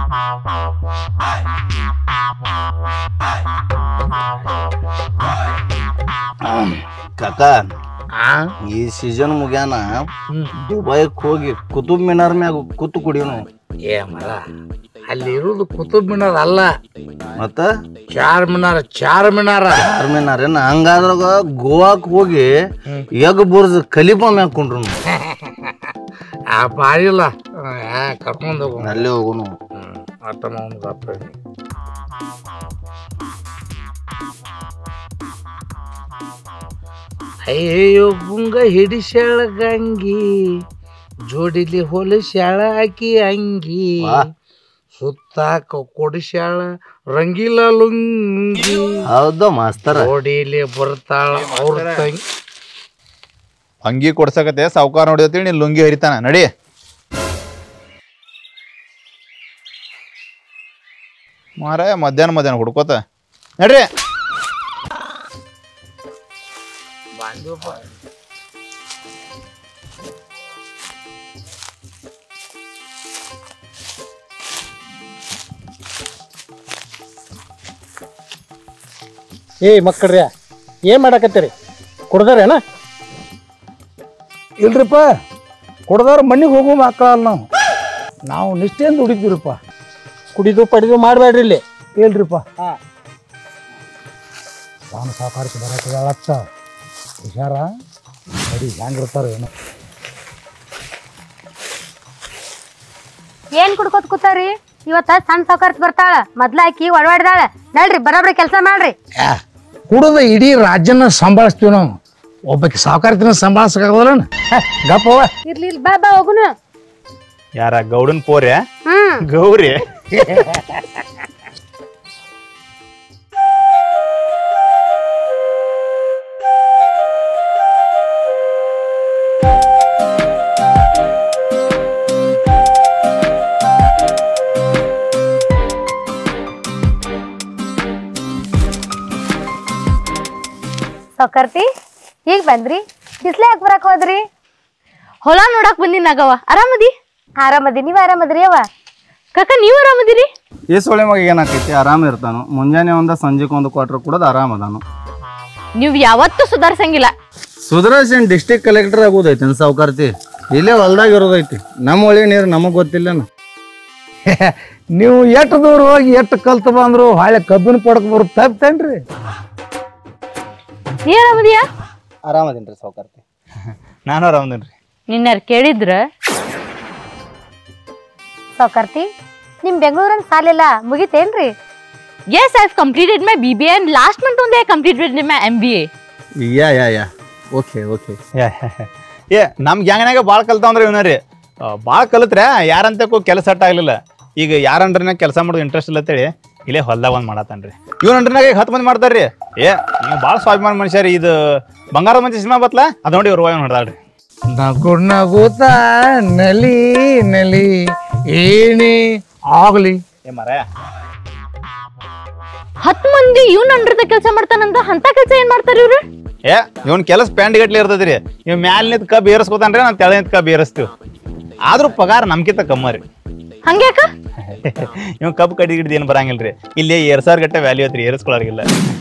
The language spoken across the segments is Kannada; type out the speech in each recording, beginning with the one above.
ಕಾಕ ಆ ಈ ಸೀಸನ್ ಮುಗ್ಯಾನ ಹ್ಮ್. ದುಬೈಕ್ ಹೋಗಿ ಕುತುಬ್ ಮಿನಾರ್ ಮ್ಯಾಗ ಕೂತು ಕುಡಿಯೋನು ಏ ಮರ ಅಲ್ಲಿ ಇರುವುದು ಕುತುಬ್ ಮಿನಾರ್ ಅಲ್ಲ ಮತ್ತ ಚಾರ್ ಮಿನಾರ ಚಾರ್ ಮಿನಾರ ಚಾರ್ ಮಿನಾರ್ ಏನ ಹಂಗಾದ್ರಾಗ ಗೋವಾಕ್ ಹೋಗಿ ಎಗ್ ಬುರ್ಜ್ ಕಲಿಪಾ ಮ್ಯಾಗ ಕುಂಡ್ರು ಆ ಬಾರಿಲ್ಲ ಕರ್ಕೊಂಡು ಹೋಗು ಅಲ್ಲೇ ಹೋಗುನು ಹ್ಮ್ ಅರ್ಥ ಮಾಡೋದು ಗಪ್ಪ ಅಯ್ಯೋ ಗುಂಗ ಹಿಡಿಸ್ಯಾಳ ಗಂಗಿ ಜೋಡಿಲಿ ಹೊಲಿಸ್ಯಾಳ ಆಕಿ ಅಂಗಿ ವಾ. ಸುತ್ತಾಕ ಕೊಡಿಸ್ಯಾಳ ರಂಗಿಲ ಲುಂಗಿ ಹೌದ ಮಾಸ್ತರ ಜೋಡಿಲಿ ಬರ್ತಾಳ ಅವ್ರ ತಂಗಿ ಅಂಗಿ ಕೊಡ್ಸಕತ್ತೆ ಸಾವುಕಾರ ನೋಡಿದತಿ ನೀನ್ ಲುಂಗಿ ಹರಿತಾನ ನಡಿ ಮಾರ ಮಧ್ಯಾಹ್ನ ಮಧ್ಯಾಹ್ನ ಹುಡ್ಕೋತ ನಡ್ರಿ ಏಯ್ ಮಕ್ಕಳ್ರಿ ಏನ್ ಮಾಡಕತ್ತೀರಿ ಕುಡ್ದಾರೇನ ಇಲ್ರಿಪ್ಪ ಕೊಡದವ್ರ ಮನೆಗೆ ಹೋಗೋ ಮಕ್ಕಳಲ್ಲ ನಾವು ನಾವು ನಿಷ್ಠೆಯಿಂದ ದುಡಿತೀರಪ್ಪ ಕುಡಿದು ಪಡಿದು ಮಾಡಬೇಡ್ರಿ ಇಲ್ಲಿ ಇಲ್ರಿಪ್ಪ ತಾನು ಸಾಕಾರಿಸಿ ಬರತ್ತದಳತ್ತ ಹುಷಾರ ನಡಿ ಹೆಂಗಿರ್ತಾರ ಏನೋ ಏನ್ ಕುಡ್ಕೋತ್ ಕೂತಾರಿ ಇವತ್ತ ಸಣ್ಣ ಸಾವುಕಾರ್ತಿ ಬರ್ತಾಳ ಮೊದ್ಲ ಆಕಿ ಒಡವಾಡ್ದಾಳ ನಡ್ರಿ ಬರೋಬ್ರಿ ಕೆಲಸ ಮಾಡ್ರಿ ಕುಡಿದ ಇಡೀ ರಾಜ್ಯನ ಸಂಭಾಳಿಸ್ತೀವಿ ನಾವು ಒಬ್ಬಕ್ಕೆ ಸಾಕಾರತಿನ ಸಂಭಾಳಿಸಕ್ಕಾಗಲ್ಲ ಗಪ್ಪವ ಇರ್ಲಿ ಇರ್ಲಿ, ಬಾ ಬಾ ಹೋಗುನು ಯಾರ ಗೌಡನ್ ಪೋರ್ಯ ಹ್ಮ್ ಗೌರಿ ಸಾವುಕಾರ್ತಿ ಈಗ ಬಂದ್ರಿ ಬಿಸ್ಲೆ ಯಾಕೆ ಬರಕ್ ಹೋದ್ರಿ ಹೊಲ ನೋಡಕ್ ಬಂದಿನ ನಾಗವ್ವ ಆರಾಮದಿ ಆರಾಮದಿ ನೀವ್ ಆರಾಮದ್ರಿ ಅವ ಕಾಕ ನೀವ್ ಆರಾಮದಿರಿ ಈ ಸೊಳ್ಳೆ ಮಗ ಏನಾಕೈತಿ ಆರಾಮ ಇರ್ತಾನು ಮುಂಜಾನೆ ಒಂದ ಸಂಜೆಗೆ ಒಂದು ಕ್ವಾರ್ಟರ್ ಕೂಡ ಆರಾಮ ಅದಾನು ನೀವ್ ಯಾವತ್ತೂ ಸುಧಾರ್ಸಂಗಿಲ್ಲ ಸುಧಾರಿಸಿ ಡಿಸ್ಟಿಕ್ ಕಲೆಕ್ಟರ್ ಆಗೋದೈತಿ ಸಾವುಕಾರ್ತಿ ಇಲ್ಲೇ ಹೊಲ್ದಾಗ ಇರೋದೈತಿ ನಮ್ಮ ಒಳ್ಳೆ ನೀರು ನಮಗ್ ಗೊತ್ತಿಲ್ಲನ ನೀವು ಎಷ್ಟು ದೂರ ಹೋಗಿ ಎಷ್ಟು ಕಲ್ತು ಬಂದ್ರು ಹೊಳೆ ಕಬ್ಬಿನ ಪಡಕ್ ಬರು ತಪ್ತೇನ್ರಿ ನೀ ಆರಾಮದಿಯಾ ಆರಾಮದೇನ್ರಿ ಸಾವುಕಾರ್ತಿ ನಾನು ಆರಾಮದೇನ್ರಿ ನಿನ್ನಾರ್ ಕೇಳಿದ್ರ ಸಾವುಕಾರ್ತಿ ನಿಮ್ ಬೆಂಗಳೂರನ್ ಸಾಲಿಲ್ಲ ಮುಗಿತೇನ್ರಿ Yes, I've completed my BBA and last month only I completed my MBA. Yeah yeah yeah okay okay ಏ ನಮ್ ಗ್ಯಾಂಗ್ನಾಗ ಭಾಳ ಕಲ್ತಾವಂದ್ರೆ ಇವನರಿ ಭಾಳ ಕಲಿತ್ರೆ ಯಾರಂತಕ್ಕೂ ಕೆಲಸ ಸೆಟ್ ಆಗ್ಲಿಲ್ಲ ಈಗ ಯಾರ ಅಂಡ್ರನಾಗ ಕೆಲಸ ಮಾಡೋದು ಇಂಟ್ರೆಸ್ಟ್ ಇಲ್ಲ ಅಂತೇಳಿ ಇಲ್ಲೇ ಹೊಲ್ದಾಗ ಒಂದು ಮಾಡತ್ತಾನ್ರಿ ಇವ್ನ ಅಂಡ್ರನಾಗ ಈಗ ಹತ್ತು ಮಂದಿ ಮಾಡ್ತಾರ್ರಿ ಏ ನೀವು ಭಾಳ ಸ್ವಾಭಿಮಾನ ಮನುಷ್ಯ ರೀ ಇದು ಬಂಗಾರ ಮಂದಿ ಸಿನಿಮಾ ಬತ್ಲ ಅದು ನೋಡಿ ಇವ್ರು ಹೋಗಿ ಹೊಡೆದಾಳ್ರಿ ನಗು ನಗುತ್ತ ನಲಿ ನಲಿ ಏನೇ ಆಗ್ಲಿ ಏ ಮರ ಹತ್ ಮಂದಿ ಇವ್ನ ಅಂಡ್ರದ ಕೆಲಸ ಮಾಡ್ತಾನಂತ ಅಂತ ಕೆಲಸ ಏನ್ ಮಾಡ್ತಾರ ಇವ್ರು ಏ ಇವ್ನ ಕೆಲಸ ಪ್ಯಾಂಟ್ ಗಟ್ಲೆ ಇರ್ತದ್ರಿ ಇವ್ ಮ್ಯಾಲ ನಿಂತ ಕಬ್ಬು ಏರಿಸ್ಕೋತಾನ್ರಿ ನಾನು ತೆಳ ನಿಂತ ಕಬ್ಬು ಏರಿಸ್ತೀವಿ ಆದ್ರೂ ಪಗಾರ ನಮ್ಕಿಂತ ಕಮ್ಮ ರೀ ಹಂಗ್ಯಾಕ ಇವ್ ಕಬ್ಬು ಕಡಿ ಗಿಡ್ದು ಏನು ಬರಂಗಿಲ್ರಿ ಇಲ್ಲಿ ಎರಡ್ ಸಾವಿರ ಗಟ್ಟೆ ವ್ಯಾಲ್ಯೂ ಐತ್ರಿ ಏರಿಸ್ಕೊಳಾರಿಲ್ಲ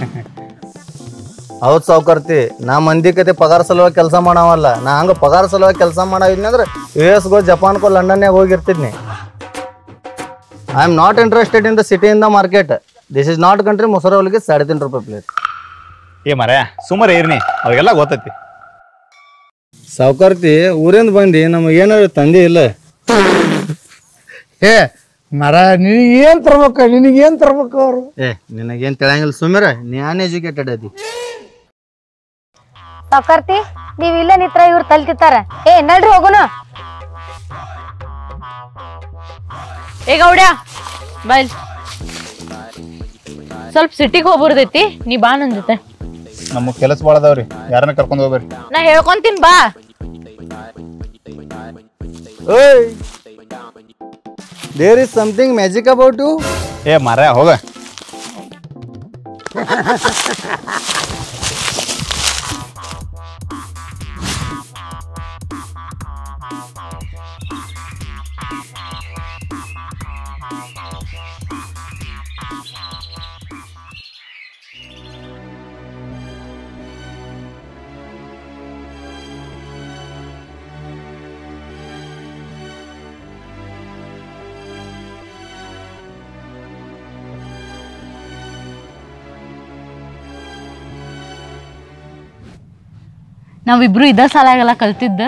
ಹೌದ್ ಸಾವುಕಾರ್ತಿ ನಾ ಮಂದಿ ಕತೆ ಪಗಾರ ಸಲುವಾಗಿ ಕೆಲಸ ಮಾಡವಲ್ಲ ನಾ ಹಂಗ ಪಗಾರ ಸಲುವಾಗಿ ಕೆಲಸ ಮಾಡವಿದ್ನಿ ಅಂದ್ರೆ ಯು ಎಸ್ ಗೋ ಜಪಾನ್ಗೋ ಲಂಡನ್ಯಾಗ ಹೋಗಿರ್ತಿದ್ನಿ I am not interested in the city in the market this is not country ಮೊಸರು ಅವಲಿಗೆ ಸಾಡೆ ತಿನ್ ರೂಪಾಯಿ ಪ್ಲೇಟ್ ಏ ಮರ ಸುಮಾರು ಏರ್ನಿ ಅವ್ರಿಗೆಲ್ಲ ಗೊತ್ತೈತಿ ಸಾವುಕಾರ್ತಿ ಊರಿಂದ ಬಂದು ನಮಗೆ ಏನಾದ್ರು ತಂದೆ ಇಲ್ಲ ಏ ಮರ ನಿನಗೇನ್ ತರ್ಬೇಕ ನಿನಗೇನ್ ತರ್ಬೇಕು ಅವ್ರು ಏ ನಿನಗೇನ್ ತಿಳಿಯಂಗಿಲ್ಲ ಸುಮ್ಮಿರ ನೀ ಅನ್ಎಜುಕೇಟೆಡ್ ಅದಿ ಸಾವುಕಾರ್ತಿ ನೀವ್ ಇಲ್ಲೇ ನಿತ್ರ ಇವ್ರು ತಲ್ತಿತ್ತಾರ ಏ ನಡ್ರಿ ಹೋಗುನು ಏ ಗೌಡ್ಯ ಬೈಲ್ ಸ್ವಲ್ಪ ಸಿಟಿಗೆ ಹೋಗ್ಬರ್ದೈತಿ ನೀ ಬಾ ನನ್ ಜೊತೆ ನಮಗ್ ಕೆಲಸ ಭಾಳ ಅದಾವ್ರಿ ಯಾರನ್ನ ಕರ್ಕೊಂಡ್ ಹೋಗ್ಬೇರಿ ನಾ ಹೇಳ್ಕೊಂತೀನಿ ಬಾ ಓಯ್ there is something magic about you ಏ ಮರ ಹೋಗ ನಾವಿಬ್ರು ಇದ ಸಾಲಾಗೆಲ್ಲ ಕಲ್ತಿದ್ದ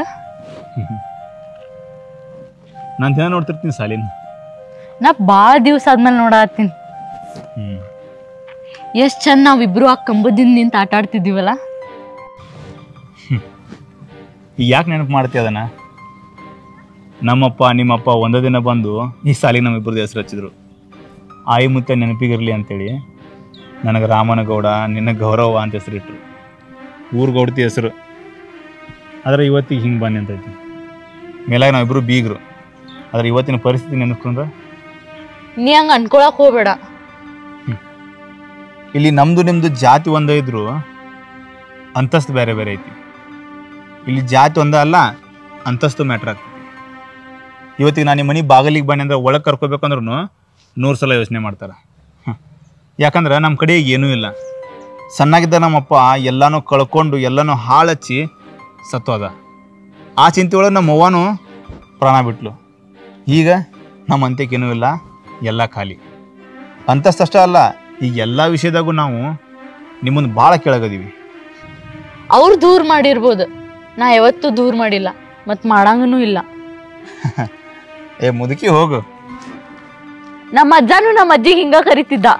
ನಾನು ದಿನ ನೋಡ್ತಿರ್ತೀನಿ ಸಾಲಿನ ನಾ ಭಾಳ ದಿವ್ಸ ಆದ್ಮೇಲೆ ನೋಡತ್ತೀನಿ ಹ್ಞೂ ಎಷ್ಟ್ ಚಂದ ನಾವಿಬ್ರು ಆ ಕಂಬದಿಂದ ನಿಂತ ಆಟ ಆಡ್ತಿದ್ದೀವಲ್ಲ ಈಗ ಯಾಕೆ ನೆನಪು ಮಾಡ್ತೀಯ ಅದನ್ನ ನಮ್ಮಪ್ಪ ನಿಮ್ಮಪ್ಪ ಒಂದೇ ದಿನ ಬಂದು ಈ ಸಾಲಿಗೆ ನಮ್ಮಿಬ್ಬರದ್ದು ಹೆಸರು ಹಚ್ಚಿದ್ರು ಆಯಿ ಮುತ್ತೆ ನೆನಪಿಗಿರಲಿ ಅಂತೇಳಿ ನನಗೆ ರಾಮನಗೌಡ ನಿನ್ನ ಗೌರವ ಅಂತ ಹೆಸರಿಟ್ರು ಊರ್ ಗೌಡತಿ ಹೆಸರು ಆದರೆ ಇವತ್ತಿಗೆ ಹಿಂಗೆ ಬನ್ನಿ ಅಂತೈತಿ ಮೇಲಾಗ ನಾವಿಬ್ಬರು ಬೀಗರು ಆದರೆ ಇವತ್ತಿನ ಪರಿಸ್ಥಿತಿ ನೆನೆಸ್ಕೊಂಡ್ರೆ ನೀ ಹಂಗ ಅನ್ಕೊಳಕ್ ಹೋಗ್ಬೇಡ ಇಲ್ಲಿ ನಮ್ದು ನಿಮ್ದು ಜಾತಿ ಒಂದೇ ಇದ್ರು ಅಂತಸ್ತು ಬೇರೆ ಬೇರೆ ಐತಿ ಇಲ್ಲಿ ಜಾತಿ ಒಂದೇ ಅಲ್ಲ ಅಂತಸ್ತು ಮ್ಯಾಟ್ರ್ ಆಗ್ತದೆ ಇವತ್ತಿಗೆ ನಾನು ನಿಮ್ಮ ಮನೆ ಬಾಗಿಲಿಗೆ ಬನ್ನಿ ಅಂದ್ರೆ ಒಳಗೆ ಕರ್ಕೋಬೇಕಂದ್ರೂ ನೂರು ಸಲ ಯೋಚನೆ ಮಾಡ್ತಾರೆ ಯಾಕಂದ್ರೆ ನಮ್ಮ ಕಡೆ ಈಗ ಏನೂ ಇಲ್ಲ ಸಣ್ಣಾಗಿದ್ದ ನಮ್ಮಪ್ಪ ಎಲ್ಲನೂ ಕಳ್ಕೊಂಡು ಎಲ್ಲನೂ ಹಾಳಚ್ಚಿ ಸತ್ತೋದ ಆ ಚಿಂತೆ ಒಳಗೆ ನಮ್ಮ ಅವ್ವನೂ ಪ್ರಾಣ ಬಿಟ್ಲು ಈಗ ನಮ್ಮ ಅಂತ್ಯಕ್ಕೇನೂ ಇಲ್ಲ ಎಲ್ಲ ಖಾಲಿ ಅಂತಸ್ತಷ್ಟೇ ಅಲ್ಲ ಈ ಎಲ್ಲ ವಿಷಯದಾಗೂ ನಾವು ನಿಮ್ಮನ್ನು ಭಾಳ ಕೆಳಗದೀವಿ ಅವ್ರು ದೂರ ಮಾಡಿರ್ಬೋದು ನಾ ಯಾವತ್ತೂ ದೂರ ಮಾಡಿಲ್ಲ ಮತ್ ಮಾಡಂಗನೂ ಇಲ್ಲ ಏ ಮುದುಕಿ ಹೋಗು ನಮ್ಮ ಅಜ್ಜನೂ ನಮ್ಮ ಅಜ್ಜಿಗೆ ಹಿಂಗ ಕರಿತಿದ್ದ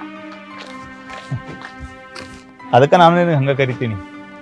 ಅದಕ್ಕೆ ನಾನು ನಿನಗೆ ಹಂಗೆ ಕರಿತೀನಿ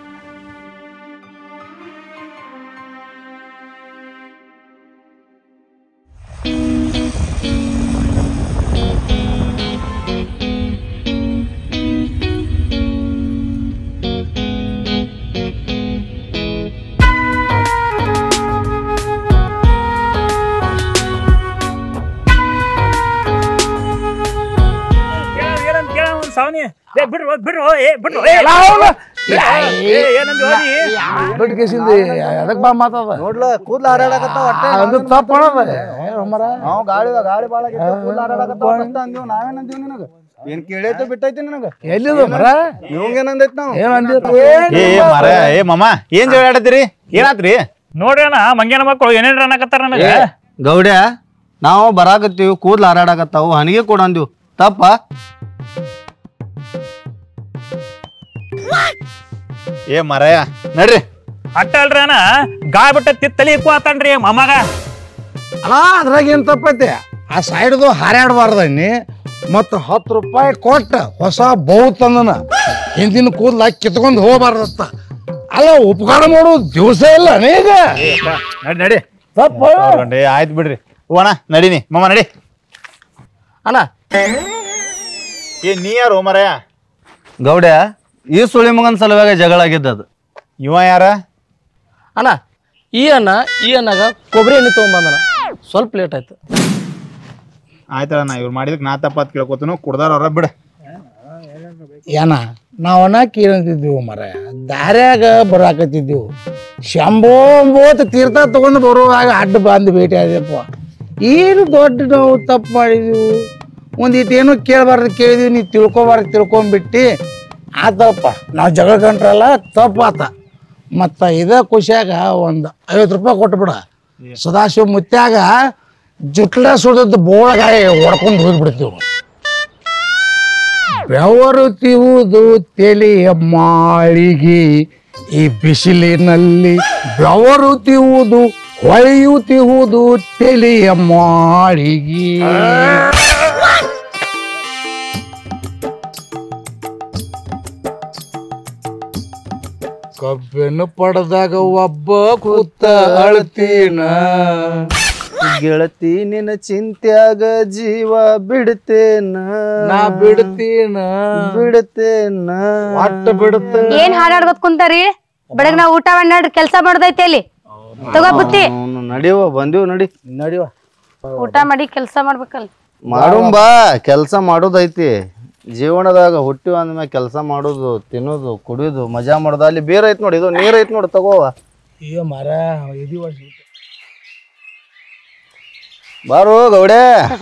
ಏನಂತ ಕೇಳ ಒಂದ್ ಸಾವನಿ ಏ ಬಿಡ್ರು ಬಿಡ್ರು ಏ ಬಿಡ್ರು ಏ ಏ, ಏನಂದ್ ಹೋಗಿ ಬಿಟ್ಟು ಕೇಸಿಂದ ಅದಕ್ಕೆ ಬಾ ಮಾತದ ನೋಡ್ಲ ಕೂದ್ಲ ಹಾರಾಡಕತ್ತಾವ ಒಟ್ಟೆ ಅದು ತಪ್ಪ ಅನ್ನೋದ ಮರ ನಾವು ಗಾಳಿ ಗಾಳಿ ಬಾಳ ಕೂದ್ಲ ಹಾರಾಡಕತ್ತಾವ ಅಂತ ಅಂದಿವ್ ನಾವೇನ್ ಅಂದಿವ್ ನಿನಗ ಏನ್ ಕೇಳೈತೆ ಬಿಟ್ಟೈತಿ ನಿನಗ ಎಲ್ಲಿದು ಮರ ಇವಂಗ ಏನಂದೈತ್ ನಾವು ಏನ್ ಅಂದಿರ ಏ ಏ ಮರ ಏ ಮಮ್ಮ ಏನ್ ಜಗಳ ಆಡತ್ತೀರಿ ಏನಾತ್ರಿ ನೋಡ್ರಣ ಮಂಗ್ಯಾನ ಮಕ್ಕಳು ಏನೇನ್ರ ಅನ್ನಕತ್ತಾರ ನನಗೆ ಗೌಡ್ಯ ನಾವು ಬರಾಕತ್ತೀವಿ ಕೂದ್ಲ ಹಾರಾಡಕತ್ತಾವು ಹನಿಗೆ ಕೊಡ ಅಂದಿವ್ ತಪ್ಪ ಏ ಮರಯ ನಡ್ರಿ ಅಟ್ಟ ಅಲ್ರಿ ಅಣ್ಣ ಗಾಯ ಬಿಟ್ಟ ತಿತ್ತಲಿ ಇಕ್ಕು ಆತನ್ರಿ ಮಮ್ಮಗ ಅಲ್ಲ ಅದ್ರಾಗ ಏನ್ ತಪ್ಪೈತೆ ಆ ಸೈಡ್ದು ಹಾರಾಡಬಾರ್ದನ್ನಿ ಮತ್ತು ಹತ್ತು ರೂಪಾಯಿ ಕೊಟ್ಟ ಹೊಸ ಬಹು ತಂದನ ಹಿಂದಿನ ಕೂದ್ಲ ಕಿತ್ಕೊಂಡು ಹೋಗ್ಬಾರ್ದತ್ತ ಅಲ್ಲ ಉಪಕಾರ ಮಾಡೋ ದಿವಸ ಇಲ್ಲ ಈಗ ನಡಿ ನಡಿ ತಪ್ಪ ನೋಡ್ರಿ ಆಯ್ತು ಬಿಡ್ರಿ ಓಣ ನಡೀನಿ ಮಮ್ಮ ನಡಿ ಅಣ್ಣ ಏ ನೀ ಯಾರು ಮರಯ ಗೌಡ್ಯ ಈ ಸುಳಿ ಮಗನ್ ಸಲುವಾಗಿ ಜಗಳ ಆಗಿದ್ದದು ಇವ ಯಾರ ಅಣ್ಣ ಈ ಅಣ್ಣ ಈ ಅಣ್ಣಗ ಕೊಬ್ಬರಿ ಎಣ್ಣೆ ತೊಗೊಂಬಂದನ ಸ್ವಲ್ಪ ಲೇಟ್ ಆಯ್ತು ಆಯ್ತಲ್ಲ ನಾ ಇವ್ರು ಮಾಡಿದಕ್ಕೆ ನಾ ತಪ್ಪಾತ್ ಕೇಳ್ಕೊತನು ಕುಡ್ದಾರ ಅವ್ರ ಬಿಡ ಏನ ನಾವನ್ನ ಕೇಳಂತಿದ್ದೀವಿ ಮರ ದಾರ್ಯಾಗ ಬರಾಕತ್ತಿದ್ದೀವಿ ಶಂಭೋ ಅಂಬೋತ್ ತೀರ್ಥ ತಗೊಂಡು ಬರುವಾಗ ಅಡ್ಡ ಬಂದು ಭೇಟಿ ಆದ್ಯಪ್ಪ ಏನು ದೊಡ್ಡ ನಾವು ತಪ್ಪು ಮಾಡಿದೀವಿ ಒಂದಿಟ್ಟು ಏನೋ ಕೇಳಬಾರ್ದು ಕೇಳಿದೀವಿ ನೀವು ತಿಳ್ಕೊಬಾರ್ದು ತಿಳ್ಕೊಂಬಿಟ್ಟು ಆತಪ್ಪ ನಾವು ಜಗಳ ಕಂಡ್ರಲ್ಲ ತಪ್ಪು ಆತ ಮತ್ತು ಇದೇ ಖುಷಿಯಾಗ ಒಂದು ಐವತ್ತು ರೂಪಾಯಿ ಕೊಟ್ಬಿಡ ಸದಾಶಿವ ಮುತ್ಯಾಗ ಜುಟ್ಲ ಸುಡದ ಬೋಳಗಾಯಿ ಹೊಡ್ಕೊಂಡು ಹೋಗ್ಬಿಡ್ತೀವಿ ಬೆವರುತ್ತಿರುವುದು ತೆಲೆಯ ಮಾಳಿಗೆ ಈ ಬಿಸಿಲಿನಲ್ಲಿ ಬೆವರುತ್ತಿರುವುದು ಹೊಳೆಯುತ್ತಿರುವುದು ತೆಲೆಯ ಮಾಳಿಗೆ ಕಬ್ಬಿನ ಪಡೆದಾಗ ಒಬ್ಬ ಕೂತ ಅಳ್ತೀನ ಗೆಳತಿ ನಿನ್ನ ಚಿಂತ್ಯಾಗ ಜೀವ ಬಿಡ್ತೇನ ನಾ ಬಿಡ್ತೀನ ಬಿಡ್ತೇನ ಒಟ್ಟ ಬಿಡ್ತೇನ ಏನ್ ಹಾಡಾಡ್ಕೊತ್ ಕುಂತಾರಿ ಬೆಳಗ್ ನಾವ್ ಊಟ ಮಾಡಿ ನಡ್ರಿ ಕೆಲ್ಸ ಮಾಡೋದೈತಿ ಅಲ್ಲಿ ತಗೋ ಬುತ್ತಿ ಅವ್ನು ನಡಿವ ಬಂದಿವ್ ನಡಿ ನಡಿವ ಊಟ ಮಾಡಿ ಕೆಲ್ಸ ಮಾಡ್ಬೇಕಲ್ ಮಾಡುಂಬಾ ಕೆಲಸ ಮಾಡೋದೈತಿ ಜೀವನದಾಗ ಹುಟ್ಟಿವ ಅಂದ್ಮ್ಯಾಗ ಕೆಲಸ ಮಾಡೋದು ತಿನ್ನೋದು ಕುಡಿಯೋದು ಮಜಾ ಮಾಡೋದು ಅಲ್ಲಿ ಬೇರೆ ಐತ್ ನೋಡಿ ಇದು ನೀರ್ ಐತ್ ನೋಡಿ ತಗೋವ ಅಯ್ಯೋ ಮರ ಇದು ಬಾರು ಗೌಡೆ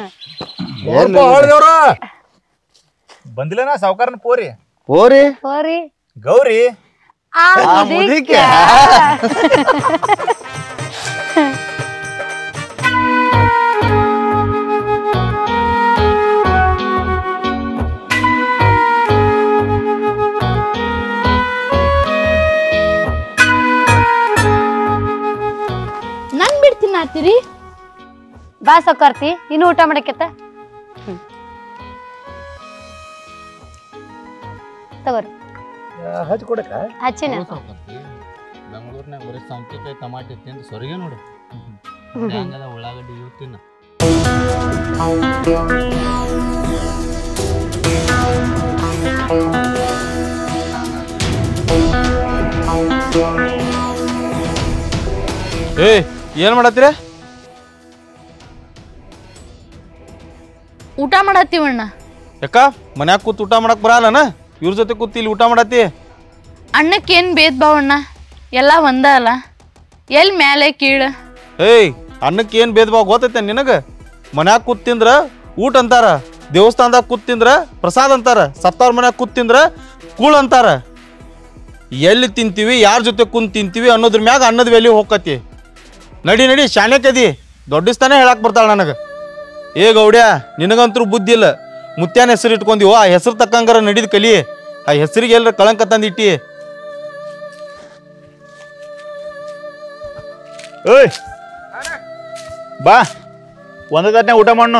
ಬಂದಿಲ್ಲ ನಾ ಸಾವುಕಾರನ ಪೋರಿ ಹೋರಿ ಹೋರಿ ಗೌರಿ ಆ ಆ ಮುದಿಕೆ. ಮುದಿಕೆ. ಮಾಡಾತ್ತೀರಿ ಬಾ ಸೌಕರ್ತಿ ಇನ್ನು ಊಟ ಮಾಡಕ್ಕೆತ್ತ ಹ್ಮ್ ತಗೋರಿ ಹಚ್ಚಿ ಕೊಡಕ ಹಚ್ಚಿನ ಬೆಂಗಳೂರಿನಾಗ ಬರೀ ಸೌಂತಿಕಾಯಿ ಟಮಾಟಿ ತಿಂದು ಸೊರಗೆ ನೋಡು ಹಂಗದ ಉಳ್ಳಾಗಡ್ಡಿ ಇವು ತಿನ್ನು ಏ ಏನ್ ಮಾಡತ್ತೀರ ಊಟ ಮಾಡತ್ತೀವಣ್ಣ ಯಾಕ ಮನ್ಯಾಗ ಕೂತ್ ಊಟ ಮಾಡಕ್ ಬರಲ್ಲನ ಇವ್ರ ಜೊತೆ ಕೂತ್ ಇಲ್ಲಿ ಊಟ ಮಾಡತ್ತಿ ಅಣ್ಣಕ್ಕೇನ್ ಭೇದ್ ಭಾವಣ್ಣ ಎಲ್ಲ ಒಂದ ಅಲ್ಲ ಎಲ್ ಮ್ಯಾಲೆ ಕೀಳ ಏಯ್ ಅನ್ನಕ್ಕೆ ಏನ್ ಭೇದ ಭಾವ ಗೊತ್ತೈತೆ ನಿನಗ ಮನ್ಯಾಗ ಕೂತ್ ತಿಂದ್ರ ಊಟ ಅಂತಾರ ದೇವಸ್ಥಾನದಾಗ ಕೂತ್ ತಿಂದ್ರ ಪ್ರಸಾದ ಅಂತಾರ ಸತ್ತವ್ರ ಮನ್ಯಾಗ ಕೂತ್ ತಿಂದ್ರ ಕೂಳ್ ಅಂತಾರ ಎಲ್ಲಿ ತಿಂತೀವಿ ಯಾರ ಜೊತೆ ಕುಂತ್ ತಿಂತೀವಿ ಅನ್ನೋದ್ರ ಮ್ಯಾಗ ಅನ್ನದ ವ್ಯಾಲ್ಯೂ ಹೋಗತಿ ನಡಿ ನಡಿ ಶಾಣ್ಯಕದಿ ದೊಡ್ಡಿಸ್ತಾನೆ ಹೇಳಕ್ ಬರ್ತಾಳ ನನಗ ಏ ಗೌಡ್ಯ ನಿನಗಂತರೂ ಬುದ್ಧಿ ಇಲ್ಲ ಮುತ್ಯಾನ ಹೆಸರು ಇಟ್ಕೊಂದಿವೋ ಆ ಹೆಸರು ತಕ್ಕಂಗಾರ ನಡಿದ್ ಕಲಿ ಆ ಹೆಸರಿಗೆ ಎಲ್ಲರ ಕಳಂಕ ತಂದಿಟ್ಟಿ ಏಯ್ ಬಾ ಒಂದೇ ತಟ್ಟನೆ ಊಟ ಮಾಡ್ನು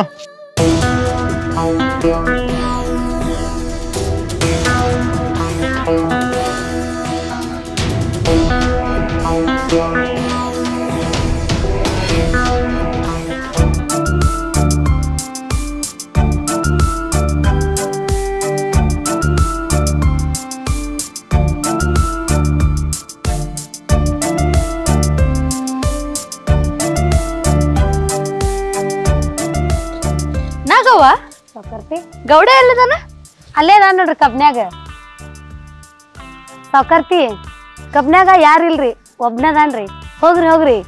ನಾಗವ್ವ ಸೌಕರ್ತಿ ಗೌಡ ಎಲ್ಲದಾನ ಅಲ್ಲೇ ಅದಾನ ನೋಡ್ರಿ ಕಬ್ನ್ಯಾಗ ಸೌಕರ್ತಿ ಕಬ್ನ್ಯಾಗ ಯಾರಿಲ್ರಿ ಒಬ್ನದಾನ್ರಿ ಹೋಗ್ರಿ ಹೋಗ್ರಿ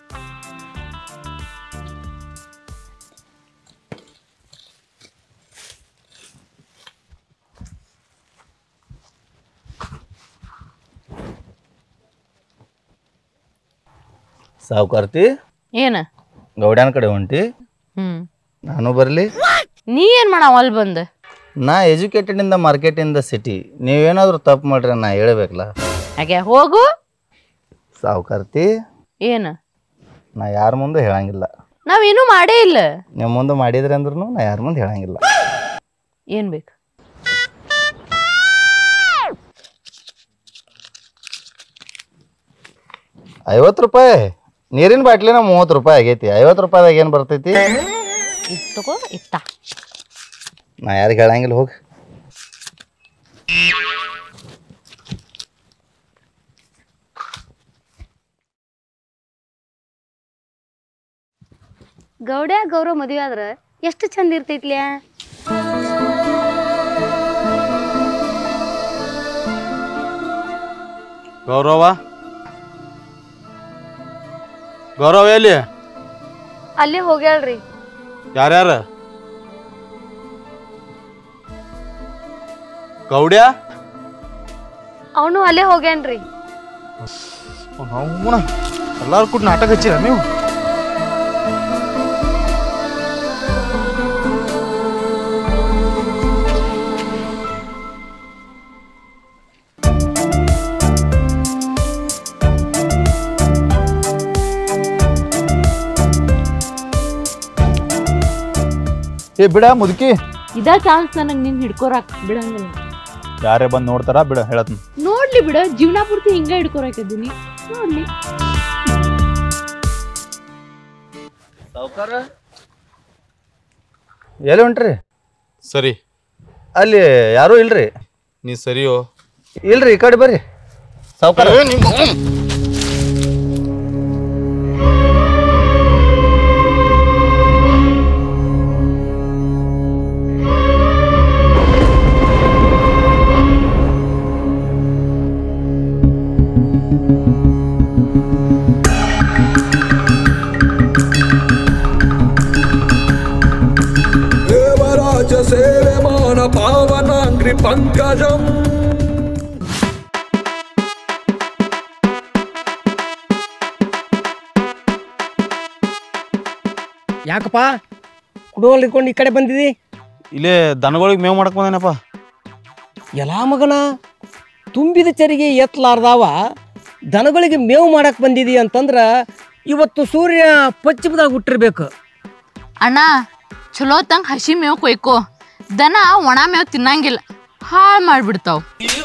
ಸಾವುಕಾರ್ತಿ ಏನ ಗೌಡ್ಯಾನ ಕಡೆ ಹೊಂಟಿ ಹ್ಮ್ ನಾನು ಬರಲಿ ನೀ ಏನ್ ಮಾಡಾವ ಅಲ್ಲಿ ಬಂದ ನಾ ಎಜುಕೇಟೆಡ್ ಇಂದ ಮಾರ್ಕೆಟ್ ಇಂದ ಸಿಟಿ ನೀವೇನಾದ್ರೂ ತಪ್ಪು ಮಾಡ್ರೆ ನಾ ಹೇಳ್ಬೇಕಲ್ಲ ಹಾಗೆ ಹೋಗು ಸಾವುಕಾರ್ತಿ ಏನ ನಾ ಯಾರ ಮುಂದೆ ಹೇಳಂಗಿಲ್ಲ ನಾವೇನು ಮಾಡೇ ಇಲ್ಲ ನಿಮ್ಮ ಮುಂದೆ ಮಾಡಿದ್ರಿ ಅಂದ್ರೂ ನಾ ಯಾರ ಮುಂದೆ ಹೇಳಂಗಿಲ್ಲ ಏನ್ ಬೇಕು ಐವತ್ತು ರೂಪಾಯಿ ನೀರಿನ ಬಾಟ್ಲಿನ ಮೂವತ್ತು ರೂಪಾಯಿ ಆಗೈತಿ ಐವತ್ತು ರೂಪಾಯಿದಾಗ ಏನು ಬರ್ತೈತಿ ಇದ್ ತಗೋ ಇತ್ತ ನಾ ಯಾರಿಗೆ ಹೇಳಂಗಿಲ್ಲ ಹೋಗಿ ಗೌಡ್ಯ ಗೌರವ ಮದುವೆ ಆದ್ರ ಎಷ್ಟು ಚಂದ ಇರ್ತೈತ್ಲ್ಯಾ ಗೌರವ ಗೌರವ ಎಲ್ಲಿ ಅಲ್ಲೇ ಹೋಗ್ಯಾಳ್ರಿ ಯಾರ್ಯಾರ ಗೌಡ್ಯ ಅವನು ಅಲ್ಲೇ ಹೋಗ್ಯಾನ್ರಿ ನಾವು ಎಲ್ಲಾರು ಕೂಡ ನಾಟಕ ಹಚ್ಚಿರ ನೀವು ಏ ಬಿಡ ಮುದುಕಿ ಇದ ಚಾನ್ಸ್ ನನಗ್ ನಿನ್ ಹಿಡ್ಕೊರಾಕ್ ಬಿಡಂಗಿಲ್ಲ ಯಾರೇ ಬಂದು ನೋಡ್ತಾರ ಬಿಡ ಹೇಳತ್ನ ನೋಡ್ಲಿ ಬಿಡ ಜೀವನ ಪೂರ್ತಿ ಹಿಂಗ ಹಿಡ್ಕೊರಾಕಿದ್ದೀನಿ ನೋಡ್ಲಿ ಸಾವುಕಾರ ಎಲ್ಲಿ ಹೊಂಟ್ರಿ ಸರಿ ಅಲ್ಲಿ ಯಾರೂ ಇಲ್ರಿ ನೀ ಸರಿಯೋ ಇಲ್ರಿ ಈ ಕಡೆ ಬರ್ರಿ ಸಾವುಕಾರ ದೇವರಾಜ ಸೇವೆಮಾನ ಪಾವನಾಂಗ್ರಿ ಪಂಕಜಂ ಯಾಕಪ್ಪ ಕುಡುವಲ್ ಇಟ್ಕೊಂಡು ಈ ಕಡೆ ಬಂದಿದಿ ಇಲ್ಲೇ ದನಗಳಿಗೆ ಮೇವ್ ಮಾಡಕ್ ಬಂದೇನಪ್ಪ ಎಲ್ಲಾ ಮಗನ ತುಂಬಿದ ಚರಿಗೆ ಎತ್ತಲಾರ್ದಾವ ದನಗಳಿಗೆ ಮೇವು ಮಾಡಕ್ ಬಂದಿದಿ ಅಂತಂದ್ರ ಇವತ್ತು ಸೂರ್ಯ ಪಶ್ಚಿಮದಾಗ ಹುಟ್ಟಿರ್ಬೇಕು ಅಣ್ಣ ಚಲೋ ತಂಗ ಹಸಿ ಮೇವ್ ಕೊಯ್ಕೋ ದನ ಒಣ ಮೇವ್ ತಿನ್ನಂಗಿಲ್ಲ ಹಾಳು ಮಾಡ್ಬಿಡ್ತಾವ್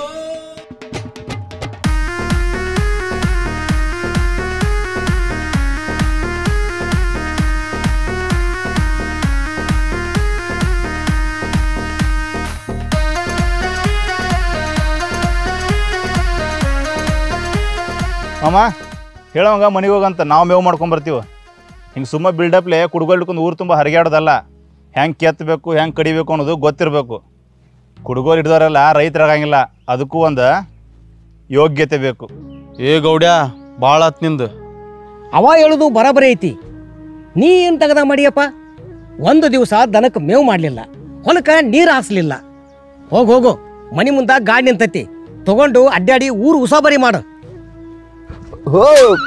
ಮಾಮ ಹೇಳೋವಂಗ ಮನೆಗೆ ಹೋಗಂತ ನಾವು ಮೇವು ಮಾಡ್ಕೊಂಡ್ ಬರ್ತೀವಿ ಹಿಂಗೆ ಸುಮ್ಮ ಬಿಲ್ಡಪ್ಲೆ ಕುಡ್ಗೋಲ್ ಹಿಡ್ಕೊಂಡು ಊರು ತುಂಬ ಹರಿಗಾಡೋದಲ್ಲ ಹೆಂಗೆ ಕೆತ್ತಬೇಕು ಹೆಂಗೆ ಕಡಿಬೇಕು ಅನ್ನೋದು ಗೊತ್ತಿರಬೇಕು ಕುಡ್ಗೋಲ್ ಹಿಡ್ದವರೆಲ್ಲ ರೈತರಾಗಂಗಿಲ್ಲ ಅದಕ್ಕೂ ಒಂದು ಯೋಗ್ಯತೆ ಬೇಕು ಏ ಗೌಡ್ಯ ಭಾಳ ಆತ್ ನಿಂದು ಅವ ಹೇಳುದು ಬರಬರಿ ಐತಿ ನೀ ಏನ್ ತೆಗದ ಮಾಡಿಯಪ್ಪ ಒಂದು ದಿವಸ ದನಕ್ಕೆ ಮೇವು ಮಾಡಲಿಲ್ಲ ಹೊಲಕ್ಕೆ ನೀರು ಹಾಸ್ಲಿಲ್ಲ ಹೋಗ್ ಹೋಗು ಮನಿ ಮುಂದ ಗಾಡಿ ನಿಂತೈತಿ ತಗೊಂಡು ಅಡ್ಡಾಡಿ ಊರು ಉಸಾಬರಿ ಮಾಡು ಹೋ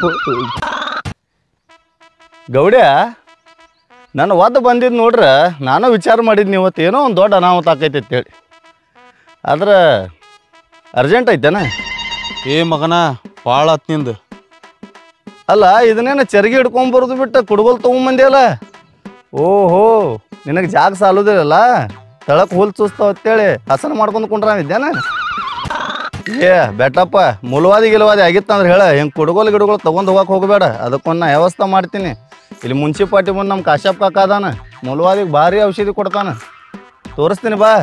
ಗೌಡ್ಯ ನಾನು ಒದ್ದು ಬಂದಿದ್ದು ನೋಡ್ರೆ ನಾನು ವಿಚಾರ ಮಾಡಿದ್ನಿ ಇವತ್ತು ಏನೋ ಒಂದು ದೊಡ್ಡ ಅನಾಹುತ ಆಕೈತಿ ಅಂತೇಳಿ ಆದ್ರೆ ಅರ್ಜೆಂಟ್ ಐತೇನ ಏ ಮಗನ ಭಾಳ ಆತ್ ನಿಂದು ಅಲ್ಲ ಇದನ್ನೇನು ಚರ್ಗಿ ಹಿಡ್ಕೊಂಬರೋದು ಬಿಟ್ಟು ಕುಡ್ಗೋಲ್ ತೊಗೊಂಬಂದಿಯಲ್ಲ ಓಹೋ ನಿನಗೆ ಜಾಗ ಸಾಲೋದಿಲ್ಲ ತಳಕ್ ಹುಲ್ ಚೂಸ್ತಾವ ಅಂತೇಳಿ ಹಸನ ಮಾಡ್ಕೊಂಡು ಕುಂಡ್ರಾಮಿದ್ದೇನ ಏ ಬೆಟ್ಟಪ್ಪ ಮುಲವಾದಿ ಗಿಲವಾದಿ ಆಗಿತ್ತಂದ್ರೆ ಹೇಳ ಹಿಂಗೆ ಕುಡ್ಗೋಲ್ ಗಿಡಗಳು ತೊಗೊಂಡು ಹೋಗಕ್ಕೆ ಹೋಗಬೇಡ ಅದಕ್ಕೊಂದು ನಾ ವ್ಯವಸ್ಥೆ ಮಾಡ್ತೀನಿ ಇಲ್ಲಿ ಮುನ್ಸಿಪಾಲ್ಟಿ ಮುಂದೆ ನಮ್ಮ ಕಾಶ್ಯಪ್ ಕಾಕ ಅದಾನ ಮುಲವಾದಿಗೆ ಭಾರಿ ಔಷಧಿ ಕೊಡ್ತಾನ ತೋರಿಸ್ತೀನಿ ಬಾ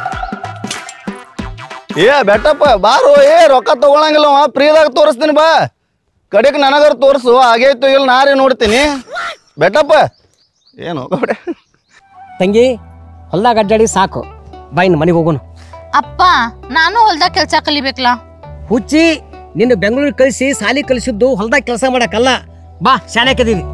ಏ ಬೆಟ್ಟಪ್ಪ ಬಾರೋ ಏ ರೊಕ್ಕ ತಗೊಳಂಗಿಲ್ಲ ಅವ ಫ್ರೀದಾಗ ತೋರಿಸ್ತೀನಿ ಬಾ ಕಡೆಗೆ ನನಗರ ತೋರಿಸು ಆಗೈತು ಇಲ್ಲ ನಾರೇ ನೋಡ್ತೀನಿ ಬೆಟ್ಟಪ್ಪ ಏನು ಗೌಡೆ ತಂಗಿ ಹೊಲ್ದಾಗ ಅಡ್ಡಾಡಿ ಸಾಕು ಬಾಯಿನ ಮನೆಗೆ ಹೋಗೋನು ಅಪ್ಪ ನಾನು ಹೊಲ್ದಾಗ ಕೆಲ್ಸ ಕಲಿಬೇಕಲ್ಲ ಹುಚ್ಚಿ ನಿನ್ನ ಬೆಂಗಳೂರಿಗೆ ಕಳಿಸಿ ಸಾಲಿ ಕಲಿಸಿದ್ದು ಹೊಲ್ದಾಗ ಕೆಲಸ ಮಾಡಕ್ಕಲ್ಲ ಬಾ ಶಾಣಕ್ಯದೀವಿ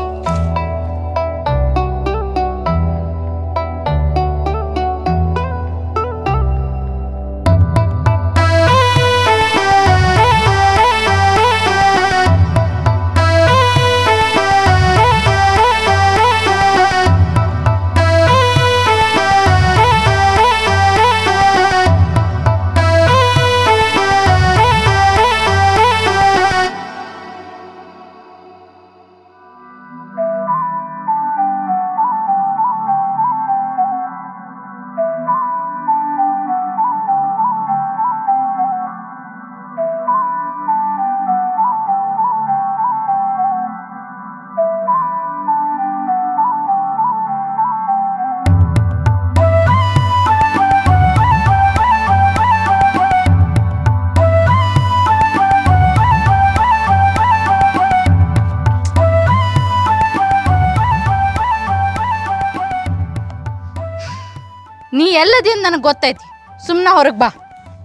ನೀ ಎಲ್ಲದಿಂದ ನನಗೆ ಗೊತ್ತೈತಿ ಸುಮ್ಮನೆ ಹೊರಗೆ ಬಾ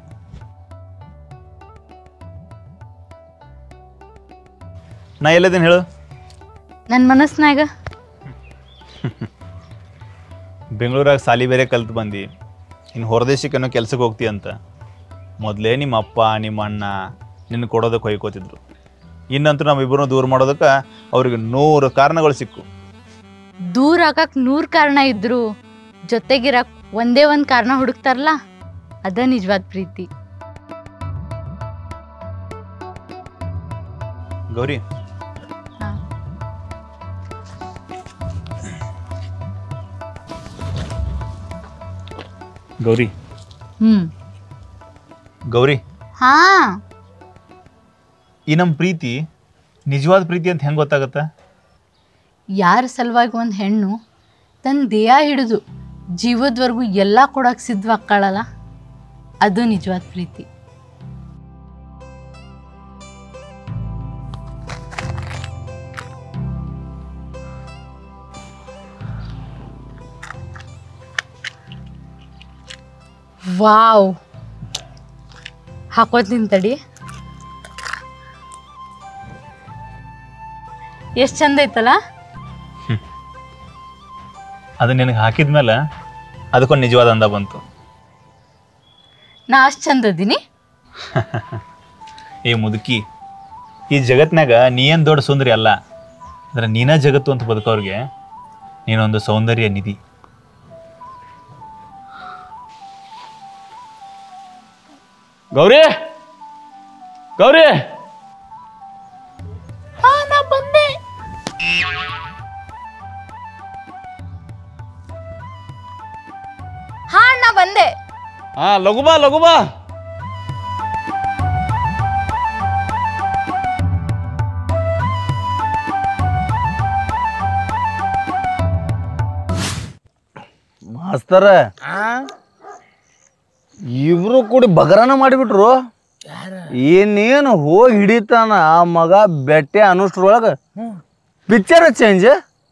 ನಾ ಎಲ್ಲದೇನು ಹೇಳು ನನ್ನ ಮನಸ್ಸಿನಾಗ ಬೆಂಗಳೂರಾಗ ಸಾಲಿ ಬೇರೆ ಕಲ್ತು ಬಂದು ಇನ್ನು ಹೊರದೇಶಕ್ಕೇನೋ ಕೆಲ್ಸಕ್ಕೆ ಹೋಗ್ತಿ ಅಂತ ಮೊದಲೇ ನಿಮ್ಮ ಅಪ್ಪ ನಿಮ್ಮ ಅಣ್ಣ ನಿನ್ನ ಕೊಡೋದಕ್ಕೆ ಹೊಯ್ಕೋತಿದ್ರು ಇನ್ನಂತೂ ನಮ್ಮಿಬ್ಬರನ್ನ ದೂರ ಮಾಡೋದಕ್ಕೆ ಅವ್ರಿಗೆ ನೂರು ಕಾರಣಗಳು ಸಿಕ್ಕು ದೂರ ಆಗಕ್ ನೂರ್ ಕಾರಣ ಇದ್ರು ಜೊತೆಗಿರಕ್ ಒಂದೇ ಒಂದ್ ಕಾರಣ ಹುಡುಕ್ತಾರಲ್ಲ ಅದ ನಿಜವಾದ ಪ್ರೀತಿ ಗೌರಿ ಹಾ. ಗೌರಿ ಹ್ಮ್ ಗೌರಿ ಹಾ ಈ ನಮ್ಮ ಪ್ರೀತಿ ನಿಜವಾದ ಪ್ರೀತಿ ಅಂತ ಹೆಂಗೆ ಗೊತ್ತಾಗತ್ತ ಯಾರ ಸಲುವಾಗಿ ಒಂದು ಹೆಣ್ಣು ತನ್ನ ದೇಹ ಹಿಡಿದು ಜೀವದವರೆಗೂ ಎಲ್ಲ ಕೊಡಕ್ಕೆ ಸಿದ್ಧವಾಗ್ಕಾಳಲ್ಲ ಅದು ನಿಜವಾದ ಪ್ರೀತಿ ವಾವ್ ಹಾಕೋತೀನಿ ತಡಿ ಎಷ್ಟು ಚಂದ ಐತಲ್ಲ ಅದು ನಿನಗೆ ಹಾಕಿದ ಮೇಲೆ ಅದಕ್ಕೊಂದು ನಿಜವಾದ ಅಂದ ಬಂತು ನಾ ಅಷ್ಟು ಚಂದ ಅದೀನಿ ಏ ಮುದುಕಿ ಈ ಜಗತ್ನಾಗ ನೀ ಏನು ದೊಡ್ಡ ಸುಂದರಿ ಅಲ್ಲ ಅಂದ್ರೆ ನೀನ ಜಗತ್ತು ಅಂತ ಬದುಕೋರ್ಗೆ ನೀನೊಂದು ಸೌಂದರ್ಯ ನಿಧಿ ಗೌರಿ ಗೌರಿ ನಾ ಬಂದೆ ಹಾ ಲಘು ಬಾ ಲಘು ಬಾ ಮಾಸ್ತರ ಇಬ್ರು ಕೂಡಿ ಬಗರನ ಮಾಡಿಬಿಟ್ರು ಏನೇನು ಹೋಗಿ ಹಿಡಿತಾನ ಆ ಮಗ ಬೆಟ್ಟೆ ಅನ್ನೋಷ್ಟ್ರೊಳಗ ಪಿಕ್ಚರ್ ಚೇಂಜ್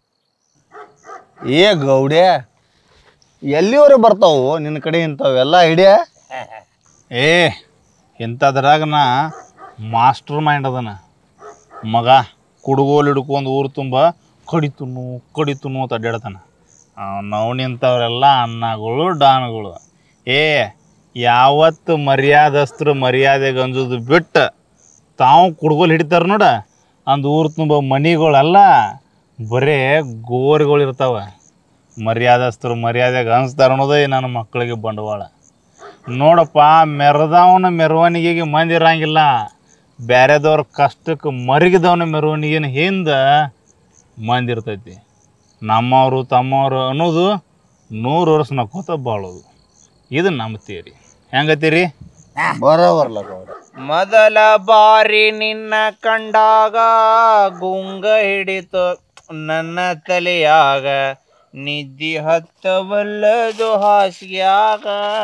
ಏ ಗೌಡ್ಯ ಎಲ್ಲಿವರೆ ಬರ್ತಾವು ನಿನ್ನ ಕಡೆ ಇಂಥವೆಲ್ಲ ಹಿಡಿಯ ಏ ಇಂಥದ್ರಾಗ ನಾ ಮಾಸ್ಟರ್ ಮೈಂಡ್ ಅದನ ಮಗ ಕುಡುಗೋಲು ಹಿಡ್ಕೊಂಡು ಊರು ತುಂಬ ಕಡಿತುನು ಕಡಿತುನು ಅಂತ ಅಡ್ಡಾಡ್ತಾನ ನಾವು ನಿಂತವ್ರೆಲ್ಲ ಅನ್ನಗಳು ಡಾನ್ಗಳು ಏ ಯಾವತ್ತು ಮರ್ಯಾದಸ್ತರು ಮರ್ಯಾದೆ ಗಂಜುದು ಬಿಟ್ಟು ತಾವು ಕುಡ್ಗೋಲು ಹಿಡಿತಾರ ನೋಡ ಅಂದ್ ಊರು ತುಂಬ ಮನಿಗಳೆಲ್ಲ ಬರೇ ಗೋರಿಗಳು ಇರ್ತಾವ ಮರ್ಯಾದಸ್ತರು ಮರ್ಯಾದೆಗೆ ಅನ್ಸ್ತಾರ ಅನ್ನೋದೇ ನನ್ನ ಮಕ್ಕಳಿಗೆ ಬಂಡವಾಳ ನೋಡಪ್ಪ ಮೆರೆದವನ ಮೆರವಣಿಗೆಗೆ ಮಂದಿ ಇರಂಗಿಲ್ಲ ಬ್ಯಾರೆದವ್ರ ಕಷ್ಟಕ್ಕೆ ಮರಗಿದವನ ಮೆರವಣಿಗೆನ ಹಿಂದೆ ಮಂದಿ ಇರ್ತೈತಿ ನಮ್ಮವರು ತಮ್ಮವರು ಅನ್ನೋದು ನೂರು ವರ್ಷ ನಕ್ಕೋತ ಬಾಳೋದು ಇದು ನಮ್ಮ ತೇರಿ ಹೆಂಗತ್ತೀರಿ ಬರೋಬರ್ಲ ಗೌಡ ಮೊದಲ ಬಾರಿ ನಿನ್ನ ಕಂಡಾಗ ಗುಂಗ ಹಿಡಿತು ನನ್ನ ತಲೆಯಾಗ ನಿದ್ದಿ ಹತ್ತವಲ್ಲದು ಹಾಸಿಗ್ಯಾಗ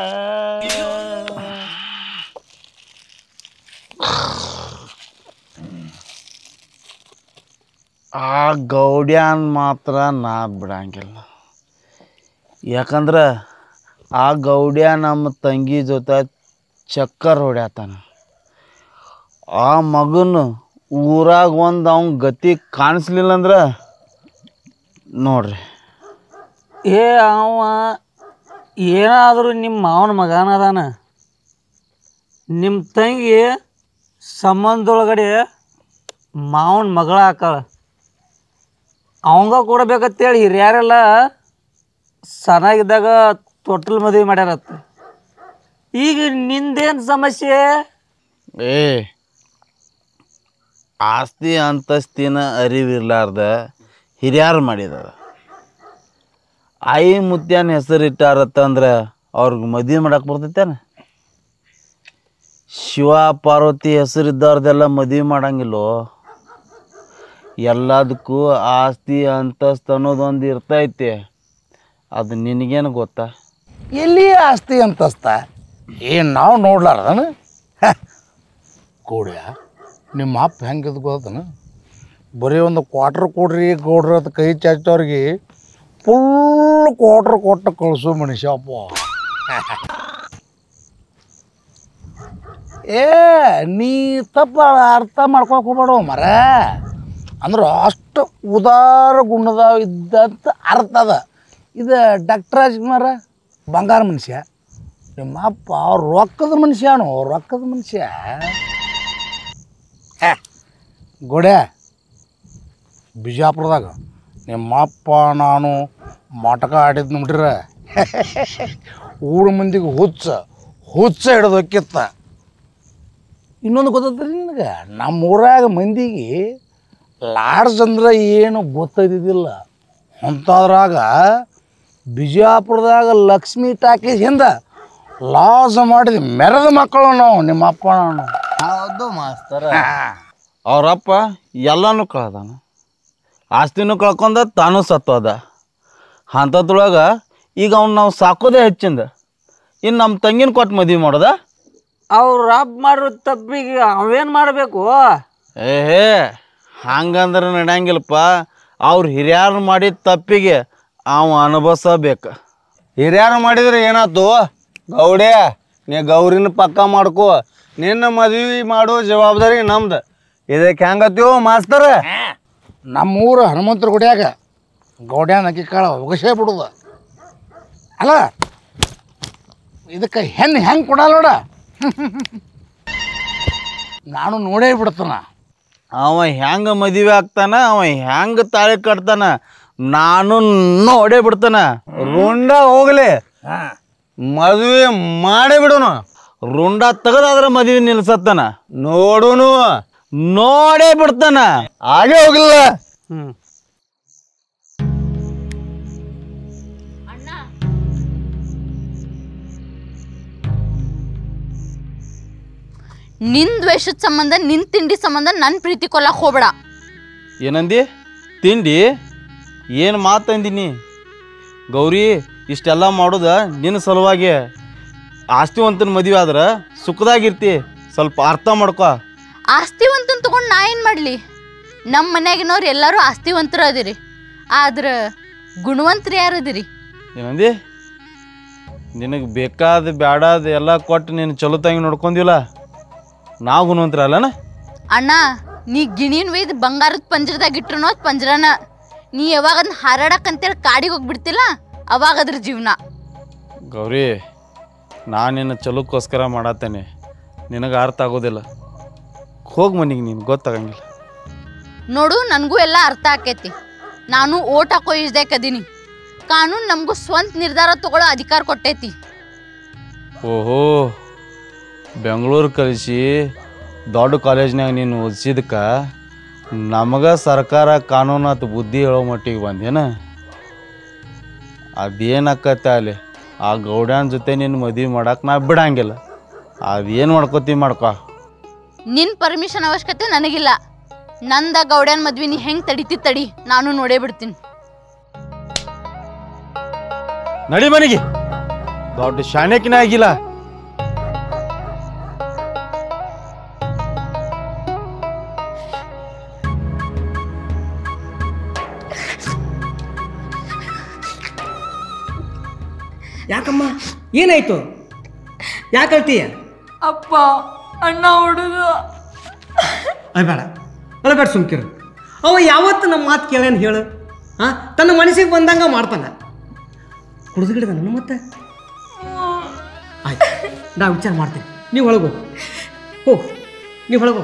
ಆ ಗೌಡ್ಯಾನ್ ಮಾತ್ರ ನಾ ಬಿಡಂಗಿಲ್ಲ ಯಾಕಂದ್ರೆ ಆ ಗೌಡ್ಯ ನಮ್ಮ ತಂಗಿ ಜೊತೆ ಚಕ್ಕರ್ ಹೊಡ್ಯಾತಾನ ಆ ಮಗನ ಊರಾಗ ಒಂದು ಅವ್ನ ಗತಿ ಕಾಣಿಸ್ಲಿಲ್ಲ ಅಂದ್ರೆ ನೋಡ್ರಿ ಏ ಅವ ಏನಾದರೂ ನಿಮ್ಮ ಮಾವನ ಮಗನ ಅದಾನ ನಿಮ್ಮ ತಂಗಿ ಸಂಬಂಧದೊಳಗಡೆ ಮಾವನ ಮಗಳ ಹಾಕಾಳ ಅವಂಗ ಕೊಡ್ಬೇಕಂತೇಳಿ ಹಿರಿಯರೆಲ್ಲ ಸಣ್ಣಗಿದ್ದಾಗ ತೊಟ್ಟಲ್ ಮದುವೆ ಮಾಡ್ಯಾರತ್ತ ಈಗ ನಿಂದೇನು ಸಮಸ್ಯೆ ಏ ಆಸ್ತಿ ಅಂತಸ್ತಿನ ಅರಿವಿರ್ಲಾರ್ದ ಹಿರಿಯರು ಮಾಡಿದಾರ ಆಯಿ ಮುತ್ಯಾನ ಹೆಸರಿಟ್ಟಾರತ್ತಂದ್ರೆ ಅವ್ರಿಗೆ ಮದುವೆ ಮಾಡಕ್ಕೆ ಬರ್ತೈತೇನ ಶಿವ ಪಾರ್ವತಿ ಹೆಸರಿದ್ದವ್ರದೆಲ್ಲ ಮದುವೆ ಮಾಡಂಗಿಲ್ಲೋ ಎಲ್ಲದಕ್ಕೂ ಆಸ್ತಿ ಅಂತಸ್ತು ಅನ್ನೋದೊಂದು ಇರ್ತೈತಿ ಅದು ನಿನಗೇನು ಗೊತ್ತಾ ಎಲ್ಲಿ ಆಸ್ತಿ ಅಂತಸ್ತ ಏನು ನಾವು ನೋಡ್ಲಾರ್ದನ ಕೂಡ್ಯ ನಿಮ್ಮ ಅಪ್ಪ ಹೆಂಗಿದ್ ಗೊತ್ತನ ಬರೀ ಒಂದು ಕ್ವಾರ್ಟರ್ ಕೊಡ್ರಿ ಕೊಡ್ರಿ ಅಂತ ಕೈ ಚಾಚೋರಿಗೆ ಫುಲ್ ಕ್ವಾರ್ಟರ್ ಕೊಟ್ಟು ಕಳಿಸು ಮನುಷ್ಯಪ್ಪ ಏ ನೀ ತಪ್ಪ ಅರ್ಥ ಮಾಡ್ಕೊಕ್ ಹೋಗ್ಬೇಡ ಮರ ಅಂದ್ರೆ ಅಷ್ಟು ಉದಾರ ಗುಣದ ಇದ್ದಂತ ಅರ್ಥ ಅದ ಇದು ಡಾಕ್ಟರ್ ರಾಜ್ಕುಮಾರ ಬಂಗಾರ ಮನುಷ್ಯ ನಿಮ್ಮ ಅಪ್ಪ ರೊಕ್ಕದ ಮನುಷ್ಯನು ರೊಕ್ಕದ ಮನುಷ್ಯ ಏ, ಗೋಡೆ ಬಿಜಾಪುರದಾಗ ನಿಮ್ಮ ಅಪ್ಪ ನಾನು ಮಟಕ ಆಡಿದ್ ನೋಡ್ರಿ ಊರ ಮಂದಿಗೆ ಹುಚ್ಚ ಹುಚ್ಚ ಹಿಡಿದು ಹೊಕ್ಕಿತ್ತ ಇನ್ನೊಂದು ಗೊತ್ತೈತ್ರಿ ನಿನಗೆ ನಮ್ಮ ಊರಾಗ ಮಂದಿಗೆ ಲಾಡ್ಜ್ ಅಂದ್ರೆ ಏನು ಗೊತ್ತೈದಿದ್ದಿಲ್ಲ ಅಂಥದ್ರಾಗ ಬಿಜಾಪುರದಾಗ ಲಕ್ಷ್ಮಿ ಟಾಕೀಸ್ ಹಿಂದೆ ಲಾಸ್ ಮಾಡಿದ ಮೆರೆದ ಮಕ್ಕಳು ನಾವು ನಿಮ್ಮ ಅಪ್ಪ ನಾನು ಹೌದು ಮಾಸ್ತರ ಅವ್ರಪ್ಪ ಎಲ್ಲನೂ ಕಳ್ದಾನ ಆಸ್ತಿನೂ ಕಳ್ಕೊಂಡ ತಾನು ಸತ್ತೋದ ಅಂಥದ್ರೊಳಗೆ ಈಗ ಅವ್ನು ನಾವು ಸಾಕೋದೇ ಹೆಚ್ಚಿಂದ ಇನ್ನು ನಮ್ಮ ತಂಗಿನ ಕೊಟ್ಟು ಮದುವೆ ಮಾಡೋದ ಅವ್ರು ರಬ್ ಮಾಡೋ ತಪ್ಪಿಗೆ ಅವೇನು ಮಾಡಬೇಕು ಏಹೇ ಹಂಗಂದ್ರೆ ನಡೆಯಂಗಿಲ್ಲಪ್ಪ ಅವ್ರು ಹಿರಿಯರು ಮಾಡಿದ ತಪ್ಪಿಗೆ ಅವ ಅನುಭವಿಸಬೇಕು ಹಿರಿಯರು ಮಾಡಿದ್ರೆ ಏನಾಯ್ತು ಗೌಡ್ಯ ನೀ ಗೌರಿನ ಪಕ್ಕ ಮಾಡ್ಕೋ ನಿನ್ನ ಮದುವೆ ಮಾಡೋ ಜವಾಬ್ದಾರಿ ನಮ್ದು ಇದಕ್ಕೆ ಹೆಂಗತ್ತೀವೋ ಮಾಸ್ತರ ನಮ್ಮೂರು ಹನುಮಂತರ ಗುಡಿಯಾಗ ಗೌಡ್ಯಾನ ಅಕ್ಕಿ ಕಾಳ ಒಗಸೇ ಬಿಡುದ ಅಲ್ಲ ಇದಕ್ಕೆ ಹೆಣ್ಣು ಹೆಂಗೆ ಕೊಡಲ್ಲ ನೋಡ ನಾನು ನೋಡೇ ಬಿಡ್ತಾನ ಅವ ಹೆಂಗ ಮದುವೆ ಆಗ್ತಾನ ಅವ ಹೆಂಗ ತಾಳಿ ಕಟ್ತಾನ ನಾನು ನೋಡೇ ಬಿಡ್ತಾನ ರುಂಡ ಹೋಗ್ಲಿ ಮದುವೆ ಮಾಡೇ ಬಿಡೋನು ರುಂಡ ತೆಗದಾದ್ರ ಮದುವೆ ನಿಲ್ಸತ್ತಾನ ನೋಡುನು ನೋಡೇ ಬಿಡ್ತಾನ ಹಾಗೆ ಹೋಗಿಲ್ಲ ಹ್ಞೂ ನಿನ್ ದ್ವೇಷದ ಸಂಬಂಧ ನಿನ್ ತಿಂಡಿ ಸಂಬಂಧ ನನ್ನ ಪ್ರೀತಿ ಕೊಲ್ಲಕ್ ಹೋಗ್ಬೇಡ ಏನಂದಿ ತಿಂಡಿ ಏನು ಮಾತಂದಿನಿ ಗೌರಿ ಇಷ್ಟೆಲ್ಲ ಮಾಡೋದ ನಿನ್ನ ಸಲುವಾಗಿ ಆಸ್ತಿವಂತನ ಮದುವೆ ಆದ್ರೆ ಸುಖದಾಗಿರ್ತಿ ಸ್ವಲ್ಪ ಅರ್ಥ ಮಾಡ್ಕೊ ಆಸ್ತಿವಂತನ್ ತಗೊಂಡ್ ನಾ ಏನ್ ಮಾಡ್ಲಿ ನಮ್ಮ ಮನ್ಯಾಗಿನವ್ರು ಎಲ್ಲರೂ ಆಸ್ತಿವಂತರು ಅದಿರಿ ಆದ್ರ ಗುಣವಂತರು ಯಾರು ಅದಿರಿ ಏನಂದಿ ನಿನಗೆ ಬೇಕಾದ ಬ್ಯಾಡಾದ ಎಲ್ಲ ಕೊಟ್ಟು ನೀನು ಚಲೋ ತಂಗಿ ನೋಡ್ಕೊಂದಿಲ್ಲ ನಾವು ಗುಣವಂತರಲ್ಲನ ಅಣ್ಣ ನೀ ಗಿಣಿನ್ ಒಯ್ದು ಬಂಗಾರದ ಪಂಜರದಾಗ ಇಟ್ರು ಪಂಜರನ ನೀ ಯಾವಾಗ ಅದನ್ನ ಹಾರಾಡಕ್ಕಂತೇಳಿ ಕಾಡಿಗೆ ಹೋಗ್ಬಿಡ್ತಿಲ್ಲ ಅವಾಗ ಅದ್ರ ಜೀವನ ಗೌರಿ ನಾನು ನಿನ್ನ ಚಲೋಕ್ಕೋಸ್ಕರ ಮಾಡತ್ತೇನೆ ನಿನಗೆ ಅರ್ಥ ಆಗೋದಿಲ್ಲ ಹೋಗಿ ಮನೆಗೆ ನೀನು ಗೊತ್ತಾಗಂಗಿಲ್ಲ ನೋಡು ನನಗೂ ಎಲ್ಲ ಅರ್ಥ ಆಕೈತಿ ನಾನು ಓಟ್ ಹಾಕೋ ಇಸ್ದಾಕದೀನಿ ಕಾನೂನು ನಮಗೂ ಸ್ವಂತ ನಿರ್ಧಾರ ತಗೊಳ್ಳೋ ಅಧಿಕಾರ ಕೊಟ್ಟೈತಿ ಓಹೋ ಬೆಂಗಳೂರು ಕಲಿಸಿ ದೊಡ್ಡ ಕಾಲೇಜ್ನಾಗ ನೀನು ಓದಿಸಿದಕ್ಕೆ ನಮಗೆ ಸರ್ಕಾರ ಕಾನೂನು ಆತು ಬುದ್ಧಿ ಹೇಳೋ ಮಟ್ಟಿಗೆ ಬಂದೇನ ಅದೇನಾಕತ್ತೆ ಅಲ್ಲಿ ಆ ಗೌಡ್ಯಾನ ಜೊತೆ ನಿನ್ನ ಮದುವೆ ಮಾಡಕ್ಕೆ ನಾ ಬಿಡಂಗಿಲ್ಲ ಅದೇನು ಮಾಡ್ಕೋತಿ ಮಾಡ್ಕೊ ನಿನ್ ಪರ್ಮಿಷನ್ ಅವಶ್ಯಕತೆ ನನಗಿಲ್ಲ ನಂದ ಗೌಡ್ಯನ್ ಮದ್ವಿ ನೀ ಹೆಂಗ್ ತಡಿತಿ ತಡಿ ನಾನು ನೋಡೇ ಬಿಡ್ತೀನಿ ನಡಿ ಮನೆಗೆ ದೊಡ್ಡ ಶಾಣೆಕಿನ ಆಗಿಲ್ಲ ಯಾಕಮ್ಮ ಏನಾಯ್ತು ಯಾಕೆ ಅಳ್ತೀಯ ಅಪ್ಪ ಅಣ್ಣ ಹೊಡೆದ ಅಳ್ಬೇಡ ಅಳ್ಬೇಡ ಸುಮ್ಕಿರು ಅವ ಯಾವತ್ತು ನಮ್ಮ ಮಾತು ಕೇಳೇನು ಹೇಳು ಹಾಂ ತನ್ನ ಮನಸ್ಸಿಗೆ ಬಂದಂಗ ಮಾಡ್ತಾನ ಕುಡಿದು ನನ್ನ ಮತ್ತೆ ಆಯ್ತು ನಾ ವಿಚಾರ ಮಾಡ್ತೀನಿ ನೀವು ಒಳಗು ಹೋ ನೀವು ಒಳಗು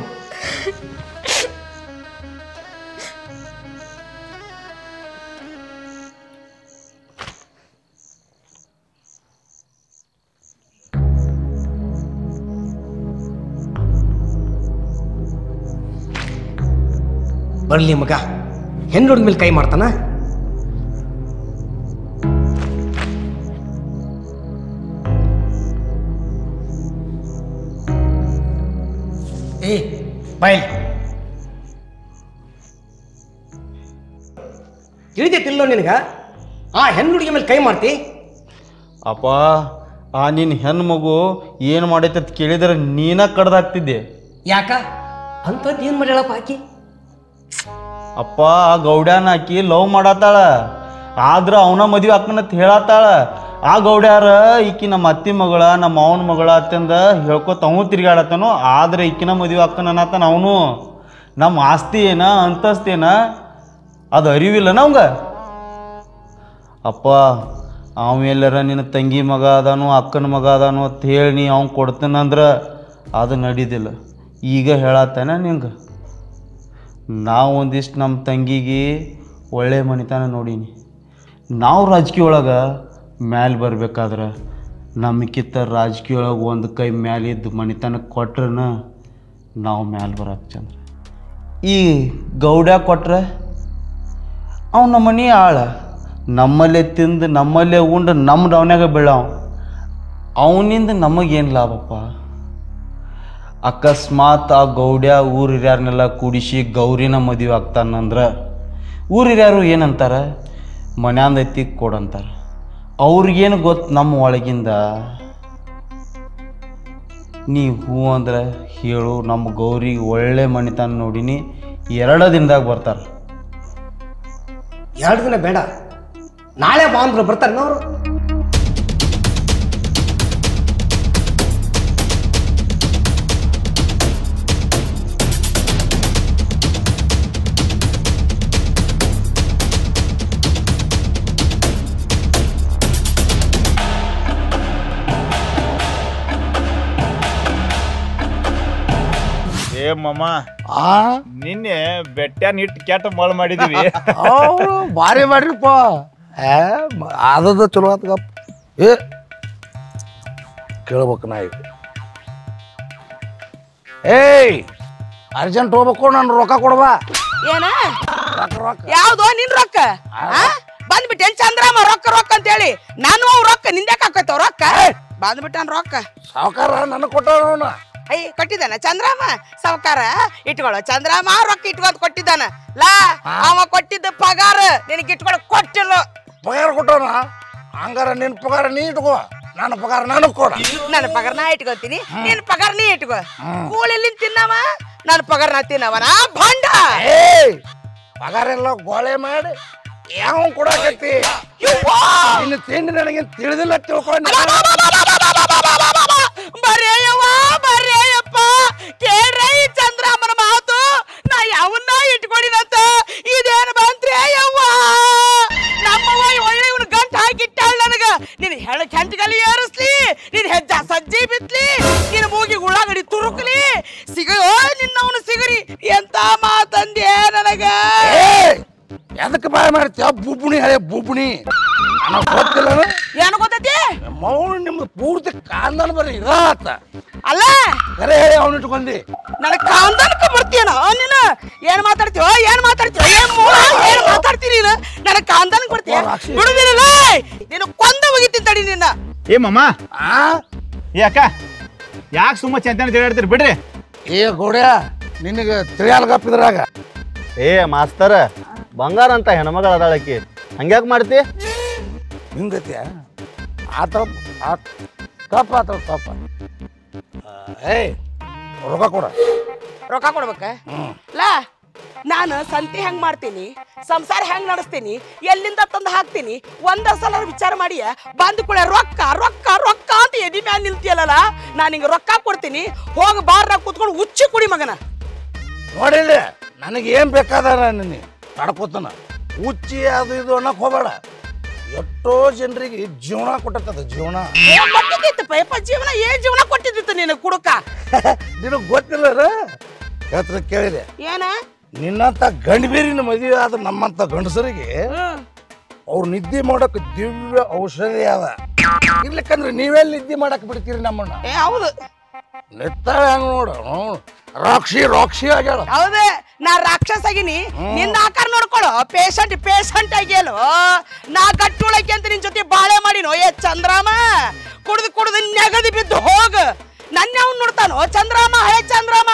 ಬರಲಿ ಮಗ ಹೆಣ್ಣು ಮೇಲೆ ಕೈ ಮಾಡ್ತಾನ ಏ ಬಾಯ್ ತಿಳಿದೈತಿಲ್ಲೋ ನಿನಗ ಆ ಹೆಣ್ಣು ಹುಡುಗಿ ಮೇಲೆ ಕೈ ಮಾಡ್ತಿ ಅಪ್ಪ ಆ ನಿನ್ನ ಹೆಣ್ಣು ಮಗು ಏನು ಮಾಡೈತೆ ಅಂತ ಕೇಳಿದ್ರೆ ನೀನ ಕಡ್ದಾಗ್ತಿದ್ದೆ ಯಾಕ ಅಂಥದ್ದು ಏನು ಮಾಡ್ಯಾಳಪ್ಪ ಆಕಿ ಅಪ್ಪ ಆ ಗೌಡ್ಯಾನ ಆಕಿ ಲವ್ ಮಾಡತ್ತಾಳ ಆದ್ರ ಅವನ ಮದುವೆ ಅಕ್ಕನತ್ ಹೇಳತ್ತಾಳ ಆ ಗೌಡ್ಯಾರ ಈಕಿ ನಮ್ಮ ಅತ್ತಿ ಮಗಳ ನಮ್ಮ ಅವನ ಮಗಳ ಅತ್ತಂದ ಹೇಳ್ಕೊತ ಅವನು ತಿರ್ಗಾಡತ್ತಾನು ಆದ್ರೆ ಈಕಿನ ಮದುವೆ ಅಕ್ಕನ ಅನ್ನತ್ತಾನ ಅವನು ನಮ್ಮ ಆಸ್ತಿ ಏನ ಅಂತಸ್ತೇನ ಅದು ಅರಿವಿಲ್ಲನ ಅವಂಗ ಅಪ್ಪ ಅವ ಎಲ್ಲರ ನಿನ್ನ ತಂಗಿ ಮಗ ಅದಾನು ಅಕ್ಕನ ಮಗ ಅದಾನು ಅಂತ ಹೇಳಿ ನೀ ಅವ್ನು ಕೊಡ್ತೇನಂದ್ರೆ ಅದು ನಡೀದಿಲ್ಲ ಈಗ ಹೇಳತ್ತಾನ ನಿಂಗೆ ನಾವು ಒಂದಿಷ್ಟು ನಮ್ಮ ತಂಗಿಗೆ ಒಳ್ಳೆ ಮನಿತನ ನೋಡೀನಿ ನಾವು ರಾಜಕೀಯ ಒಳಗೆ ಮ್ಯಾಲೆ ಬರ್ಬೇಕಾದ್ರೆ ನಮಗಿಂತ ರಾಜಕೀಯ ಒಳಗೆ ಒಂದು ಕೈ ಮ್ಯಾಲೆ ಇದ್ದು ಮನಿತನ ಕೊಟ್ರನ ನಾವು ಮ್ಯಾಲೆ ಬರಕ್ಕೆ ಚಂದ್ರ ಈ ಗೌಡ ಕೊಟ್ರೆ ಅವ್ ನಮ್ಮ ಮನೆ ಆಳ ನಮ್ಮಲ್ಲೇ ತಿಂದು ನಮ್ಮಲ್ಲೇ ಉಂಡು ನಮ್ಮ ಡೌನ್ಯಾಗ ಬೀಳಾವ ಅವನಿಂದ ನಮಗೇನು ಲಾಭಪ್ಪ ಅಕಸ್ಮಾತ್ ಆ ಗೌಡ್ಯ ಊರ್ ಹಿರಿಯರ್ನೆಲ್ಲ ಕೂಡಿಸಿ ಗೌರಿನ ಮದುವೆ ಆಗ್ತಾನಂದ್ರೆ ಊರ್ ಹಿರಿಯರು ಏನಂತಾರ ಮನ್ಯಾಂದ ಐತಿ ಕೊಡಂತಾರ ಅವ್ರಿಗೇನು ಗೊತ್ತು ನಮ್ಮ ಒಳಗಿಂದ ನೀ ಹೂ ಅಂದ್ರೆ ಹೇಳು ನಮ್ಮ ಗೌರಿಗೆ ಒಳ್ಳೆ ಮನಿತನ ನೋಡಿನಿ ಎರಡು ದಿನದಾಗ ಬರ್ತಾರೆ ಎರಡು ದಿನ ಬೇಡ ನಾಳೆ ಬಾ ಅಂದ್ರೆ ಬರ್ತಾರೆ ಅವರು ಏ ಮಮ್ಮ ನಿನ್ನೆ ಬೆಟ್ಟ ಇಟ್ಟು ಕೆಟ್ಟ ಮಳ್ ಮಾಡಿದೀವಿ ಅವ್ರು ಭಾರಿ ಮಾಡ್ರಿಪ್ಪ ಏ ಮ- ಆದದ ಚಲೋ ಆತ್ಗಪ್ಪ ಏ ಕೇಳ್ಬೇಕು ನಾ ಈಗ ಏಯ್ ಅರ್ಜೆಂಟ್ ಹೋಗ್ಬೇಕು ನಾನು ರೊಕ್ಕ ಕೊಡ್ಬಾ ಏನ ಯಾವ್ದೋ ನಿನ್ ರೊಕ್ಕ ಬಂದ್ಬಿಟ್ಟೇನ್ ಚಂದ್ರಮ್ಮ ರೊಕ್ಕ ರೊಕ್ಕ ಅಂತ ಹೇಳಿ ನಾನು ಅವ್ ರೊಕ್ಕ ನಿಂದ್ಯಾಕ ಹಾಕೈತವ್ ರೊಕ್ಕ ಬಂದ್ಬಿಟ್ಟನ್ ರೊಕ್ಕ ಸಾವುಕಾರ ನನಗೆ ಕೊಟ್ಟವನ ಅಯ್ಯ ಕೊಟ್ಟಿದ್ದಾನ ಚಂದ್ರಾಮ ಸಾವ್ಕಾರ ಇಟ್ಕೊಳ್ಳೋ ಚಂದ್ರಾಮ ರೊಕ್ಕ ಇಟ್ಕೊಂಡ್ ಕೊಟ್ಟಿದ್ದಾನ ಲಾ ಅವ ಕೊಟ್ಟಿದ್ದ ಪಗಾರ ನಿನಗೆ ಇಟ್ಕೊಳಕ್ ಕೊಟ್ಟಿಲ್ಲ ಪಗಾರ ಕೊಟ್ಟವನ ಹಂಗಾರ ನಿನ್ ಪಗಾರ ನೀ ಇಟ್ಕೋ ನನ್ನ ಪಗಾರ ನನಗ್ ಕೊಡ ನನ್ನ ಪಗಾರ ನಾ ಇಟ್ಕೊತೀನಿ ನಿನ್ ಪಗಾರ ನೀ ಇಟ್ಕೋ ಕೂಳಿಲಿ ತಿನ್ನವ ನನ್ನ ಪಗಾರ ನಾ ತಿನ್ನವನ ಭಂಡ ಏಯ್ ಪಗಾರ ಎಲ್ಲ ಗೋಳೆ ಮಾಡಿ ಯಾವ ಕೊಡಕತ್ತಿ ಇನ್ನು ತಿಂಡಿ ನನಗೆ ತಿಳಿದಿಲ್ಲ ತಿಳ್ಕೊಂಡು ಬರೇಯವ್ವ ಬರೇಯಪ್ಪ ಕೇಳ್ರ ಈ ಚಂದ್ರಾಮನ ಮಾತು ನಾ ಯಾವನ್ನ ಇಟ್ಕೊಂಡಿನಂತ ಇದೇನು ಬಂತ್ರಿ ಯವ್ವ ನಮ್ಮವ್ವ ಈ ಒಳ್ಳೆ ಇವ್ನ ಗಂಟ ಹಾಕಿಟ್ಟಾಳ ನನಗ ನಿನ್ ಹೆಳ ಕೆಂಟಗಲಿ ಏರಿಸ್ಲಿ ನಿನ್ ಹೆಜ್ಜ ಸಜ್ಜಿ ಬಿತ್ಲಿ ನಿನ್ ಮೂಗಿ ಉಳ್ಳಾಗಡಿ ತುರುಕ್ಲಿ ಸಿಗ ನಿನ್ನವನು ಸಿಗರಿ ಎಂತ ಮಾತಂದೆ ನನಗ ಎದಕ್ಕೆ ಬಾಯ್ ಮಾಡ್ತೀಯ ಬುಬ್ಬುಣಿ ಹಳೆ ಬುಬ್ಬುಣಿ ನನಗ್ ಗೊತ್ತಿಲ್ಲ ಏನು ಗೊತ್ತೈತಿ ಮೌನ ನಿಮ್ದು ಪೂರ್ತಿ ಕಾಂದನ ಬರೀ ಇದಾತ ಅಲ್ಲ ಕರೆ ಹೇಳಿ ಅವ್ನು ಇಟ್ಕೊಂಡಿ ನನ್ನ ಕಾಂದನಕ್ಕೆ ಬರ್ತೀಯನ ನೀನು ಏನ್ ಮಾತಾಡ್ತೀವ ಏನ್ ಮಾತಾಡ್ತೀವ ಏನ್ ಮೂಳ ಏನ್ ಮಾತಾಡ್ತೀನಿ ನೀನು ನನ್ನ ಕಾಂದನಕ್ಕೆ ಬರ್ತೀಯ ಬಿಡುದಿಲ್ಲ ನೀನು ಕೊಂದ ಹೋಗಿತ್ತೀನಿ ತಡಿ ನಿನ್ನ ಏ ಮಮ್ಮ ಏ ಅಕ್ಕ ಯಾಕೆ ಸುಮ್ಮ ಚಂತನ ತಿರುಗಾಡ್ತೀರಿ ಬಿಡ್ರಿ ಏ ಗೋಡ್ಯ ನಿನಗೆ ತಿಳಿಯಲ್ಗಪ್ಪಿದ್ರಾಗ ಏ ಮಾಸ್ತರ ಬಂಗಾರ ಅಂತ ಹೆಣ್ಮಗಳ ಅದಾಳಕಿ ಹಂಗ್ಯಾಕ್ ಮಾಡ್ತಿ ಹಿಂಗತ್ಯ ಆತ ಆತ ತಪ್ಪ ಆತ ತಪ್ಪ ಏಯ್ ರೊಕ್ಕ ಕೊಡ ರೊಕ್ಕ ಕೊಡ್ಬೇಕ ಲಾ ನಾನು ಸಂತೆ ಹೆಂಗ್ ಮಾಡ್ತೀನಿ ಸಂಸಾರ ಹೆಂಗ್ ನಡೆಸ್ತೀನಿ ಎಲ್ಲಿಂದ ತಂದು ಹಾಕ್ತೀನಿ ಒಂದ ಸಲ ವಿಚಾರ ಮಾಡಿ ಬಂದ ಕೂಡ ರೊಕ್ಕ ರೊಕ್ಕ ರೊಕ್ಕ ಅಂತ ಎದಿ ಮ್ಯಾಲ ನಿಲ್ತಿಯಲ್ಲ ನಾನು ಹಿಂಗ ರೊಕ್ಕ ಕೊಡ್ತೀನಿ ಹೋಗಿ ಬಾರ್ನಾಗ ಕೂತ್ಕೊಂಡು ಉಚ್ಚಿ ಕುಡಿ ಮಗನ ನೋಡಿಲ್ಲ ನನಗೆ ಏನ್ ಬೇಕಾದ ನಿನ್ನೆ ತಡ್ಕೋತಾನ ಹುಚ್ಚಿ ಅದು ಇದು ಅನ್ನಕ್ ಹೋಗ್ಬೇಡ ಎಷ್ಟೋ ಜನರಿಗೆ ಜೀವನ ಕೊಟ್ಟದ ಜೀವನ ಏನ್ ಕೊಟ್ಟಿದ್ದಿತ್ತು ಪೈಪ ಜೀವನ ಏನ್ ಜೀವನ ಕೊಟ್ಟಿದ್ದಿತ್ತು ನೀನು ಕುಡುಕ ನಿನಗ್ ಗೊತ್ತಿಲ್ಲ ಹೇಳ್ತಾರೆ ಕೇಳಿದೆ ಏನ ನಿನ್ನಂತ ಗಂಡಬೀರಿನ ಮದುವೆ ಆದ ನಮ್ಮಂತ ಗಂಡಸರಿಗೆ ಅವ್ರು ನಿದ್ದೆ ಮಾಡಕ್ ದಿವ್ಯ ಔಷಧಿ ಅದ ಇರ್ಲಿಕ್ಕಂದ್ರೆ ನೀವೆಲ್ಲಿ ನಿದ್ದೆ ಮಾಡಕ್ ಬಿಡ್ತೀರಿ ನಮ್ಮನ್ನ ಏ ಹೌದು ನೆತ್ತಾಳೆ ಹಂಗ ನೋಡು ಹ್ಞೂ. ರಾಕ್ಷಿ ರಾಕ್ಷಿ ಆಗ್ಯಾಳ ಹೌದೇ ನಾ ರಾಕ್ಷಸ ಆಗಿನಿ ನಿನ್ನ ಆಕಾರ ನೋಡ್ಕೊಳ್ಳೋ ಪೇಷಂಟ್ ಪೇಷಂಟ್ ಆಗ್ಯೇಲು ನಾ ಗಟ್ಟುಳಕ್ಕೆ ಅಂತ ನಿನ್ ಜೊತೆ ಬಾಳೆ ಮಾಡಿನೋ ಏ ಚಂದ್ರಾಮ ಕುಡ್ದು ಕುಡ್ದು ನೆಗದಿ ಬಿದ್ದು ಹೋಗ ನನ್ನ ಅವ್ನು ನೋಡ್ತಾನೋ ಚಂದ್ರಾಮ ಹೇ ಚಂದ್ರಾಮ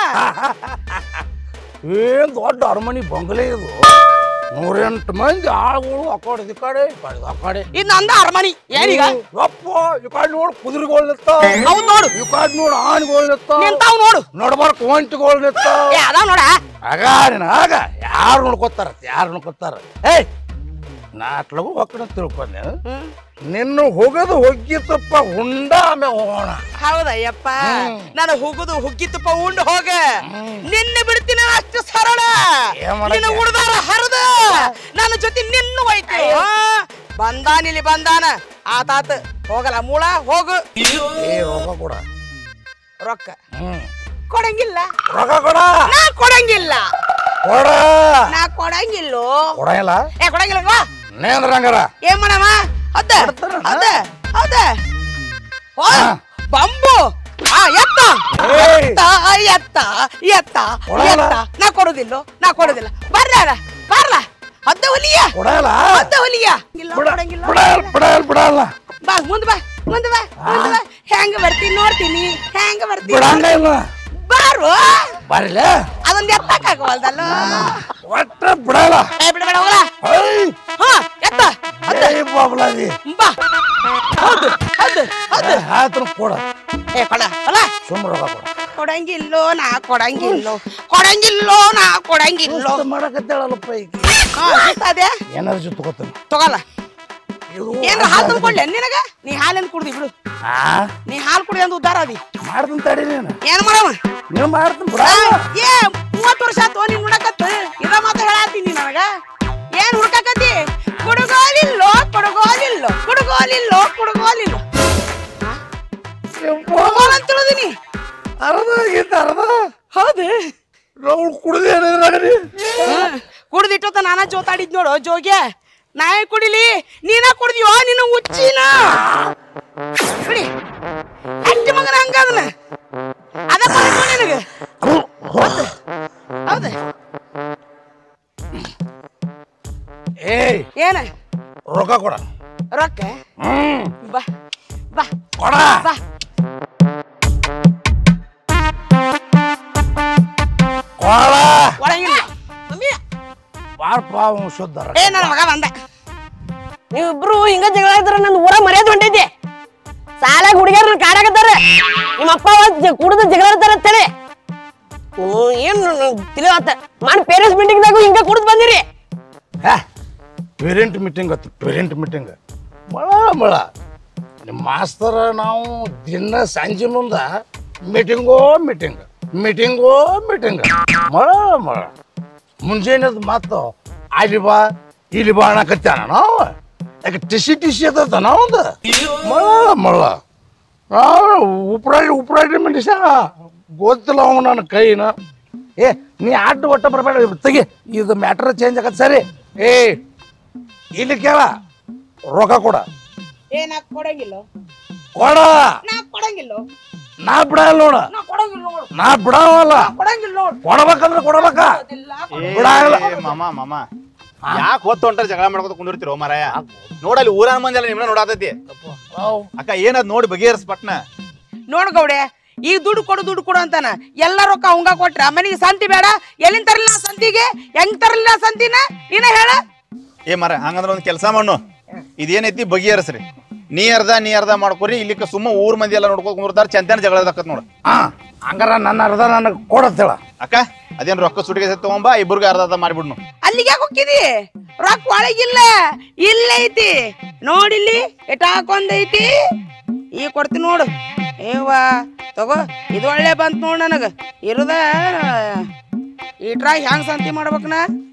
ಏನ್ ದೊಡ್ಡ ಅರಮನಿ ಬಂಗಲೆ ಇದು ನೂರೆಂಟು ಮಂದಿ ಆಳುಗಳು ಆ ಕಡೆ ಈ ಕಡೆ ಈ ಕಡೆ ಆ ಕಡೆ ಇದು ನಂದ ಅರಮನಿ ಏನೀಗ ಯಪ್ಪ ಈ ಕಡೆ ನೋಡು ಕುದುರೆಗಳು ನಿತ್ತಾವ ಹೌದ್ ನೋಡು ಈ ಕಡೆ ನೋಡು ಆನೆಗಳು ನಿತ್ತಾವ ನಿಂತಾವ್ ನೋಡು ನೋಡ್ಬಾರ್ಕ ಒಂಟಿಗಳು ನಿತ್ತಾವ ಏ ಅದಾವ ನೋಡ ಆಗ ನೀನ್ ಆಗ ಯಾರು ನೋಡ್ಕೊತಾರ ಯಾರು ನೋಡ್ಕೊತಾರ ಏಯ್ ನಾಟ್ಲಗು ಹೊಕ್ಕಣ ತಿಳ್ಕೊಂಡೆ ನಿನ್ನ ಹೋಗೋದು ಹೋಗಿತ್ತಪ್ಪ ಹುಂಡ ಆಮೇಲೆ ಹೋಗೋಣ ಹೌದಯ್ಯಪ್ಪ ನಾನು ಹುಗುದು ಹುಗ್ಗಿ ತುಪ್ಪ ಉಂಡು ಹೋಗ ನಿನ್ನ ಬಿಡ್ತೀನಿ ಅಷ್ಟು ಸರಳ ಏನ್ ಮಾಡಕ್ಕೆ? ನಿನ್ನ ಉಡ್ದಾರ ಹರಿದ ನನ್ನ ಜೊತೆ ನಿನ್ನ ಹೋಯ್ತು ಬಂದಾನಿಲ್ಲಿ ಬಂದಾನ ಆತಾತ ಹೋಗಲ್ಲ ಮೂಳ ಹೋಗು ಏ ರೊಕ್ಕ ಕೊಡ ರೊಕ್ಕ ಹ್ಮ್ ಕೊಡಂಗಿಲ್ಲ ರೊಕ್ಕ ಕೊಡ ನಾ ಕೊಡಂಗಿಲ್ಲ ಕೊಡ ನಾ ಕೊಡಂಗಿಲ್ಲೋ ಕೊಡಂಗಿಲ್ಲ ಏ ಕೊಡಂಗಿಲ್ಲ ನೇಂದ್ರ ಹಂಗಾರ ಏನ್ ಮಾಡಮ್ಮ ಅದ ಅದ ಅದ ಹೋ ಬಂಬು ಆ ಎತ್ತ ಎತ್ತ ಎತ್ತ ಎತ್ತ ಎತ್ತ ನಾ ಕೊಡುದಿಲ್ಲ ನಾ ಕೊಡುದಿಲ್ಲ ಬರ್ರ ಬರ್ಲ ಅದ್ದ ಹುಲಿಯ ಕೊಡಲ್ಲ ಅದ್ದ ಹುಲಿಯ ಇಲ್ಲ ಕೊಡಂಗಿಲ್ಲ ಬಿಡಲ್ಲ ಬಿಡಲ್ಲ ಬಿಡಲ್ಲ ಬಾ ಮುಂದ್ ಬಾ ಮುಂದ್ ಬಾ ಮುಂದ್ ಬಾ ಹೆಂಗ ಬರ್ತೀನಿ ನೋಡ್ತೀನಿ ಹೆಂಗ ಬರ್ತೀನಿ ಬಿಡಂಗ ಇಲ್ಲ ಬಾರು ಬರಲ್ಲ ಅದೊಂದ್ ಎತ್ತಕ್ಕಾಗವಲ್ದಲ್ಲ ಒಟ್ಟ ಬಿಡಲ್ಲ ಏ ಬಿಡ ಬಿಡ ಹೋಗಲ್ಲ ಹಾ ಎತ್ತ ಏ ಬಾಬ್ಲಾದಿ ಬಾ ಹೌದು ಹೌದು ಹೌದು ಆತನ ಕೊಡ ಏ ಕೊಡ ಅಲ್ಲ ಸುಮ್ಮ ರೊಕ್ಕ ಕೊಡ ಕೊಡಂಗಿಲ್ಲೋ ನಾ ಕೊಡಂಗಿಲ್ಲೋ ಕೊಡಂಗಿಲ್ಲೋ ನಾ ಕೊಡಂಗಿಲ್ಲೋ ಮಾಡಕತ್ತೇಳಲ್ಲಪ್ಪ ಈಗ ಹಾ ಅದೇ ಎನರ್ಜಿ ತಗೋತಾನೆ ತಗೋಲ್ಲ ಇದು ಏನ್ರ ಹಾಲು ತಂದ್ಕೊಡ್ಲೆ ನಿನಗ ನೀ ಹಾಲಿಂದ ಕುಡ್ದಿ ಬಿಡು ಆ ನೀ ಹಾಲು ಕುಡಿ ಅಂದ್ ಉದ್ದಾರ ಅದಿ ಮಾಡ್ತೀನಿ ತಡಿ ನೀನು ಏನ್ ಮಾಡವ ನೀವು ಮಾಡ್ತೀನಿ ಬಿಡ ಏ ಮೂವತ್ತು ವರ್ಷ ಆತು ನೀನ್ ನೋಡಕತ್ತ ಇದ ಮಾತ ಹೇಳತ್ತೀನಿ ನನಗ ಏನ್ ಹುಡ್ಕಕತ್ತಿ ಕುಡುಗೋಲಿಲ್ಲೋ ಕುಡುಗೋಲಿಲ್ಲೋ ಕುಡುಗೋಲಿಲ್ಲೋ ಕುಡುಗೋಲಿಲ್ಲೋ ಕುಡುಗೋಲ್ ಅಂತ ತಿಳಿದೀನಿ ಅರ್ಧ ಆಗಿತ್ತು ಅರ್ಧ ಹೌದು ನಾವು ಕುಡ್ದು ಏನಿದ್ರಾಗಡಿ ಕುಡ್ದಿಟ್ಟು ನಾನಾ ಜೋತಾಡಿದ್ ನೋಡು ಜೋಗ್ಯ ನಾ ಯಾಕ್ ಕುಡಿಲಿ ನೀನ ಕುಡ್ದಿಯೋ ನಿನ್ನ ಹುಚ್ಚಿನ ಬಿಡಿ ಅಟ್ಟಿ ಮಗನ ಹಂಗಾದನ ಅದ ಕೊಡ್ಬೇಕು ನಿನಗ ಹೌದ ಏಯ್ ಏನ ರೊಕ್ಕ ಕೊಡ ರೊಕ್ಕ ಹ್ಮ್ ಬಾ ಬಾ ಕೊಡ ಬಾ ಕೊಡಂಗಿಲ್ಲ ಬಾಳಪ್ಪ ಅವ್ನು ಶುದ್ಧ ಏ ನನ್ನ ಮಗ ಬಂದ ನೀವಿಬ್ರು ಹಿಂಗ ಜಗಳ ಇದ್ರ ನನ್ನ ಊರ ಮರ್ಯಾದೆ ಹೊಂಟೈತಿ ಸಾಲಾಗ ಹುಡುಗಿಯರ್ ಕಾಡಾಕತ್ತಾರ ನಿಮ್ಮ ಅಪ್ಪ ಕುಡಿದು ಜಗಳ ಇರ್ತಾರ ಅಂತೇಳಿ ಹ್ಮ್, ಏನ್ ತಿಳಿವತ್ತ ಮಾಡಿ ಪೇರೆಂಟ್ಸ್ ಮೀಟಿಂಗ್ದಾಗೂ ಹಿಂಗ ಕುಡಿದು ಬಂದಿರಿ ಪೇರೆಂಟ್ ಮೀಟಿಂಗ್ ಆತು ಪೇರೆಂಟ್ ಮೀಟಿಂಗ್ ಮಳ ಮಳ ನಿಮ್ಮ ಮಾಸ್ತರ ನಾವು ದಿನ ಸಂಜೆ ಮುಂದ ಮೀಟಿಂಗೋ ಮೀಟಿಂಗ್ ಮೀಟಿಂಗೋ ಮೀಟಿಂಗ್ ಮಳ ಮಳ ಮುಂಜಾನೆದ್ ಮಾತು ಅಲ್ಲಿ ಬಾ ಇಲ್ಲಿ ಬಾ ಅನ್ನಕತ್ತಾನ ನಾವು ಯಾಕೆ ಟಿಸಿ ಟಿಸಿ ಅದ ನಾವೊಂದು ಮಳ ಮಳ ಉಪ್ರಾಡಿ ಉಪ್ರಾಡಿ ಮನುಷ್ಯ ಗೊತ್ತಿಲ್ಲ ಅವ ನನ್ನ ಕೈನ ಏ ನೀ ಆಟ ಒಟ್ಟ ಬರಬೇಡ ತೆಗಿ ಇದು ಮ್ಯಾಟ್ರ್ ಚೇಂಜ್ ಆಗತ್ತೆ ಸರಿ ಏ ಇಲ್ಲಿ ಕೇಳ ರೊಕ್ಕ ಕೊಡ ಏ ನಾ ಕೊಡಂಗಿಲ್ಲ ಕೊಡ ನಾ ಕೊಡಂಗಿಲ್ಲ ನಾ ಬಿಡಲ್ಲ ನೋಡ ನಾ ಕೊಡಂಗಿಲ್ಲ ನೋಡು ನಾ ಬಿಡವಲ್ಲ ಕೊಡಂಗಿಲ್ಲ ನೋಡು ಕೊಡ್ಬೇಕಂದ್ರೆ ಕೊಡ್ಬೇಕ ಬಿಡಲ್ಲ ಏ, ಮಾಮ ಮಾಮ ಯಾಕೆ ಹೊತ್ತು ಹೊಂಟಾರ ಜಗಳ ಮಾಡ್ಕೊತ ಕುಂದಿರ್ತಿರೋ ಮಾರಾಯ ನೋಡಲ್ಲಿ ಊರನ ಮಂದಿ ಎಲ್ಲ ನಿಮ್ಮನ್ನ ನೋಡಾತೈತಿ ಅಕ್ಕ ಏನದ್ ನೋಡಿ ಬಗೆಹರಿಸ್ ಪಟ್ನ ನೋಡ್ ಗೌಡೆ ಈಗ ದುಡ್ಡು ಕೊಡು ದುಡ್ಡು ಕೊಡು ಅಂತಾನ ಎಲ್ಲ ರೊಕ್ಕ ಅವಂಗ ಕೊಟ್ರ ಮನಿಗೆ ಸಂತಿ ಬೇಡ ಎಲ್ಲಿಂದ ತರಲಿಲ್ಲ ಸಂತಿಗೆ ಹೆಂಗ್ ತರಲಿಲ್ಲ ಸಂತಿನ ನೀನ ಹೇಳ ಏ ಮರ ಹಂಗಂದ್ರ ಒಂದ್ ಕೆಲಸ ಮಾಡು ಇದೇನೈತಿ ಬಗೆಹರಿಸ್ರಿ ನೀ ಅರ್ಧ ನೀ ಅರ್ಧ ಮಾಡ್ಕೊರಿ ಇಲ್ಲಿಕ ಸುಮ್ಮ ಊರ್ ಮಂದಿ ಎಲ್ಲ ನೋಡ್ಕೊತ ಕುಂದಿರ್ತಾರ ಚಂತನ ಜಗಳ ಇದಾಕತ್ ನೋಡು ಹಾ ಹಂಗಾರ ನನ್ನ ಅರ್ಧ ನನಗೆ ಕೊಡತ್ತೇಳ ಅಕ್ಕ ಅದೇನ್ ರೊಕ್ಕ ಸುಟಿಗೆ ತಗೊಂಬಾ ಇಬ್ಬರಿಗೆ ಅರ್ಧ ಅರ್ಧ ಮಾಡಿಬಿಡ್ನು ಅಲ್ಲಿಗೆ ಯಾಕೆ ಹೋಗಿದಿ ರೊಕ್ಕ ಒಳಗಿಲ್ಲ ಇಲ್ಲ ಐತಿ ನೋಡಿಲ್ಲಿ ಎಟ ಹಾಕೊಂದೈತಿ ಈಗ ಕೊಡ್ತೀನಿ ನೋಡು ಏವಾ ತಗೋ ಇದು ಒಳ್ಳೆ ಬಂತ್ ನೋಡ್ ನನಗ ಇರುದ ಇಟ್ರಾಗ ಹೆಂಗ್ ಸಂತಿ ಮಾಡ್ಬೇಕನ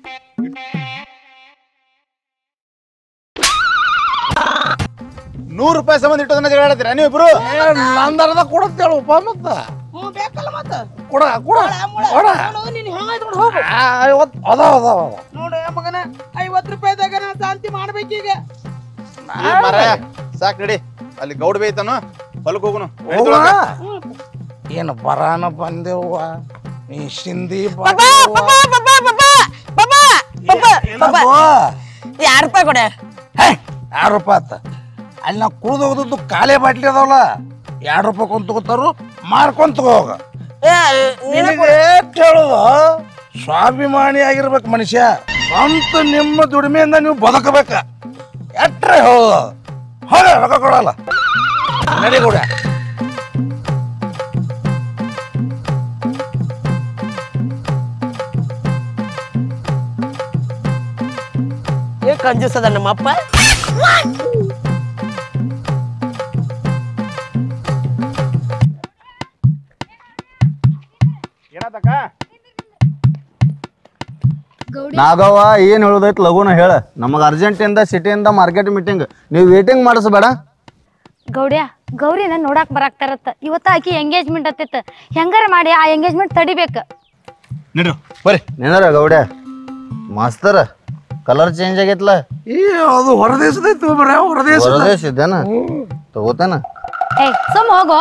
ನೂರು ರೂಪಾಯಿ ಸಂಬಂಧ ಇಟ್ಟೋದನ್ನ ಜಗಳ ಆಡತ್ತೀರ ನೀವು ಇಬ್ರು ನಂದು ಅರ್ಧ ಕೊಡತ್ತೇಳ ಉಪ ಮತ್ತ ಹ್ಞೂ ಬೇಕಲ್ಲ ಮತ್ತ ಕೊಡ ಕೊಡ ಕೊಡ ನೀನು ಹೆಂಗಾಯ್ತು ನೋಡು ಹೋಗು ಆ, ಐವತ್ತು ಅದಾವ ಅದಾವ ಅದಾವ ನೋಡು ಏ ಮಗನ ಐವತ್ತು ರೂಪಾಯಿದಾಗ ನಾ ಶಾಂತಿ ಮಾಡ್ಬೇಕೀಗ ಏ ಮರ ಸಾಕ್ ನಡಿ ಅಲ್ಲಿ ಗೌಡ ಬೇಯ್ತಾನು ಹೊಲಕ್ ಹೋಗುನು ಹೋಗುವ ಏನು ಬರಾನ ಬಂದೆವ್ವ ನೀ ಸಿಂಧಿ ಪಾಪಾ ಪಾಪಾ ಪಾಪಾ ಪಾಪಾ ಪಾಪಾ ಪಾಪಾ ಪಾಪಾ ಯಾರು ರೂಪಾಯಿ ಕೊಡೆ ಎರಡು ರೂಪಾಯಿ ಆತ ಅಲ್ಲಿ ನಾವು ಕುಡ್ದು ಹೋದದ್ದು ಖಾಲಿ ಬಾಟ್ಲಿ ಅದಾವಲ್ಲ ಎರಡು ರೂಪಾಯಿ ಕೊಂತ ತಗೋತಾರು ಮಾರ್ಕೊಂತ ಹೋಗ ನಿನಗೆ ಹೇಳೋದು ಸ್ವಾಭಿಮಾನಿ ಆಗಿರ್ಬೇಕು ಮನುಷ್ಯ ಸ್ವಂತ ನಿಮ್ಮ ದುಡಿಮೆಯಿಂದ ನೀವು ಬದುಕಬೇಕ ಎಟ್ರೆ ಹೇಳೋದು ಹೋಗ ರೊಕ್ಕ ಕೊಡಲ್ಲ ನಡಿ ಕೂಡ ಏ ಕಂಜೂಸದ ನಮ್ಮಪ್ಪ ನಾಗವ್ವ ಏನ್ ಹೇಳುದೈತ್ ಲಗುನ ಹೇಳ ನಮಗ ಅರ್ಜೆಂಟಿಂದ ಸಿಟಿಯಿಂದ ಮಾರ್ಕೆಟ್ ಮೀಟಿಂಗ್ ನೀವು ವೇಟಿಂಗ್ ಮಾಡಿಸ್ಬೇಡ ಗೌಡ್ಯ ಗೌರಿನ ನೋಡಾಕ್ ಬರಾಕ್ತಾರತ್ತ ಇವತ್ತ ಆಕಿ ಎಂಗೇಜ್ಮೆಂಟ್ ಹತ್ತಿತ್ತ ಹೆಂಗಾರ ಮಾಡಿ ಆ ಎಂಗೇಜ್ಮೆಂಟ್ ತಡಿಬೇಕು ನಡ್ರಿ ಬರ್ರಿ ನಿಂದ್ರ ಗೌಡ್ಯ ಮಾಸ್ತರ್ ಕಲರ್ ಚೇಂಜ್ ಆಗೈತ್ಲ ಈ ಅದು ಹೊರದೇಶದೈತಿ ಬರ ಹೊರದೇಶ ಹೊರದೇಶ ಇದ್ದೇನ ತಗೋತಾನ ಏ ಸುಮ್ ಹೋಗೋ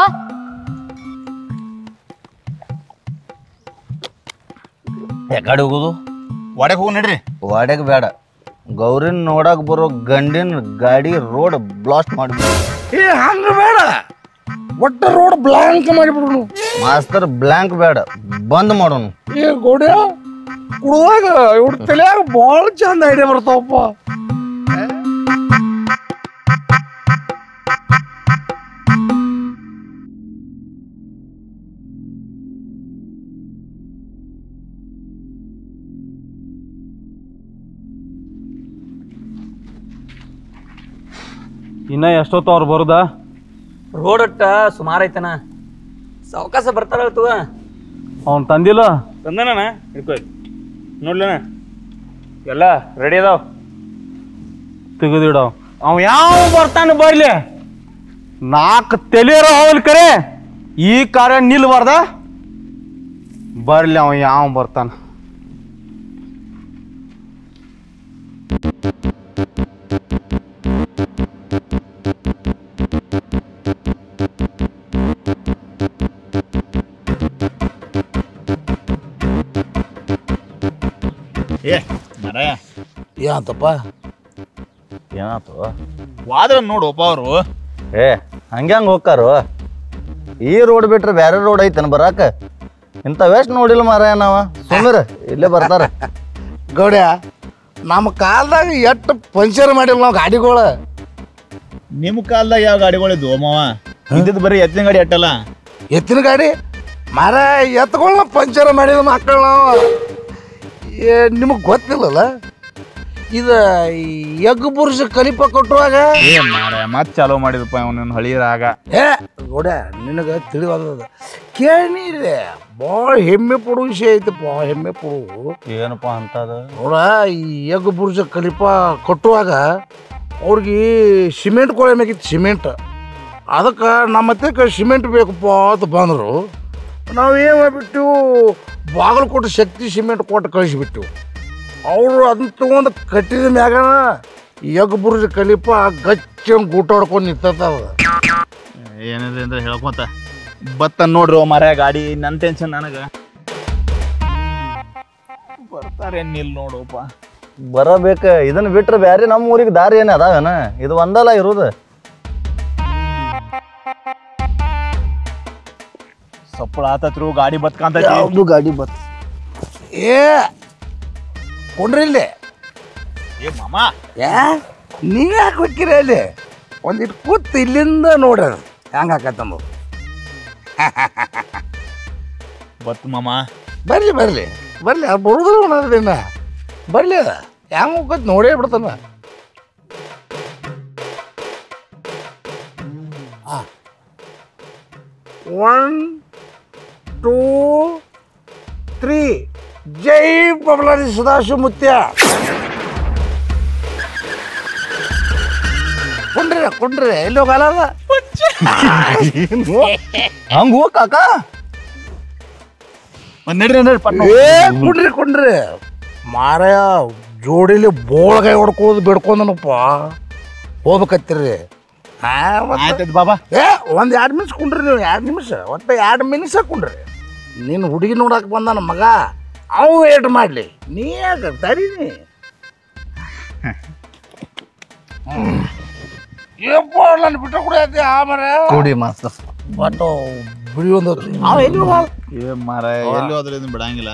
ಯಾಕಡೆ ಹೋಗುದು ವಾಡಕ್ ಹೋಗು ನಡ್ರಿ ವಾಡ್ಯಾಗ ಬೇಡ ಗೌರಿನ್ ನೋಡಕ್ ಬರೋ ಗಂಡಿನ ಗಾಡಿ ರೋಡ್ ಬ್ಲಾಸ್ಟ್ ಮಾಡಿ ಏ ಹಂಗ ಬೇಡ ಒಟ್ಟ ರೋಡ್ ಬ್ಲಾಂಕ್ ಮಾಡಿಬಿಡು ಮಾಸ್ತರ್ ಬ್ಲಾಂಕ್ ಬೇಡ ಬಂದ್ ಮಾಡೋನು ಏ ಗೋಡ್ಯ ಕುಡ್ದಾಗ ಇವ್ರ ತಲೆಯಾಗ ಭಾಳ ಚಂದ ಐಡಿಯಾ ಬರ್ತಾವಪ್ಪ ಇನ್ನ ಎಷ್ಟೊತ್ತು ಅವ್ರು ಬರುದಾ ರೋಡ್ ಅಟ್ಟ ಸುಮಾರು ಐತನ ಸಾವಕಾಶ ಬರ್ತಾರ ತಗ ಅವ್ನು ತಂದಿಲ್ಲ ತಂದನ ಹಿಡ್ಕೊ ನೋಡ್ಲನ ಎಲ್ಲ ರೆಡಿ ಅದಾವ ತೆಗೆದಿಡ ಅವ ಯಾವ ಬರ್ತಾನೆ ಬರ್ಲಿ ನಾಲ್ಕು ತೆಲಿಯರ ಹೋಗ್ಲಿ ಕರೆ ಈ ಕಾರ್ಯ ನಿಲ್ಬಾರ್ದ ಬರ್ಲಿ ಅವ ಯಾವ ಬರ್ತಾನ ಏ ಮರಯ ಏನಂತಪ್ಪ ಏನಾತು ವಾದ್ರ ನೋಡು ಒಬ್ಬ ಅವರು ಏ ಹಂಗ್ಯಾಂಗ ಹೋಗ್ಕಾರು ಈ ರೋಡ್ ಬಿಟ್ರೆ ಬ್ಯಾರೆ ರೋಡ್ ಐತನ ಬರಾಕ ಇಂಥ ವೇಸ್ಟ್ ನೋಡಿಲ್ಲ ಮಾರಾಯ ನಾವ ಸುಮ್ಮನೆ ಇಲ್ಲೇ ಬರ್ತಾರ ಗೌಡ್ಯ ನಮ್ಮ ಕಾಲದಾಗ ಎಷ್ಟು ಪಂಚರ್ ಮಾಡಿಲ್ಲ ನಾವು ಗಾಡಿಗಳು ನಿಮ್ಮ ಕಾಲದಾಗ ಯಾವ ಗಾಡಿಗಳಿದ್ವು ಮಾವ ಇದ್ದದ್ದು ಬರೀ ಎತ್ತಿನ ಗಾಡಿ ಅಟ್ಟಲ್ಲ ಎತ್ತಿನ ಗಾಡಿ ಮಾರ ಎತ್ಕೊಳ್ಳ ಪಂಚರ್ ಮಾಡಿದ ಮಕ್ಕಳು ನಾವು ಏ ನಿಮಗೆ ಗೊತ್ತಿಲ್ಲಲ್ಲ ಇದು ಎಗ್ ಬುರ್ಜ್ ಕಲಿಪ ಕೊಟ್ಟುವಾಗ ಏ ಮಾರ ಮತ್ ಚಾಲೂ ಮಾಡಿದಪ್ಪ ಅವನ ಹಳಿ ರಾಗ ಏ ಗೌಡ ನಿನಗೆ ತಿಳಿವಾದ ಕೇಳಿರಿ ಭಾಳ ಹೆಮ್ಮೆ ಪಡೋ ವಿಷಯ ಐತಪ್ಪ ಹೆಮ್ಮೆ ಪಡು ಏನಪ್ಪ ಅಂತದ ನೋಡ ಈ ಎಗ್ ಬುರ್ಜ ಕಲಿಪ ಕಟ್ಟುವಾಗ ಅವ್ರಿಗೆ ಸಿಮೆಂಟ್ ಕೊಳಬೇಕಿತ್ತು ಸಿಮೆಂಟ್ ಅದಕ್ಕೆ ನಮ್ಮ ಹತ್ರಕ್ಕೆ ಸಿಮೆಂಟ್ ಬೇಕಪ್ಪ ಅಂತ ಬಂದರು ನಾವು ಏನು ಮಾಡ್ಬಿಟ್ಟು ಬಾಗಲಕೋಟೆ ಶಕ್ತಿ ಸಿಮೆಂಟ್ ಕೊಟ್ಟು ಕಳಿಸಿಬಿಟ್ಟು ಅವರು ಅದನ್ನ ತಗೊಂಡು ಕಟ್ಟಿದ ಮ್ಯಾಗನ ಎಗ್ ಬುರ್ಜ ಕಲಿಪ ಗಚ್ಚಂಗ್ ಗೂಟ ಹೊಡ್ಕೊಂಡು ನಿಂತದ ಏನಿದೆ ಅಂದ್ರೆ ಹೇಳ್ಕೊತ ಬತ್ತ ನೋಡ್ರಿ ಮರ ಗಾಡಿ ನನ್ ಟೆನ್ಷನ್ ನನಗ ಬರ್ತಾರೆ ನಿಲ್ ನೋಡಪ್ಪ ಬರಬೇಕ ಇದನ್ನ ಬಿಟ್ರೆ ಬ್ಯಾರೆ ನಮ್ಮ ಊರಿಗೆ ದಾರಿ ಏನ್ ಅದಾವೇನ ಇದು ಒಂದಲ್ಲ ಇರುದು ಸಪ್ಪಳ ಆತತ್ರು ಗಾಡಿ ಬತ್ಕಂತ ಯಾವುದು ಗಾಡಿ ಬತ್ ಏ ಕೊಂಡ್ರಿ ಇಲ್ಲಿ ಏ ಮಾಮ ಯಾ ನೀವ್ ಯಾಕೆ ಹೋಗ್ತೀರ ಅಲ್ಲಿ ಒಂದಿಟ್ಟು ಕೂತ್ ಇಲ್ಲಿಂದ ನೋಡ್ರಿ ಅದು ಹೆಂಗೆ ಹಾಕತ್ತಂಬ ಬತ್ ಮಾಮ ಬರ್ಲಿ ಬರ್ಲಿ ಬರ್ಲಿ ಅದು ಬರುದಿಲ್ಲ ಅನ್ನೋದ್ರಿಂದ ಬರ್ಲಿ ಅದ ಹೆಂಗೆ ಹೋಗತ್ ನೋಡೇ ಬಿಡ್ತಾನ ಒನ್ ಟೂ ತ್ರೀ ಜೈ ಬಬಲಾದಿ ಸದಾಶಿವ ಮುತ್ಯ ಕೊಂಡ್ರಿ ಕೊಂಡ್ರಿ ಎಲ್ಲಿ ಹೋಗಲ್ಲ ಹಂಗ ಹೋಗ್ ಕಾಕ ನಡ್ರಿ ನಡ್ರಿ ಪಟ್ನ ಏ ಕುಂಡ್ರಿ ಕುಂಡ್ರಿ ಮಾರಾಯ ಜೋಡಿಲಿ ಬೋಳ್ಗಾಯಿ ಹೊಡ್ಕೋದು ಬಿಡ್ಕೊಂಡನಪ್ಪ ಹೋಗ್ಬೇಕತ್ತೀರಿ ಹಾ ಆಯ್ತದ ಬಾಬಾ ಏ ಒಂದ್ ಎರಡು ನಿಮಿಷ ಕುಂಡ್ರಿ ನೀವು ಎರಡು ನಿಮಿಷ ಒಟ್ಟು ಎರಡು ನಿಮಿಷ ಕುಂಡ್ರಿ ನೀನು ಹುಡುಗಿ ನೋಡಕ್ ಬಂದಾನ ಮಗ ಅವು ವೇಟ್ ಮಾಡ್ಲಿ ನೀ ಯಾಕೆ ತರೀನಿ ಏಪ್ಪ ನಾನು ಬಿಟ್ಟ ಕೂಡ ಆ ಮರ ಕೂಡಿ ಮಾಸ್ತರ್ ಬಟ್ ಬಿಡಿ ಒಂದು ಅವ ಎಲ್ಲಿ ಹೋಗಲ್ಲ ಏ ಮಾರ ಎಲ್ಲಿ ಹೋದ್ರೆ ಇದನ್ನ ಬಿಡಂಗಿಲ್ಲ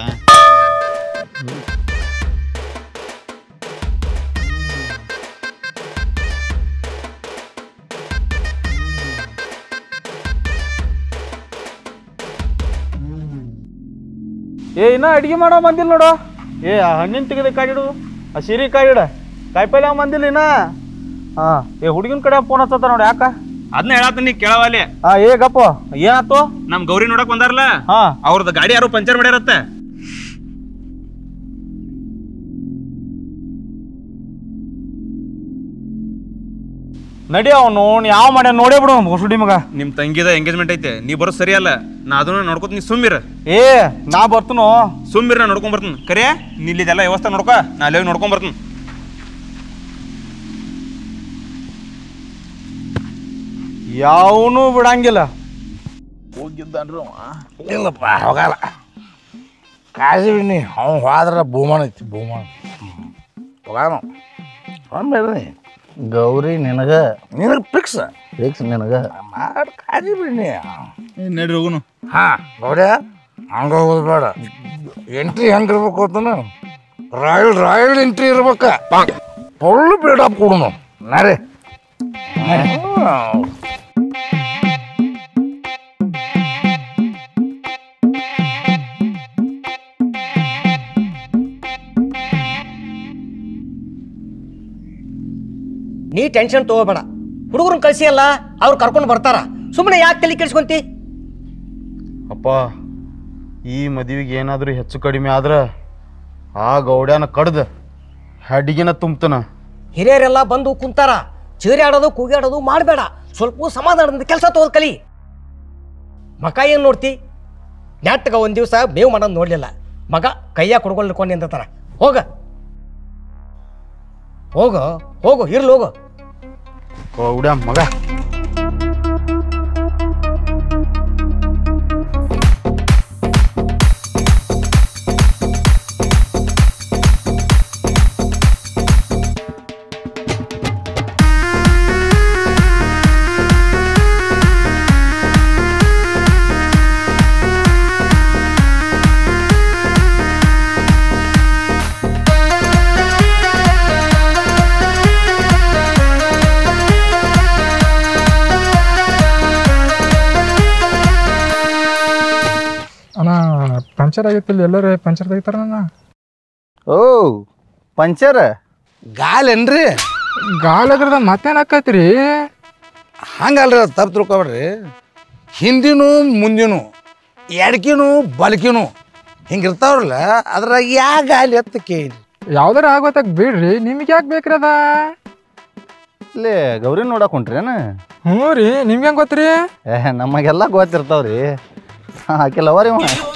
ಏ ಇನ್ನ ಅಡಿಗೆ ಮಾಡೋ ಬಂದಿಲ್ಲ ನೋಡು ಏ ಆ ಹಣ್ಣಿನ ತೆಗೆದ ಕಾಯಿಡು ಆ ಸಿರಿ ಕಾಯಿಡ ಕಾಯಿಪಲ್ಲೆ ಅವ ಬಂದಿಲ್ಲ ಇನ್ನ ಹಾ ಏ ಹುಡುಗಿನ ಕಡೆ ಫೋನ್ ಹಚ್ಚತ್ತ ನೋಡಿ ಯಾಕ ಅದನ್ನ ಹೇಳತ್ತೀನಿ ಕೇಳವಲ್ಲಿ ಹಾ ಏ ಗಪ್ಪ ಏನಾತು ನಮ್ ಗೌರಿ ನೋಡಕ್ ಬಂದಾರಲ್ಲ ಹಾ ಅವ್ರದ್ದು ಗಾಡಿ ಯಾರು ಪಂಚರ್ ಮಾಡ್ಯಾರತ್ತ ನಡಿ ಅವನು ಯಾವ ಮಾಡ್ಯ ನೋಡೇ ಬಿಡು ಹೊಸುಡಿ ಮಗ ನಿಮ್ ತಂಗಿದ ಎಂಗೇಜ್ಮೆಂಟ್ ಐತೆ ನೀ ಬರೋ ಸರಿಯಲ್ಲ ನಾ ಅದನ್ನ ನೋಡ್ಕೊತ ನೀ ಸುಮ್ಮಿರ ಏ ನಾ ಬರ್ತನು ಸುಮ್ಮಿರ ನಾ ನೋಡ್ಕೊಂಡ್ ಬರ್ತೀನಿ ಕರೆ ನೀ ಇಲ್ಲಿದೆಲ್ಲ ವ್ಯವಸ್ಥೆ ನೋಡ್ಕೊ ನಾ ಅಲ್ಲಿ ಹೋಗಿ ನೋಡ್ಕೊಂಡ್ ಬರ್ತೀನಿ ಯಾವನು ಬಿಡಂಗಿಲ್ಲ ಹೋಗಿದ್ದಾನ್ರಿ ಇಲ್ಲಪ್ಪ ಹೋಗಲ್ಲ ಕಾಳಜಿ ಬಿಡಿ ಅವ್ನು ಹೋದ್ರ ಭೂಮಾನ ಐತಿ ಭೂಮಾನ ಹೋಗಾನು ಒಮ್ಮೆ ಗೌರಿ ನಿನಗ ನಿನಗೆ ಫಿಕ್ಸ್ ಫಿಕ್ಸ್ ನಿನಗ ಮಾಡಿ ಕಾಳಜಿ ಬಿಡಿ ನಡ್ರಿ ಹೋಗುನು ಹಾ ಗೌಡ್ಯ ಹಂಗ ಹೋಗೋದು ಬೇಡ ಎಂಟ್ರಿ ಹೆಂಗೆ ಇರ್ಬೇಕು ಅಂತನ ರಾಯಲ್ ರಾಯಲ್ ಎಂಟ್ರಿ ಇರ್ಬೇಕ ಫುಲ್ ಬಿಲ್ಡಪ್ ಕೊಡುನು ನರಿ ನೀ ಟೆನ್ಷನ್ ತಗೋಬೇಡ ಹುಡುಗರನ್ನ ಕಳ್ಸಿ ಅಲ್ಲ ಅವ್ರು ಕರ್ಕೊಂಡು ಬರ್ತಾರ ಸುಮ್ಮನೆ ಯಾಕೆ ತಲೆ ಕೆಡ್ಸ್ಕೊಂತಿ ಅಪ್ಪ ಈ ಮದುವೆಗೆ ಏನಾದರೂ ಹೆಚ್ಚು ಕಡಿಮೆ ಆದ್ರೆ ಆ ಗೌಡ್ಯಾನ ಕಡ್ದು ಹಡ್ಗಿನ ತುಂಬ್ತನ ಹಿರಿಯರೆಲ್ಲ ಬಂದು ಕುಂತಾರ ಚೀರಿ ಆಡೋದು ಕೂಗಾಡೋದು ಮಾಡಬೇಡ ಸ್ವಲ್ಪ ಸಮಾಧಾನದಿಂದ ಕೆಲಸ ತಗೋದ್ ಕಲಿ ಮಕ ಏನು ನೋಡ್ತಿ ನೆಟ್ಗ ಒಂದು ದಿವಸ ಮೇವು ಮಾಡೋದು ನೋಡಲಿಲ್ಲ ಮಗ ಕೈಯಾಗ ಕುಡ್ಕೊಂಡು ನಿಂತ್ಕೊಂಡು ನಿಂತಾರ ಹೋಗ ಹೋಗು ಹೋಗು ಇರ್ಲಿ ಹೋಗು ಗೌಡ್ಯ ಮಗ ಪಂಚರ್ ಆಗೈತಿಲ್ಲ ಎಲ್ಲರೂ ಪಂಚರ್ ತೆಗಿತಾರ ನನ್ನ ಓ ಪಂಚರ್ ಗಾಲೇನ್ರಿ ಗಾಲ್ ಅದ್ರದ ಮತ್ತೇನ್ ಆಕೈತ್ರಿ ಹಂಗಲ್ರಿ ಅದು ತಪ್ಪು ತಿಳ್ಕೊಬೇಡ್ರಿ ಹಿಂದಿನೂ ಮುಂದಿನೂ ಎಡಕಿನೂ ಬಲಕಿನೂ ಹಿಂಗಿರ್ತಾವ್ರಲ್ಲ ಅದ್ರಾಗ ಯಾ ಗಾಲಿ ಎತ್ತ ಕೇಳಿ ಯಾವ್ದಾರ ಆಗೋತಾಗ ಬಿಡ್ರಿ ನಿಮ್ಗೆ ಯಾಕೆ ಬೇಕ್ರಿ ಅದ ಇಲ್ಲಿ ಗೌರಿ ನೋಡಕ್ ಹೊಂಟ್ರೇನ ಹ್ಞೂ ರೀ ನಿಮ್ಗೆ ಹೆಂಗ್ ಗೊತ್ತ್ರಿ ಏ ನಮಗೆಲ್ಲ ಗೊತ್ತಿರ್ತಾವ್ರಿ ಆಕೆ ಲವರಿ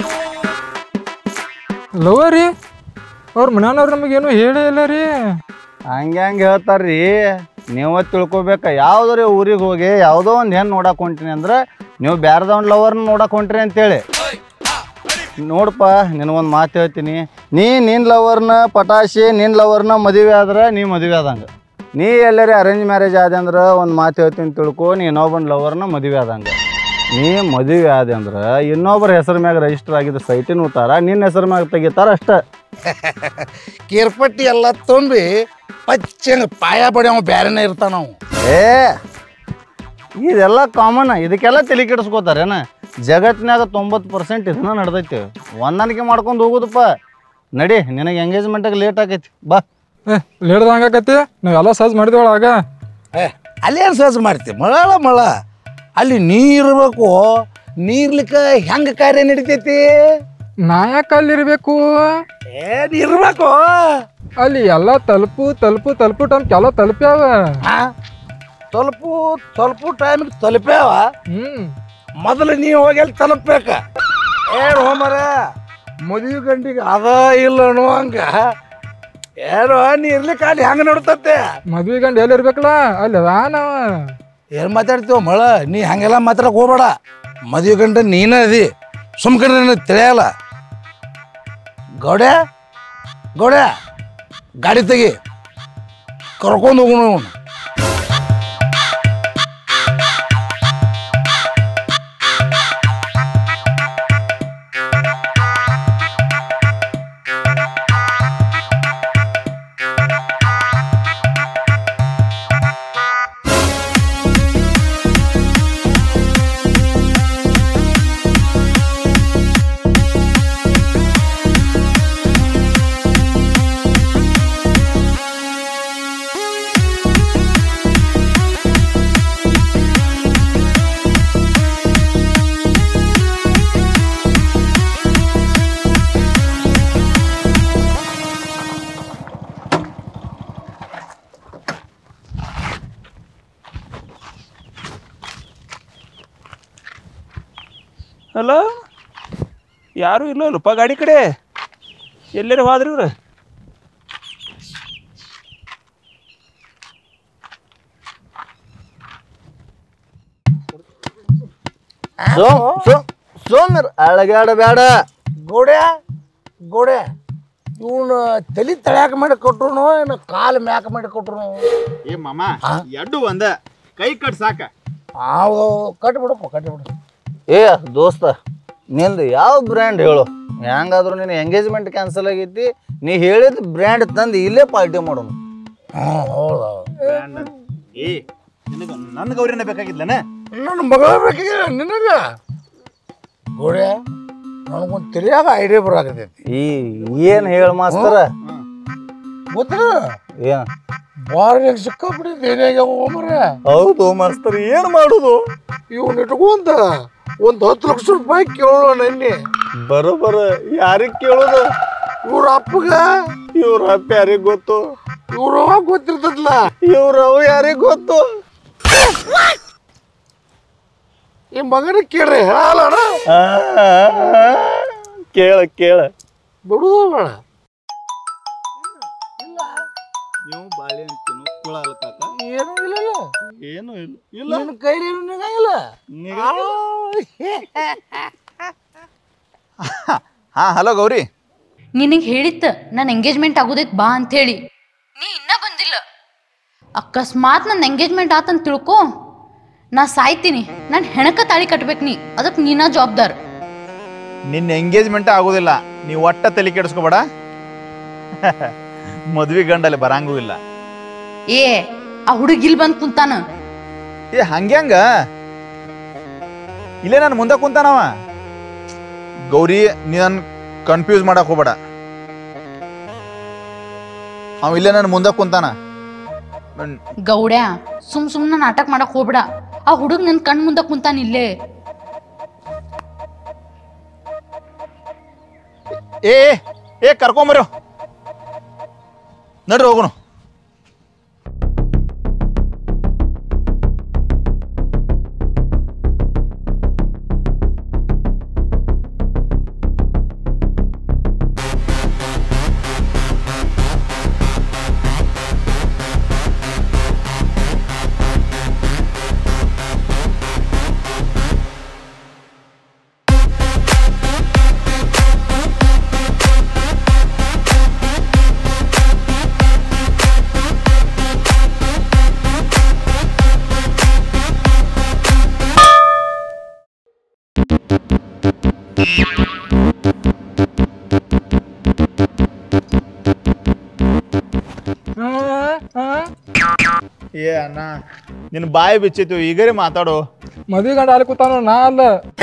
ಲವ್ ರೀ ಅವ್ರ ಮನೆಯವ್ರು ನಮಗೇನು ಹೇಳೇ ಇಲ್ಲ ರೀ ಹಂಗೆ ಹಂಗೆ ಹೇಳ್ತಾರ್ರಿ ನೀವು ತಿಳ್ಕೊಬೇಕ ಯಾವ್ದಾರ ಊರಿಗೆ ಹೋಗಿ ಯಾವುದೋ ಒಂದು ಹೆಣ್ಣು ನೋಡಕ್ ಹೊಂಟಿನಿ ಅಂದ್ರೆ ನೀವು ಬ್ಯಾರ್ದವ್ನ ಲವರ್ನ ನೋಡಕ್ ಹೊಂಟ್ರಿ ಅಂತೇಳಿ ನೋಡಪ್ಪ ನಿನಗೊಂದು ಮಾತು ಹೇಳ್ತೀನಿ ನೀ ನಿನ್ನ ಲವರ್ನ ಪಟಾಶಿ ನಿನ್ನ ಲವರ್ನ ಮದುವೆ ಆದ್ರೆ ನೀ ಮದುವೆ ಆದಂಗೆ ನೀ ಎಲ್ಲರೇ ಅರೇಂಜ್ ಮ್ಯಾರೇಜ್ ಆದೆ ಅಂದ್ರೆ ಒಂದು ಮಾತು ಹೇಳ್ತೀನಿ ತಿಳ್ಕೊ ನೀ ಇನ್ನೊಬ್ಬನ ಲವರ್ನ ಮದುವೆ ಆದಂಗೆ ನೀ ಮದುವೆ ಆದೆ ಅಂದ್ರೆ ಇನ್ನೊಬ್ಬರ ಹೆಸರು ಮ್ಯಾಗ ರಿಜಿಸ್ಟರ್ ಆಗಿದ್ದ ಸೈಟಿನ ಉತ್ತಾರ ನಿನ್ನ ಹೆಸರು ಮ್ಯಾಗ ತೆಗಿತಾರ ಅಷ್ಟೇ ಕೇರ್ಪಟ್ಟಿ ಎಲ್ಲ ತುಂಬಿ ಪಚ್ಚಂಗ ಪಾಯ ಬಡಿ ಅವ ಬ್ಯಾರೆನೇ ಇರ್ತಾನ ಅವ ಏ ಇದೆಲ್ಲ ಕಾಮನ್ ಇದಕ್ಕೆಲ್ಲ ತಲೆ ಕೆಡಿಸ್ಕೋತಾರೇನ ಜಗತ್ತಿನಾಗ ತೊಂಬತ್ತು ಪರ್ಸೆಂಟ್ ಇದನ್ನ ನಡ್ದೈತಿ ಹೊಂದಾಣಿಕೆ ಮಾಡ್ಕೊಂಡು ಹೋಗುದಪ್ಪ ನಡಿ ನಿನಗೆ ಎಂಗೇಜ್ಮೆಂಟಾಗ ಲೇಟ್ ಆಗೈತಿ ಬಾ ಏ ಲೇಡ್ದ ಹಂಗಾಕತಿ ನಾವೆಲ್ಲ ಸಹಜ ಮಾಡಿದೇವಳ ಆಗ ಏ ಅಲ್ಲೇನು ಸಹಜ ಮಾಡ್ತೀವಿ ಮಳ ಮಳ ಅಲ್ಲಿ ನೀರ್ಬೇಕು ನೀರ್ಲಿಕ್ಕ ಹೆಂಗ ಕಾರ್ಯ ನಡಿತೈತಿ ನಾ ಯಾಕೆ ಅಲ್ಲಿರ್ಬೇಕು ಏನ್ ಇರ್ಬೇಕು ಅಲ್ಲಿ ಎಲ್ಲ ತಲುಪು ತಲುಪು ತಲುಪು ಟೈಮ್ ಕೆಲ ತಲುಪ್ಯಾವ ತಲುಪು ತಲುಪು ಟೈಮಿಗೆ ತಲುಪ್ಯಾವ ಹ್ಮ್ ಮೊದಲು ನೀ ಹೋಗಿ ಅಲ್ಲಿ ತಲುಪ್ಬೇಕ ಏನು ಹೋಮರ ಮದುವೆ ಗಂಡಿಗೆ ಅದ ಇಲ್ಲ ಅನ್ನೋ ಹಂಗ ಏನೋ ನೀ ಇರ್ಲಿಕ್ಕೆ ಅಲ್ಲಿ ಹೆಂಗ ನೋಡ್ತತ್ತೆ ಮದ್ವೆ ಗಂಡ ಎಲ್ಲಿ ಇರ್ಬೇಕಲ್ಲ ಅಲ್ಲಿ ಅದ ನಾವ ಏನು ಮಾತಾಡ್ತೀವ ಮಳ ನೀ ಹಂಗೆಲ್ಲ ಮಾತಾಡಕ್ ಹೋಗ್ಬೇಡ ಮದುವೆ ಗಂಡ ನೀನ ಅದಿ ಸುಮ್ಕಂದ್ರೆ ತಿಳಿಯಲ್ಲ ಗೌಡ್ಯ ಗೌಡ್ಯ ಗಾಡಿ ತೆಗಿ ಕರ್ಕೊಂಡು ಹೋಗೋಣ ಅವ್ನು. ಅಲ್ಲ ಯಾರು ಇಲ್ಲ ಅಲ್ಲಪ್ಪ ಗಾಡಿ ಕಡೆ ಎಲ್ಲರೂ ಹೋದ್ರಿ ಇವ್ರು ಸೋಮ್ ಸೋಮ್ ಸೋಮ್ರ ಅಳಗಾಡಬೇಡ ಗೋಡೆ ಗೋಡೆ ಇವನು ತಲೆ ತಳ್ಯಾಕ ಮಾಡಿ ಕೊಟ್ರು ಏನು ಕಾಲು ಮ್ಯಾಕ ಮಾಡಿ ಕೊಟ್ರು ಏ ಮಾಮ ಎಡ್ಡು ಒಂದ ಕೈ ಕಟ್ ಸಾಕ ಅವು ಕಟ್ಬಿಡಪ್ಪ ಕಟ್ಬಿಡು ಏ ದೋಸ್ತ ನಿಂದು ಯಾವ ಬ್ರ್ಯಾಂಡ್ ಹೇಳು ಹೆಂಗಾದ್ರು ನಿನ್ನ ಎಂಗೇಜ್ಮೆಂಟ್ ಕ್ಯಾನ್ಸಲ್ ಆಗೈತಿ ನೀ ಹೇಳಿದ ಬ್ರ್ಯಾಂಡ್ ತಂದು ಇಲ್ಲೇ ಪಾರ್ಟಿ ಮಾಡೋಣ ಹ್ಞೂ ಹೌದು ಏ ನಿನಗ ನನ್ನ ಗೌರಿನ ಬೇಕಾಗಿದ್ಲನ ನನ್ನ ಮಗಳ ಬೇಕಾಗಿಲ್ಲ ನಿನಗ ಗೋಡೆ ನನಗೊಂದು ತಿಳಿಯಾಗ ಐಡಿಯಾ ಬರಾಕತೈತಿ ಈ ಏನ್ ಹೇಳ ಮಾಸ್ತರ ಗೊತ್ತಿಲ್ಲ ಏನ್ ಬಾರ್ನ್ಯಾಗ ಸಿಕ್ಕಾಬಿಡಿ ಏನಾಗ್ಯಾವ ಮರ ಹೌದು ಮಾಸ್ತರ್ ಏನ್ ಮಾಡುದು ಇವ್ನ ಇಟ್ಕೊಂತ ಒಂದ್ ಹತ್ತು ಲಕ್ಷ ರೂಪಾಯಿ ಕೇಳೋಣ ನೆನ್ನೆ ಬರೋಬರ ಯಾರಿಗ್ ಕೇಳೋದು ಇವ್ರ ಅಪ್ಪಗ ಇವ್ರ ಅಪ್ಪ ಯಾರಿಗ್ ಗೊತ್ತು ಇವ್ರ ಗೊತ್ತಿರ್ತದಲ್ಲ ಇವ್ರ ಅವ್ ಯಾರಿಗ್ ಗೊತ್ತು ಈ ಮಗನ ಕೇಳ್ರಿ ಹೇಳಲ್ಲ ಆ, ಕೇಳ ಕೇಳ ಬಿಡುದ ಬೇಡ ನೀವು ಬಾಳೆ ಅಂತೀನು ಕುಳಾಲಕ್ಕಾಕ ಏನು ಇಲ್ಲ ಏನು ಇಲ್ಲ ಇಲ್ಲ ನಿನ್ನ ಕೈಲಿ ಏನು ನಿಗಂಗಿಲ್ಲ ಹಾ ಹಲೋ ಗೌರಿ ನಿನಗೆ ಹೇಳಿತ್ತ ನನ್ನ ಎಂಗೇಜ್ಮೆಂಟ್ ಆಗೋದೈತೆ ಬಾ ಅಂಥೇಳಿ ನೀ ಇನ್ನೂ ಬಂದಿಲ್ಲ ಅಕಸ್ಮಾತ್ ನನ್ನ ಎಂಗೇಜ್ಮೆಂಟ್ ಆತಂತ ತಿಳ್ಕೊ ನಾ ಸಾಯ್ತೀನಿ ನಾನು ಹೆಣಕ ತಾಳಿ ಕಟ್ಬೇಕು ನೀ ಅದಕ್ಕೆ ನೀನಾ ಜವಾಬ್ದಾರ್ ನಿನ್ನ ಎಂಗೇಜ್ಮೆಂಟ್ ಆಗೋದಿಲ್ಲ ನೀವು ಒಟ್ಟ ತಲೆ ಕೆಡಿಸ್ಕೋಬೇಡ ಮದ್ವಿ ಗಂಡಲ್ಲಿ ಬರಂಗೂ ಇಲ್ಲ ಏ ಆ ಹುಡುಗ ಇಲ್ಲಿ ಬಂದು ಕುಂತಾನ ಏ ಹಂಗ್ಯಾಂಗ ಇಲ್ಲೇ ನಾನು ಮುಂದೆ ಕುಂತಾನವ ಗೌರಿ ನೀ ನನ್ನ ಕನ್ಫ್ಯೂಸ್ ಮಾಡಕ್ ಹೋಗ್ಬೇಡ ಅವ ಇಲ್ಲೇ ನನ್ನ ಮುಂದೆ ಕುಂತಾನ ಗೌಡ್ಯ ಸುಮ್ ಸುಮ್ನ ನಾಟಕ ಮಾಡಕ್ ಹೋಗ್ಬೇಡ ಆ ಹುಡುಗ ನನ್ ಕಣ್ ಮುಂದೆ ಕುಂತಾನ ಇಲ್ಲೇ ಏ ಏ, ಏ ಕರ್ಕೊಂಬರ್ರಿ ನಡ್ರಿ ಹೋಗೋಣ ಏ ಅಣ್ಣ ನಿನ್ನ ಬಾಯಿ ಬಿಚ್ಚಿತ್ತು ಈಗರೇ ಮಾತಾಡು ಮದ್ವೆ ಗಂಡ ಅಲ್ಲಿ ಕೂತಾನು ನಾ ಅಲ್ಲ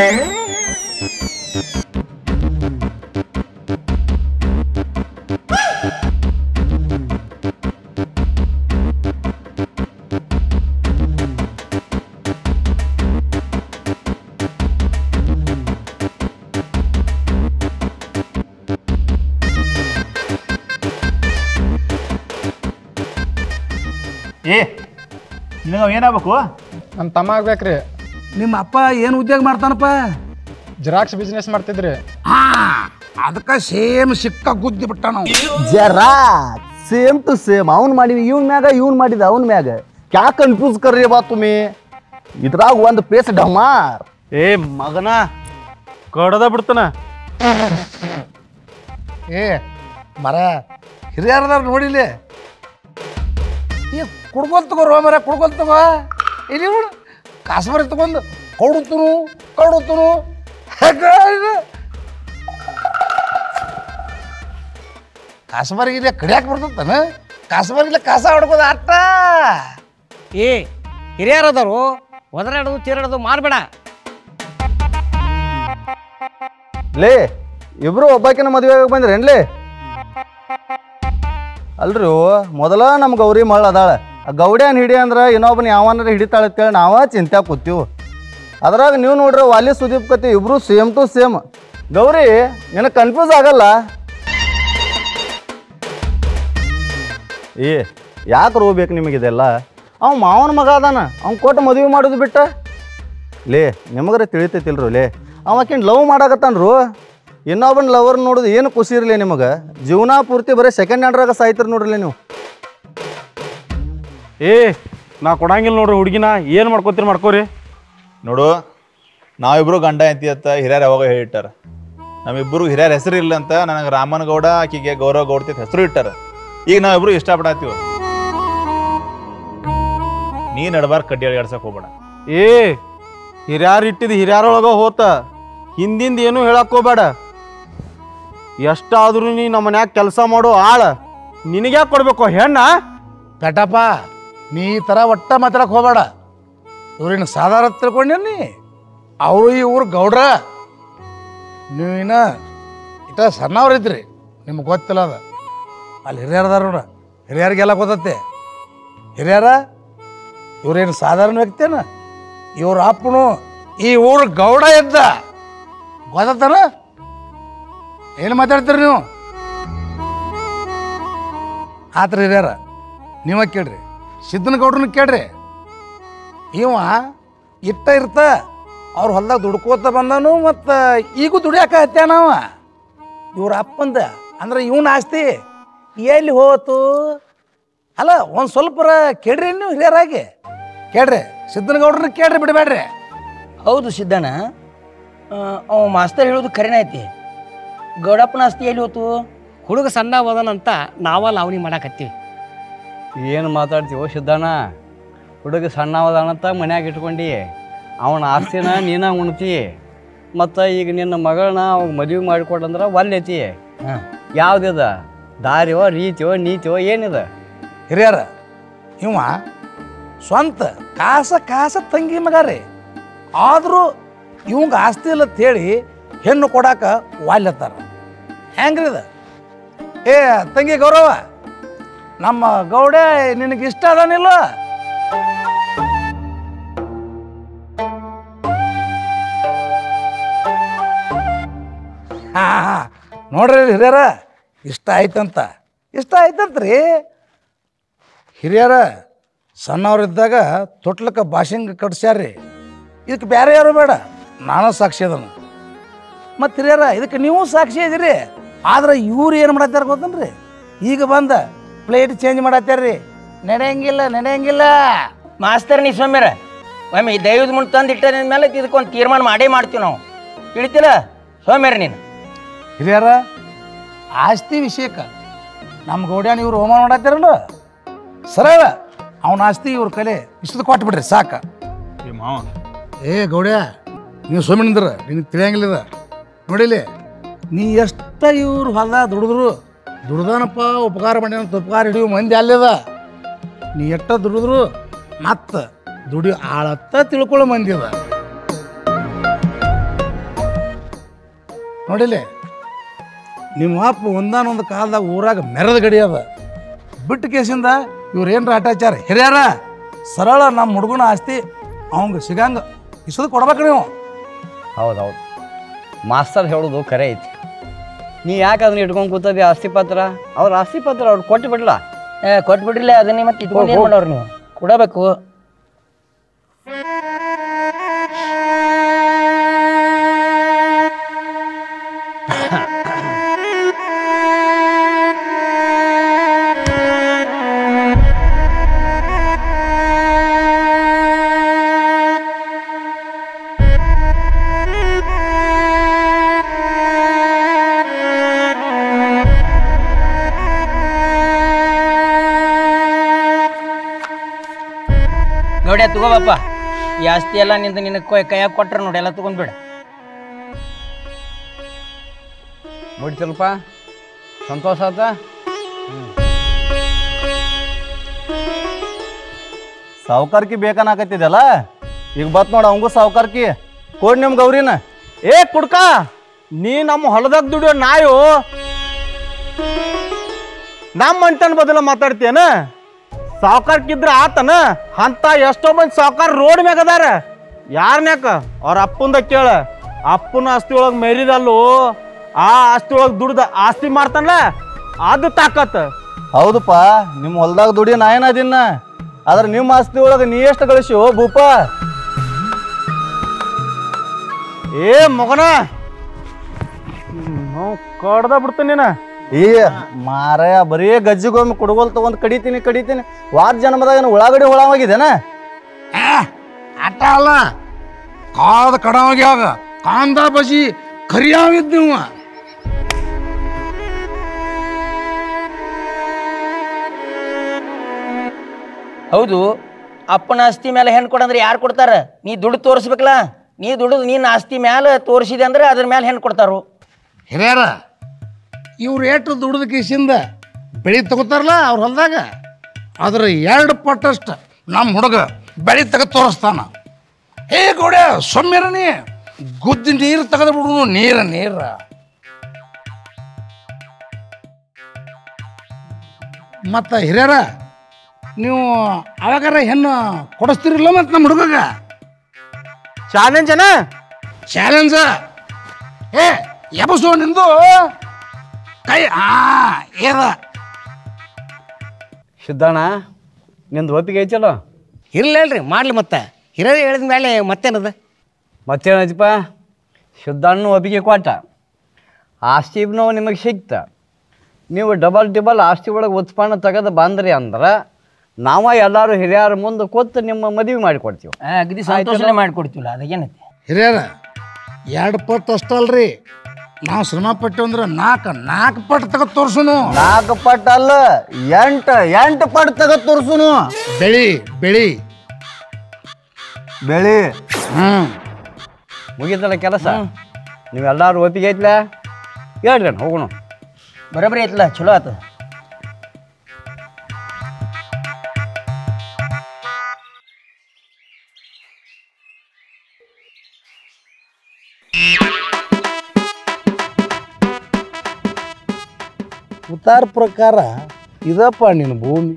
ಏ ನಿನಗ ಏನಾಗ್ಬೇಕು ನಮ್ಮ ತಮ್ಮ ಆಗ್ಬೇಕ್ರಿ ನಿಮ್ಮ ಅಪ್ಪ ಏನು ಉದ್ಯೋಗ ಮಾಡ್ತಾನಪ್ಪ ಜೆರಾಕ್ಸ್ ಬಿಸ್ನೆಸ್ ಮಾಡ್ತಿದ್ರಿ ಹಾ ಅದಕ್ಕೆ ಸೇಮ್ ಸಿಕ್ಕ ಗುದ್ದಿ ಬಿಟ್ಟ ನಾವು ಜರಾ ಸೇಮ್ ಟು ಸೇಮ್ ಅವ್ನ್ ಮಾಡಿವಿ ಇವ್ನ ಮ್ಯಾಗ ಇವ್ನ್ ಮಾಡಿದ ಅವ್ನ ಮ್ಯಾಗ ಕ್ಯಾ ಕನ್ಫ್ಯೂಸ್ ಕರ್ರಿ ಬಾ ತುಮಿ ಇದ್ರಾಗ ಒಂದು ಪೇಸ್ ಡಮಾರ್ ಏ ಮಗನ ಕಡದ ಬಿಡ್ತಾನ ಏ ಮರ ಹಿರಿಯರದಾರ ನೋಡಿಲಿ ಈ ಕುಡ್ಕೊಲ್ ತಗೋರೋ ಮರ ಕುಡ್ಕೊಲ್ ತಗೋ ಇಲ್ಲಿ ನೋಡು ಕಾಸ್ಬರಿ ತಗೊಂಡು ಕೌಡುತ್ತನು ಕೌಡುತ್ತನು ಕಾಸ್ಬರಿಗಿಲ್ಲ ಕಡಿಯಾಕ ಬರ್ತತಾನ ಕಾಸ್ಬರಿಗಿಲ್ಲ ಕಾಸ ಹೊಡ್ಕೋದ ಅಟ್ಟ ಏ ಹಿರಿಯರದಾರು ಒದರಾಡೋದು ಚೀರಾಡೋದು ಮಾಡಬೇಡ ಲೇ ಇಬ್ರು ಒಬ್ಬಾಕಿನ ಮದುವೆ ಆಗಿ ಬಂದ್ರೇನ್ಲೇ ಅಲ್ರಿ ಮೊದಲ ನಮ್ಮ ಗೌರಿ ಮಳ್ಳ ಅದಾಳ ಆ ಗೌಡ್ಯಾನ್ ಹಿಡಿ ಅಂದ್ರ ಇನ್ನೊಬ್ಬನ ಯಾವನಾರ ಹಿಡಿತಾಳ ಅಂತೇಳಿ ನಾವ ಚಿಂತೆ ಕೂತೀವಿ ಅದ್ರಾಗ ನೀವು ನೋಡ್ರಿ ವಾಲಿ ಸುದೀಪ್ ಕತಿ ಇಬ್ರು ಸೇಮ್ ಟು ಸೇಮ್ ಗೌರಿ ನಿನಗೆ ಕನ್ಫ್ಯೂಸ್ ಆಗಲ್ಲ ಏ ಯಾಕೆ ರೋಬೇಕು ನಿಮಗಿದೆಲ್ಲ ಅವ್ ಮಾವನ ಮಗ ಅದಾನ ಅವ್ನು ಕೊಟ್ಟು ಮದುವೆ ಮಾಡೋದು ಬಿಟ್ಟ ಲೇ ನಿಮಗರ ತಿಳಿತೈತಿಲ್ರು ಲೇ ಅವಕಿನ್ ಲವ್ ಮಾಡಾಕತ್ತಾನ್ರು ಇನ್ನೊಬ್ಬನ ಲವರ್ ನೋಡೋದು ಏನು ಖುಷಿ ಇರಲಿ ನಿಮಗೆ ಜೀವನ ಪೂರ್ತಿ ಬರೀ ಸೆಕೆಂಡ್ ಹ್ಯಾಂಡ್ರಾಗ ಸಾಯ್ತಿರ್ ನೋಡ್ರಿ ನೀವು ಏ ನಾ ಕೊಡಂಗಿಲ್ಲ ನೋಡ್ರಿ ಹುಡುಗಿನ ಏನು ಮಾಡ್ಕೋತೀರಿ ಮಾಡ್ಕೋರಿ ನೋಡು ನಾವಿಬ್ರು ಗಂಡ ಎಂತಿ ಅಂತ ಹಿರಿಯರು ಯಾವಾಗ ಹೇಳಿಟ್ಟಾರ ನಮ್ಮಿಬ್ಬರು ಹಿರಿಯರ ಹೆಸರು ಇಲ್ಲ ಅಂತ ನನಗೆ ರಾಮನ್ ಗೌಡ ಆಕಿಗೆ ಗೌರವ ಗೌಡ್ತಿ ಹೆಸರು ಇಟ್ಟಾರ ಈಗ ನಾವಿಬ್ರು ಇಷ್ಟಪಡತ್ತೀವ ನೀ ನಡ್ಬಾರ್ ಕಡ್ಡಿ ಅಡ್ಗಾಡ್ಸಕ್ ಹೋಗ್ಬೇಡ ಏ ಹಿರಿಯಾರು ಇಟ್ಟಿದ್ದು ಹಿರಿಯಾರೊಳಗ ಹೋತ ಹಿಂದಿಂದ ಏನು ಹೇಳಕ್ ಹೋಗ್ಬೇಡ ಎಷ್ಟಾದ್ರೂ ನೀ ನಮ್ಮ ಮನ್ಯಾಗ ಕೆಲಸ ಮಾಡೋ ಆಳ ನಿನಗ್ಯಾಕೆ ಕೊಡ್ಬೇಕು ಹೆಣ್ಣ ಪೆಟಪ್ಪ ನೀ ಈ ಥರ ಒಟ್ಟ ಮಾತಾಡಕ್ ಹೋಗ್ಬೇಡ ಇವ್ರೇನು ಸಾಧಾರಣ ತಿಳ್ಕೊಂಡೇನಿ ಅವರು ಈ ಊರು ಗೌಡ್ರ ನೀವು ಇನ್ನ ಇಟ ಸಣ್ಣವ್ರು ಇದ್ರಿ ನಿಮ್ಗೆ ಗೊತ್ತಿಲ್ಲ ಅದ ಅಲ್ಲಿ ಹಿರಿಯರದಾರ ನೋಡ ಹಿರಿಯರಿಗೆಲ್ಲ ಗೊತ್ತತ್ತೆ ಹಿರಿಯರ ಇವ್ರೇನು ಸಾಧಾರಣ ವ್ಯಕ್ತಿನ ಇವ್ರ ಅಪ್ಪನು ಈ ಊರು ಗೌಡ ಇದ್ದ ಗೊತ್ತಾನ ಏನು ಮಾತಾಡ್ತೀರಿ ನೀವು ಆತ್ರ ಹಿರಿಯರ ನೀವ ಕೇಳ್ರಿ ಸಿದ್ದನ ಗೌಡ್ರನ್ನ ಕೇಳ್ರಿ ಇವ ಇಟ್ಟ ಇರ್ತ ಅವ್ರ ಹೊಲ್ದಾಗ ದುಡ್ಕೋತ ಬಂದನು ಮತ್ತು ಈಗೂ ದುಡಿಯಾಕ ಹತ್ಯಾನವ ಇವ್ರ ಅಪ್ಪಂದ ಅಂದ್ರೆ ಇವನ ಆಸ್ತಿ ಎಲ್ಲಿ ಹೋತು ಅಲ್ಲ ಒಂದು ಸ್ವಲ್ಪರ ಕೇಳ್ರಿ ನೀವು ಹಿರಿಯರಾಗಿ ಕೇಳ್ರಿ ಸಿದ್ದನ ಗೌಡ್ರನ್ನ ಕೇಳ್ರಿ ಬಿಡಬೇಡ್ರಿ ಹೌದು ಸಿದ್ದಣ್ಣ ಅವ ಮಾಸ್ತರ್ ಹೇಳೋದು ಖರೇನ ಐತಿ ಗೌಡಪ್ಪನ ಆಸ್ತಿ ಎಲ್ಲಿ ಹೋತು ಹುಡುಗ ಸಣ್ಣ ಹೋದನಂತ ನಾವ ಲಾವಣಿ ಮಾಡಾಕತ್ತೀವಿ ಏನು ಮಾತಾಡ್ತೀವೋ ಸಿದ್ದಣ್ಣ ಹುಡುಗ ಸಣ್ಣವದಾನಂತ ಮನ್ಯಾಗ ಇಟ್ಕೊಂಡು ಅವನ ಆಸ್ತಿನ ನೀನ ಉಣ್ತಿ ಮತ್ತು ಈಗ ನಿನ್ನ ಮಗಳನ್ನ ಅವಾಗ ಮದುವೆ ಮಾಡಿಕೊಡಂದ್ರೆ ಒಲ್ಲೆತಿ ಯಾವ್ದಿದ ದಾರಿಯೋ ರೀತಿಯೋ ನೀತಿಯೋ ಏನಿದ ಹಿರಿಯರ ಇವ ಸ್ವಂತ ಕಾಸ ಕಾಸ ತಂಗಿ ಮಗ ರೀ ಆದರೂ ಇವಂಗ ಆಸ್ತಿ ಇಲ್ಲ ಹೇಳಿ ಹೆಣ್ಣು ಕೊಡಾಕ ವಾಲ್ಯತ್ತಾರ ಹೆಂಗ್ರಿ ಇದು ಏ ತಂಗಿ ಗೌರವ ನಮ್ಮ ಗೌಡ ನಿನಗೆ ಇಷ್ಟ ಅದಾನಿಲ್ಲ ಹಾ ಹಾ ನೋಡ್ರಿ ಹಿರಿಯರ ಇಷ್ಟ ಆಯ್ತಂತ ಇಷ್ಟ ಆಯ್ತಂತ್ರಿ ಹಿರಿಯರ ಸಣ್ಣವ್ರಿದ್ದಾಗ ತೊಟ್ಲಕ್ಕೆ ಭಾಷಂಗ ಕಟ್ಸ್ಯಾರ್ರಿ ಇದಕ್ಕೆ ಬೇರೆ ಯಾರು ಬೇಡ ನಾನು ಸಾಕ್ಷಿ ಅದನು ಮತ್ತು ಹಿರಿಯರ ಇದಕ್ಕೆ ನೀವು ಸಾಕ್ಷಿ ಇದೀರಿ ಆದ್ರೆ ಇವ್ರು ಏನು ಮಾಡತ್ತಾರ ಗೊತ್ತನ್ರಿ ಈಗ ಬಂದ ಪ್ಲೇಟ್ ಚೇಂಜ್ ಮಾಡತ್ತಾರ್ರಿ ನಡೆಯಂಗಿಲ್ಲ ನಡೆಯಂಗಿಲ್ಲ ಮಾಸ್ತರ್ ನೀ ಸೌಮ್ಯರ ಒಮ್ಮೆ ದೈವದ ಮುಂದೆ ತಂದು ಇಟ್ಟ ಮೇಲೆ ಇದಕ್ಕೊಂದು ತೀರ್ಮಾನ ಮಾಡೇ ಮಾಡ್ತೀವಿ ನಾವು ತಿಳಿತಿಲ್ಲ ಸೌಮ್ಯರ ನೀನು ಹಿರಿಯರ ಆಸ್ತಿ ವಿಷಯಕ್ಕೆ ನಮ್ಮ ಗೌಡ್ಯಾನ ಇವ್ರು ಹೋಮ ಮಾಡತ್ತಾರಲ್ಲ ಸರಳ ಅವನ ಆಸ್ತಿ ಇವ್ರ ಕಲೆ ಇಷ್ಟದ ಕೊಟ್ಟು ಬಿಡ್ರಿ ಸಾಕ ಏ ಗೌಡ್ಯ ನೀವು ಸುಮ್ಮನೆ ನಿಂದ್ರ ನಿನಗೆ ತಿಳಿಯಂಗಿಲ್ಲ ಇದ. ನೋಡಿಲಿ ನೀ ಎಷ್ಟ ಇವ್ರು ಹೊಲ ದುಡಿದ್ರು ದುಡ್ದಾನಪ್ಪ ಉಪಕಾರ ಮಾಡ್ಯಾನಂತ ಉಪಕಾರ ಹಿಡಿಯೋ ಮಂದಿ ಅಲ್ಲಿದ ನೀ ಎಷ್ಟ ದುಡಿದ್ರು ಮತ್ತ ದುಡಿಯೋ ಆಳತ್ತ ತಿಳ್ಕೊಳ್ಳೋ ಮಂದಿ ಅದ ನೋಡಿಲಿ ನಿಮ್ಮ ಅಪ್ಪ ಒಂದಾನೊಂದು ಕಾಲದಾಗ ಊರಾಗ ಮೆರದ ಗಡಿ ಅದ ಬಿಟ್ಟು ಕೇಸಿಂದ ಇವ್ರು ಏನ್ರ ಅಟಾಚಾರ ಹಿರಿಯರ ಸರಳ ನಮ್ಮ ಹುಡುಗನ ಆಸ್ತಿ ಅವಂಗ ಸಿಗಂಗ ಇಸದು ಕೊಡ್ಬೇಕು ನೀವು ಹೌದೌದು ಮಾಸ್ತರ್ ಹೇಳೋದು ಖರೆ ಐತಿ ನೀ ಯಾಕೆ ಅದನ್ನ ಇಟ್ಕೊಂಡು ಕೂತದಿ ಆಸ್ತಿ ಪತ್ರ ಅವ್ರ ಆಸ್ತಿ ಪತ್ರ ಅವ್ರು ಕೊಟ್ಟು ಬಿಡ್ಲಾ ಏ ಕೊಟ್ಬಿಡ್ರಿಲ್ಲ ಅದನ್ನೇ ಮತ್ತೆ ಇಟ್ಕೊಂಡು ಏನು ಹೋಗ್, ಹೋಗ್. ಮಾಡೋರು ನೀವು ಕೊಡಬೇಕು ಗೌಡ್ಯ ತಗೋಬಪ್ಪ ಈ ಆಸ್ತಿ ಎಲ್ಲ ನಿಂದು ನಿನ್ನ ಕೈಯಾಗ ಕೊಟ್ರ ನೋಡಿ ಎಲ್ಲ ತಗೊಂಡ್ಬಿಡ ಮುಡ್ತಿಲ್ಪ ಸಂತೋಷ ಆತ ಸಾವುಕಾರ್ಕಿ ಬೇಕನ್ನಾಕತ್ತಿದಲ್ಲ ಈಗ ಬತ್ ನೋಡ ಅವಂಗೂ ಸಾವುಕಾರ್ಕಿ ಕೊಡ್ ನಿಮ್ ಗೌರಿನ ಏ ಕುಡ್ಕ ನೀ ನಮ್ಮ ಹೊಲದಾಗ ದುಡಿಯೋ ನಾಯು ನಮ್ಮ ಅಂಟನ್ ಬದಲ ಮಾತಾಡ್ತೀಯನ ಸಾವ್ಕಾರ್ಕಿದ್ರ ಆತನ ಅಂತ ಎಷ್ಟೋ ಮಂದಿ ಸಾವ್ಕಾರ ರೋಡ್ ಮ್ಯಾಗ ಅದಾರ ಯಾರನ್ಯಾಕ ಅವ್ರ ಅಪ್ಪಂದ ಕೇಳ ಅಪ್ಪನ ಆಸ್ತಿ ಒಳಗ್ ಮೆರಿದಲ್ಲೋ ಆ ಆಸ್ತಿ ಒಳಗ್ ದುಡ್ದ ಆಸ್ತಿ ಮಾಡ್ತಾನಲ್ಲ ಅದು ತಾಕತ್ ಹೌದಪ್ಪ ನಿಮ್ಮ ಹೊಲ್ದಾಗ ದುಡಿ ನಾ ಏನದಿನ್ನ ಆದ್ರೆ ನಿಮ್ಮ ಆಸ್ತಿ ಒಳಗೆ ನೀ ಎಷ್ಟು ಗಳಿಸಿ ಓ ಭೂಪ ಏ ಮಗನ ನಾವು ಕಡ್ದ ಬಿಡ್ತೀನಿ ನೀನ ಈ ಮಾರಾಯ ಬರೀ ಗಜ್ಜಿಗೊಮ್ಮೆ ಕುಡುಗೋಲ್ ತಗೊಂಡ್ ಕಡಿತೀನಿ ಕಡಿತೀನಿ ವಾರ ಜನ್ಮದಾಗ ಏನು ಉಳ್ಳಾಗಡಿ ಹುಳವಾಗಿದೇನ ಆಟ ಅಲ್ಲ ಕಾದ ಕಡವಾಗ್ಯಾಗ ಕಾಂದ ಬಜಿ ಕರಿಯಾವಿದ್ ನೀವು ಹೌದು ಅಪ್ಪನ ಆಸ್ತಿ ಮೇಲೆ ಹೆಣ್ಣು ಕೊಡಂದ್ರೆ ಯಾರು ಕೊಡ್ತಾರ ನೀ ದುಡ್ಡು ತೋರಿಸ್ಬೇಕಲ್ಲ ನೀ ದುಡ್ಡು ನಿನ್ನ ಆಸ್ತಿ ಮೇಲೆ ತೋರಿಸಿದೆ ಅಂದ್ರೆ ಅದ್ರ ಮೇಲೆ ಹೆಣ್ಣು ಕೊಡ್ತಾರು ಹಿರಿಯರ ಇವ್ರು ಎಷ್ಟು ದುಡ್ದ ಕಿಸಿಂದ ಬೆಳಿ ತಗೋತಾರಲ್ಲ ಅವ್ರ ಹೊಲ್ದಾಗ ಅದ್ರ ಎರಡು ಪಟ್ಟಷ್ಟು ನಮ್ಮ ಹುಡುಗ ಬೆಳಿ ತೆಗೆದು ತೋರಿಸ್ತಾನ ಹೇ ಗೋಡ ಸೊಮ್ಮಿರನಿ ಗುದ್ದಿ ನೀರು ತೆಗೆದು ಬಿಡು ನೀರ ನೀರ ಮತ್ತು ಹಿರಿಯರ ನೀವು ಅವಾಗಾರ ಹೆಣ್ಣು ಕೊಡಿಸ್ತಿರಲ್ಲ ಮತ್ತು ನಮ್ಮ ಹುಡುಗಗ ಚಾಲೆಂಜ್ ಅನ ಚಾಲೆಂಜ್ ಏ ಎಬಸು ನಿಂದು ಕೈ ಆ ಏದ ಸಿದ್ದಣ್ಣ ನಿಂದು ಒಪ್ಪಿಗೆ ಐತಲ್ಲ ಇಲ್ಲ ಹೇಳ್ರಿ ಮಾಡ್ಲಿ ಮತ್ತೆ ಹಿರಿಯರು ಹೇಳಿದ ಮೇಲೆ ಮತ್ತೇನದ ಮತ್ತೇನೈತಿಪ್ಪ ಸಿದ್ದಣ್ಣ ಒಪ್ಪಿಗೆ ಕೊಟ್ಟ ಆಸ್ತಿನೂ ನಿಮಗೆ ಸಿಕ್ತ ನೀವು ಡಬಲ್ ಡಿಬಲ್ ಆಸ್ತಿ ಒಳಗೆ ಉತ್ಪನ್ನ ತೆಗೆದು ಬಂದ್ರಿ ಅಂದ್ರೆ ನಾವ ಎಲ್ಲರೂ ಹಿರಿಯರ ಮುಂದೆ ಕೂತು ನಿಮ್ಮ ಮದುವೆ ಮಾಡಿಕೊಡ್ತೀವಿ ಅಗದಿ ಸಂತೋಷನೇ ಮಾಡಿಕೊಡ್ತೀವಲ್ಲ ಅದಕ್ಕೇನೈತಿ ಹಿರಿಯರ ಎರಡು ಪಟ್ಟು ಅಷ್ಟಲ್ರಿ ನಾವು ಶ್ರಮ ಪಟ್ಟು ಅಂದ್ರೆ ನಾಲ್ಕು ನಾಲ್ಕು ಪಟ್ಟು ತೆಗೆದು ತೋರ್ಸುನು ನಾಲ್ಕು ಪಟ್ ಅಲ್ಲ ಎಂಟು ಎಂಟು ಪಟ್ ತೆಗೆದು ತೋರ್ಸುನು ಬೆಳಿ ಬೆಳಿ ಬೆಳಿ ಹ್ಮ್ ಮುಗೀತಲ್ಲ ಕೆಲಸ ನೀವೆಲ್ಲರೂ ಒಪ್ಪಿಗೆ ಐತ್ಲ ಹೇಳ್ರಿ ಹೋಗೋಣ ಬರೋಬ್ಬರಿ ಐತಲ್ಲ ಚಲೋ ಆತ ಹೇಳ್ತಾರ ಪ್ರಕಾರ ಇದಪ್ಪ ನಿನ್ನ ಭೂಮಿ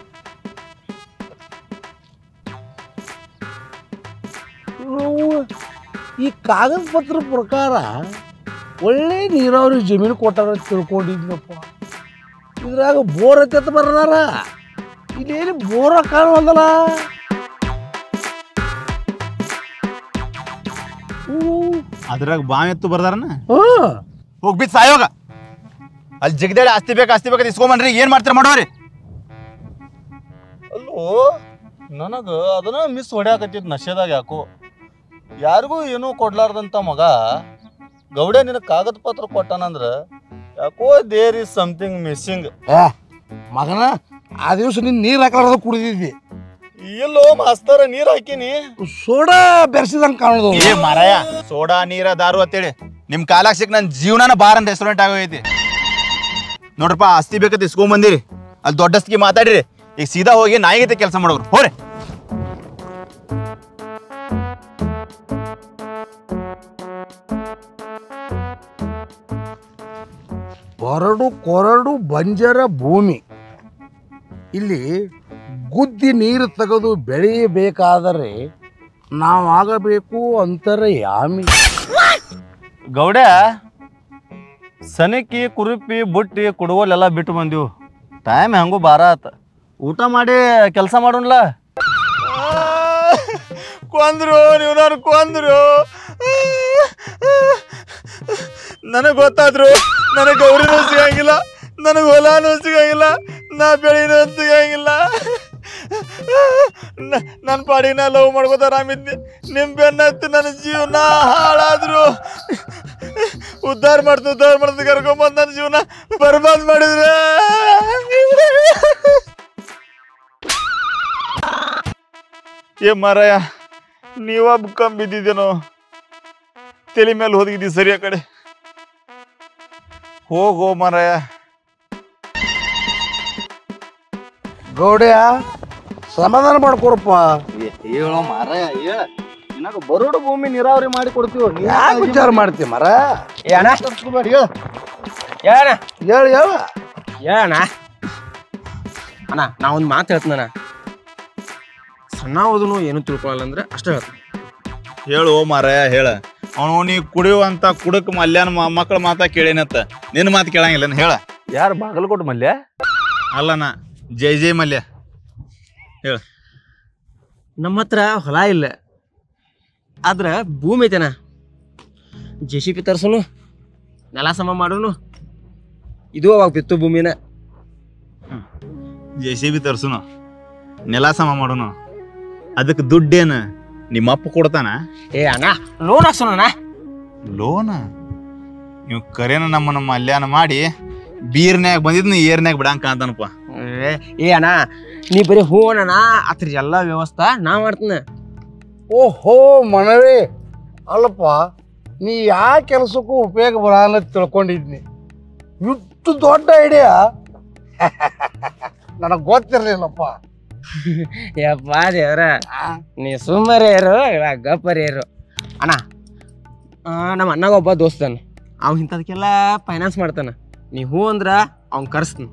ಅವ್ವ, ಈ ಕಾಗದ ಪತ್ರ ಪ್ರಕಾರ ಒಳ್ಳೆ ನೀರಾವರಿ ಜಮೀನು ಕೊಟ್ಟಾರ ಅಂತ ತಿಳ್ಕೊಂಡಿದ್ನಪ್ಪ ಇದ್ರಾಗ ಬೋರ್ ಹತ್ತತ್ತ ಬರ್ದಾರ ಇಲ್ಲೇನು ಬೋರ ಕಾಣವಲ್ದಲ್ಲ ಅದ್ರಾಗ ಬಾವಿ ಎತ್ತು ಬರ್ದಾರನ ಹ್ಮ್ ಹೋಗ್ಬಿತ್ ಸಾಯೋಗ ಅಲ್ಲಿ ಜಗದೇಳಿ ಆಸ್ತಿ ಬೇಕು ಆಸ್ತಿ ಬೇಕು ಇಸ್ಕೊಂಬನ್ರಿ ಏನ್ ಮಾಡ್ತೀರ ಮಾಡೋರಿ ಅಲ್ಲೋ ನನಗ ಅದನ್ನ ಮಿಸ್ ಹೊಡ್ಯಾಕತ್ತಿದ್ ನಶೆದಾಗ ಯಾಕೋ ಯಾರಿಗೂ ಏನೂ ಕೊಡ್ಲಾರ್ದಂತ ಮಗ ಗೌಡೆ ನಿನಗೆ ಕಾಗದ ಪತ್ರ ಕೊಟ್ಟಾನಂದ್ರ ಯಾಕೋ ದೇರ್ ಇಸ್ ಸಮಥಿಂಗ್ ಮಿಸ್ಸಿಂಗ್ ಏ ಮಗನ ಆ ದಿವಸ ನೀನ್ ನೀರ್ ಹಾಕಲಾರ್ದ ಕುಡಿದಿದ್ದಿ ಇಲ್ಲೋ ಮಾಸ್ತರ ನೀರ್ ಹಾಕಿನಿ ಸೋಡಾ ಬೆರೆಸಿದಂಗ ಕಾಣೋದು ಏ ಮಾರಾಯ ಸೋಡಾ ನೀರ ದಾರು ಅಂತೇಳಿ ನಿಮ್ ಕಾಲಾಗ ಸಿಕ್ ನನ್ ಜೀವನನ ಬಾರ್ ಅಂತ ರೆಸ್ಟೋರೆಂಟ್ ಆಗೋಗೈತಿ ನೋಡ್ರಪ್ಪ ಆಸ್ತಿ ಬೇಕಂತ ಇಸ್ಕೊಂಬಂದಿರಿ ಅಲ್ಲಿ ದೊಡ್ಡಸ್ತಿಗೆ ಮಾತಾಡಿರಿ ಈಗ ಸೀದಾ ಹೋಗಿ ನಾಯಿಗತೆ ಕೆಲಸ ಮಾಡೋರು ಹೋರೆ ಬರಡು ಕೊರಡು ಬಂಜರ ಭೂಮಿ ಇಲ್ಲಿ ಗುದ್ದಿ ನೀರು ತೆಗೆದು ಬೆಳೆಯಬೇಕಾದರೆ ನಾವಾಗಬೇಕು ಅಂತರ ಯಾಮಿ ಗೌಡೆ ಸನಕಿ ಕುರುಪಿ ಬುಟ್ಟಿ ಕುಡುವಲ್ಲೆಲ್ಲ ಬಿಟ್ಟು ಬಂದಿವು ಟೈಮ್ ಹೆಂಗೂ ಬಾರ ಆತ ಊಟ ಮಾಡಿ ಕೆಲಸ ಮಾಡೋಣ ಕೊಂದ್ರು ನೀವು ನಾನು ಕೊಂದ್ರು ನನಗೆ ಗೊತ್ತಾದ್ರು ನನಗೆ ಗೌರಿನೂ ಸಿಗಂಗಿಲ್ಲ ನನಗೆ ಹೊಲನೂ ಸಿಗಂಗಿಲ್ಲ ನಾ ಬೆಳಿನೂ ಸಿಗಂಗಿಲ್ಲ ನನ್ನ ಪಾಡಿನ ಲವ್ ಮಾಡ್ಕೋತ ಆರಾಮಿದ್ನಿ ನಿಮ್ಮ ಬೆನ್ನತ್ತಿ ನನ್ನ ಜೀವನ ಹಾಳಾದ್ರು ಉದ್ಧಾರ ಮಾಡ್ತು ಉದ್ಧಾರ ಮಾಡ್ತು ಕರ್ಕೊಂಬಂದು ನನ್ನ ಜೀವನ ಬರ್ಬಾದ್ ಮಾಡಿದ್ರೆ ಏ ಮಾರಾಯ ನೀವ ಕಂಬಿದ್ದೇನೋ ತಲೆ ಮೇಲೆ ಹೋಗಿದ್ದಿ ಸರಿ ಆ ಕಡೆ ಹೋಗೋ ಮಾರಾಯ ಗೌಡ್ಯ ಸಮಾಧಾನ ಮಾಡ್ಕೊರಪ್ಪ ಹೇಳೋ ಮಾರಾಯ ಹೇಳ ನಿನಗ ಬರೋಡು ಭೂಮಿ ನೀರಾವರಿ ಮಾಡಿ ಕೊಡ್ತೀವಿ ಯಾಕೆ ವಿಚಾರ ಮಾಡ್ತೀವಿ ಮರ ಏನ ಹೇಳ ಏನ ಹೇಳ ಹೇಳ ಏನ ಅಣ್ಣ ನಾ ಒಂದು ಮಾತು ಹೇಳ್ತೀನಣ್ಣ ಸಣ್ಣ ಓದನು ಏನು ತಿಳ್ಕೊಳಲ್ಲ ಅಂದ್ರೆ ಅಷ್ಟೇ ಹೇಳ್ತೀನಿ ಹೇಳು ಮಾರಾಯ ಹೇಳ ಅವನು ನೀ ಕುಡಿಯುವಂತ ಕುಡಕ್ ಮಲ್ಯಾನ ಮಕ್ಕಳ ಮಾತಾ ಕೇಳೇನತ್ತ ನಿನ್ನ ಮಾತು ಕೇಳಂಗಿಲ್ಲ ಹೇಳ ಯಾರು ಬಾಗಲಕೋಟ್ ಮಲ್ಯ ಅಲ್ಲನ ಜೈ ಜೈ ಮಲ್ಯ ಹೇಳ ನಮ್ಮ ಹತ್ರ ಹೊಲ ಇಲ್ಲ ಆದ್ರೆ ಭೂಮಿ ಐತೆನ ಜೆ ಸಿ ಪಿ ತರ್ಸನು ನೆಲ ಸಮ ಮಾಡೋನು ಇದು ಅವಾಗ ಬಿತ್ತು ಭೂಮಿನ ಜೆ ಸಿ ಬಿ ತರ್ಸುನು ನೆಲ ಸಮ ಮಾಡೋನು ಅದಕ್ಕೆ ದುಡ್ಡೇನು ನಿಮ್ಮ ಅಪ್ಪ ಕೊಡ್ತಾನ ಏ ಅಣ್ಣ ಲೋನ್ ಹಾಕ್ಸೋಣ ಲೋನ ನೀವು ಕರೇನ ನಮ್ಮನ್ನ ಮಲ್ಯಾನ ಮಾಡಿ ಬೀರ್ನ್ಯಾಗ ಬಂದಿದ್ನ ಏರ್ನ್ಯಾಗ ಬಿಡಂಕ ಅಂತಾನಪ್ಪ ಏ ಅಣ್ಣ ನೀ ಬರೀ ಹೂ ಅಣ್ಣ ಅದ್ರ ಎಲ್ಲ ವ್ಯವಸ್ಥೆ ನಾ ಮಾಡ್ತೀನಿ ಓಹೋ ಮನವಿ ಅಲ್ಲಪ್ಪ ನೀ ಯಾವ ಕೆಲಸಕ್ಕೂ ಉಪಯೋಗ ಬರಲ್ಲ ತಿಳ್ಕೊಂಡಿದ್ನಿ ಇಷ್ಟು ದೊಡ್ಡ ಐಡಿಯಾ ನನಗೆ ಗೊತ್ತಿರಲಿಲ್ಲಪ್ಪ ಯಪ್ಪ ದೇವ್ರ ನೀ ಸುಮ್ಮನೆ ಇರು ಇವಾಗ ಗಪ್ಪರಿ ಇರು ಅಣ್ಣ ಆ, ನಮ್ಮ ಅಣ್ಣಗ ಒಬ್ಬ ದೋಸ್ತನ ಅವ್ ಇಂಥದಕ್ಕೆಲ್ಲ ಫೈನಾನ್ಸ್ ಮಾಡ್ತಾನ ನೀ ಹೂ ಅಂದ್ರ ಅವ್ನ್ ಕರ್ಸ್ತೀನಿ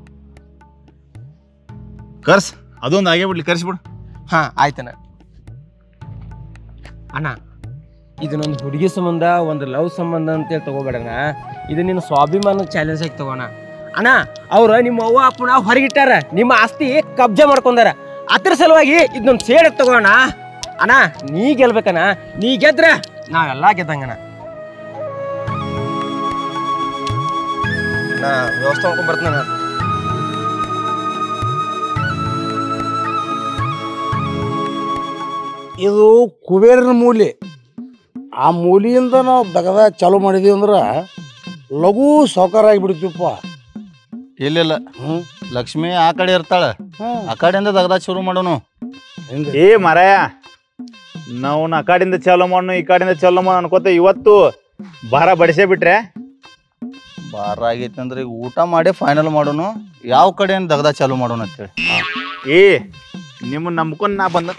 ಕರ್ಸ್ ಅದೊಂದು ಆಗೇ ಬಿಡ್ಲಿ ಕರ್ಸ್ಬಿಡು ಹಾ ಆಯ್ತಣ್ಣ ಅಣ್ಣ ಇದು ನನ್ನ ಹುಡುಗಿ ಸಂಬಂಧ ಒಂದು ಲವ್ ಸಂಬಂಧ ಅಂತೇಳಿ ತಗೋಬೇಡಣ್ಣ ಇದು ನಿನ್ನ ಸ್ವಾಭಿಮಾನ ಚಾಲೆಂಜ್ ಆಗಿ ತಗೋಣ ಅಣ್ಣ ಅವ್ರ ನಿಮ್ಮ ಅವ್ವ ಅಪ್ಪನ ಹೊರಗಿಟ್ಟಾರ ನಿಮ್ಮ ಆಸ್ತಿ ಕಬ್ಜಾ ಮಾಡ್ಕೊಂಡಾರ ಅದ್ರ ಸಲುವಾಗಿ ಇದನ್ನೊಂದು ಸೇಡ್ ತಗೋಣ ಅಣ್ಣ ನೀ ಗೆಲ್ಬೇಕಣ್ಣ ನೀ ಗೆದ್ರ ನಾವೆಲ್ಲ ಗೆದ್ದಂಗಣ್ಣ ನಾ ವ್ಯವಸ್ಥೆ ಮಾಡ್ಕೊಂಡ್ ಬರ್ತೀನಿ ಇದು ಕುಬೇರನ ಮೂಲಿ ಆ ಮೂಲಿಯಿಂದ ನಾವು ದಗದ ಚಾಲು ಮಾಡಿದೀವಿ ಅಂದ್ರೆ ಲಘು ಸಾವುಕಾರ ಆಗಿಬಿಡ್ತೀವಪ್ಪ ಇಲ್ಲಿಲ್ಲ ಲಕ್ಷ್ಮಿ ಆ ಕಡೆ ಇರ್ತಾಳ ಆ ಕಡೆಯಿಂದ ದಗದ ಶುರು ಮಾಡೋನು ಏ ಮರಾಯ ನಾವು ಆ ಕಡೆಯಿಂದ ಚಾಲೋ ಮಾಡೋಣ ಈ ಕಡೆಯಿಂದ ಚಾಲೋ ಮಾಡೋಣ ಅನ್ಕೋತ ಇವತ್ತು ಭಾರ ಬಡಿಸೇ ಬಿಟ್ರೆ ಬಾರ ಆಗೈತಿ ಅಂದ್ರೆ ಈಗ ಊಟ ಮಾಡಿ ಫೈನಲ್ ಮಾಡೋನು ಯಾವ ಕಡೆಯಿಂದ ದಗದ ಚಾಲು ಮಾಡೋಣ ಅಂತೇಳಿ ಏ ನಿಮ್ಮನ್ನ ನಂಬ್ಕೊಂಡ್ ನಾ ಬಂದ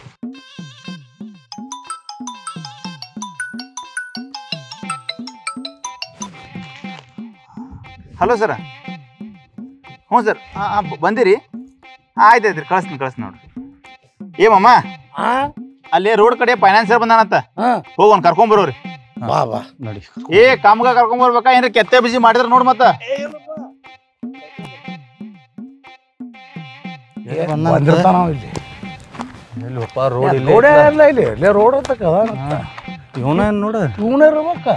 ಹಲೋ ಸರ ಹ್ಞೂ ಸರ್ ಬಂದಿರಿ ಆಯ್ತು ಆಯ್ತು ಕಳಿಸ್ತೀನಿ ಕಳಿಸ್ತೀನಿ ನೋಡ್ರಿ ಏ ಮಮ್ಮ ಅಲ್ಲಿ ರೋಡ್ ಕಡೆ ಫೈನಾನ್ಸರ್ ಬಂದಾನಂತ ಹೋಗೋನ್ ಕರ್ಕೊಂಡ್ ಬರೋರಿ ಬಾ ಬಾ ನೋಡಿ ಏ ಕಾಮ್ಗ ಕರ್ಕೊಂಡ್ ಬರ್ಬೇಕಾ ಏನ್ರ ಕೆತ್ತೆ ಬಿಸಿ ಮಾಡಿದ್ರ ನೋಡ್ ಮತ್ತ ಬಂದಿರ್ತಾನ ಅವ ಇಲ್ಲಿ ಇಲ್ಲಪ್ಪ ರೋಡ್ ಇಲ್ಲ ರೋಡೇ ಇಲ್ಲ ಇಲ್ಲಿ ಇಲ್ಲೇ ರೋಡ್ ಅಂತ ಇವನ ನೋಡ ಇವನ ಇರ್ಬೇಕ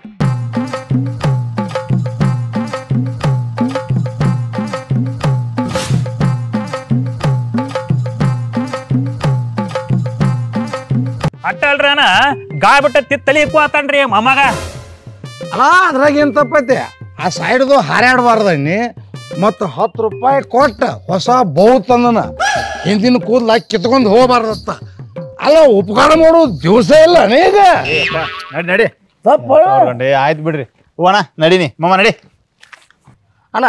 ಅಟ್ಟ ಅಲ್ರಿ ಅಣ್ಣ ಗಾಯ ಬಿಟ್ಟ ತಿತ್ ತಲಿ ಇಕ್ಕು ಮಮ್ಮಗ ಅಲ್ಲ ಅದ್ರಾಗ ಏನ್ ತಪ್ಪೈತೆ ಆ ಸೈಡ್ದು ಹಾರಾಡಬಾರ್ದಣ್ಣಿ ಮತ್ತು ಹತ್ತು ರೂಪಾಯಿ ಕೊಟ್ಟು ಹೊಸ ಬಹು ತಂದನ ಹಿಂದಿನ ಕೂದ್ಲ ಕಿತ್ಕೊಂಡು ಹೋಗ್ಬಾರ್ದತ್ತ ಅಲ್ಲ ಉಪಕಾರ ಮಾಡೋ ದಿವಸ ಇಲ್ಲ ಈಗ ನಡಿ ನಡಿ ತಪ್ಪ ನೋಡ್ಕೊಂಡೆ ಆಯ್ತು ಬಿಡ್ರಿ ಹೋಗೋಣ ನಡೀನಿ ಮಮ್ಮ ನಡಿ ಅಣ್ಣ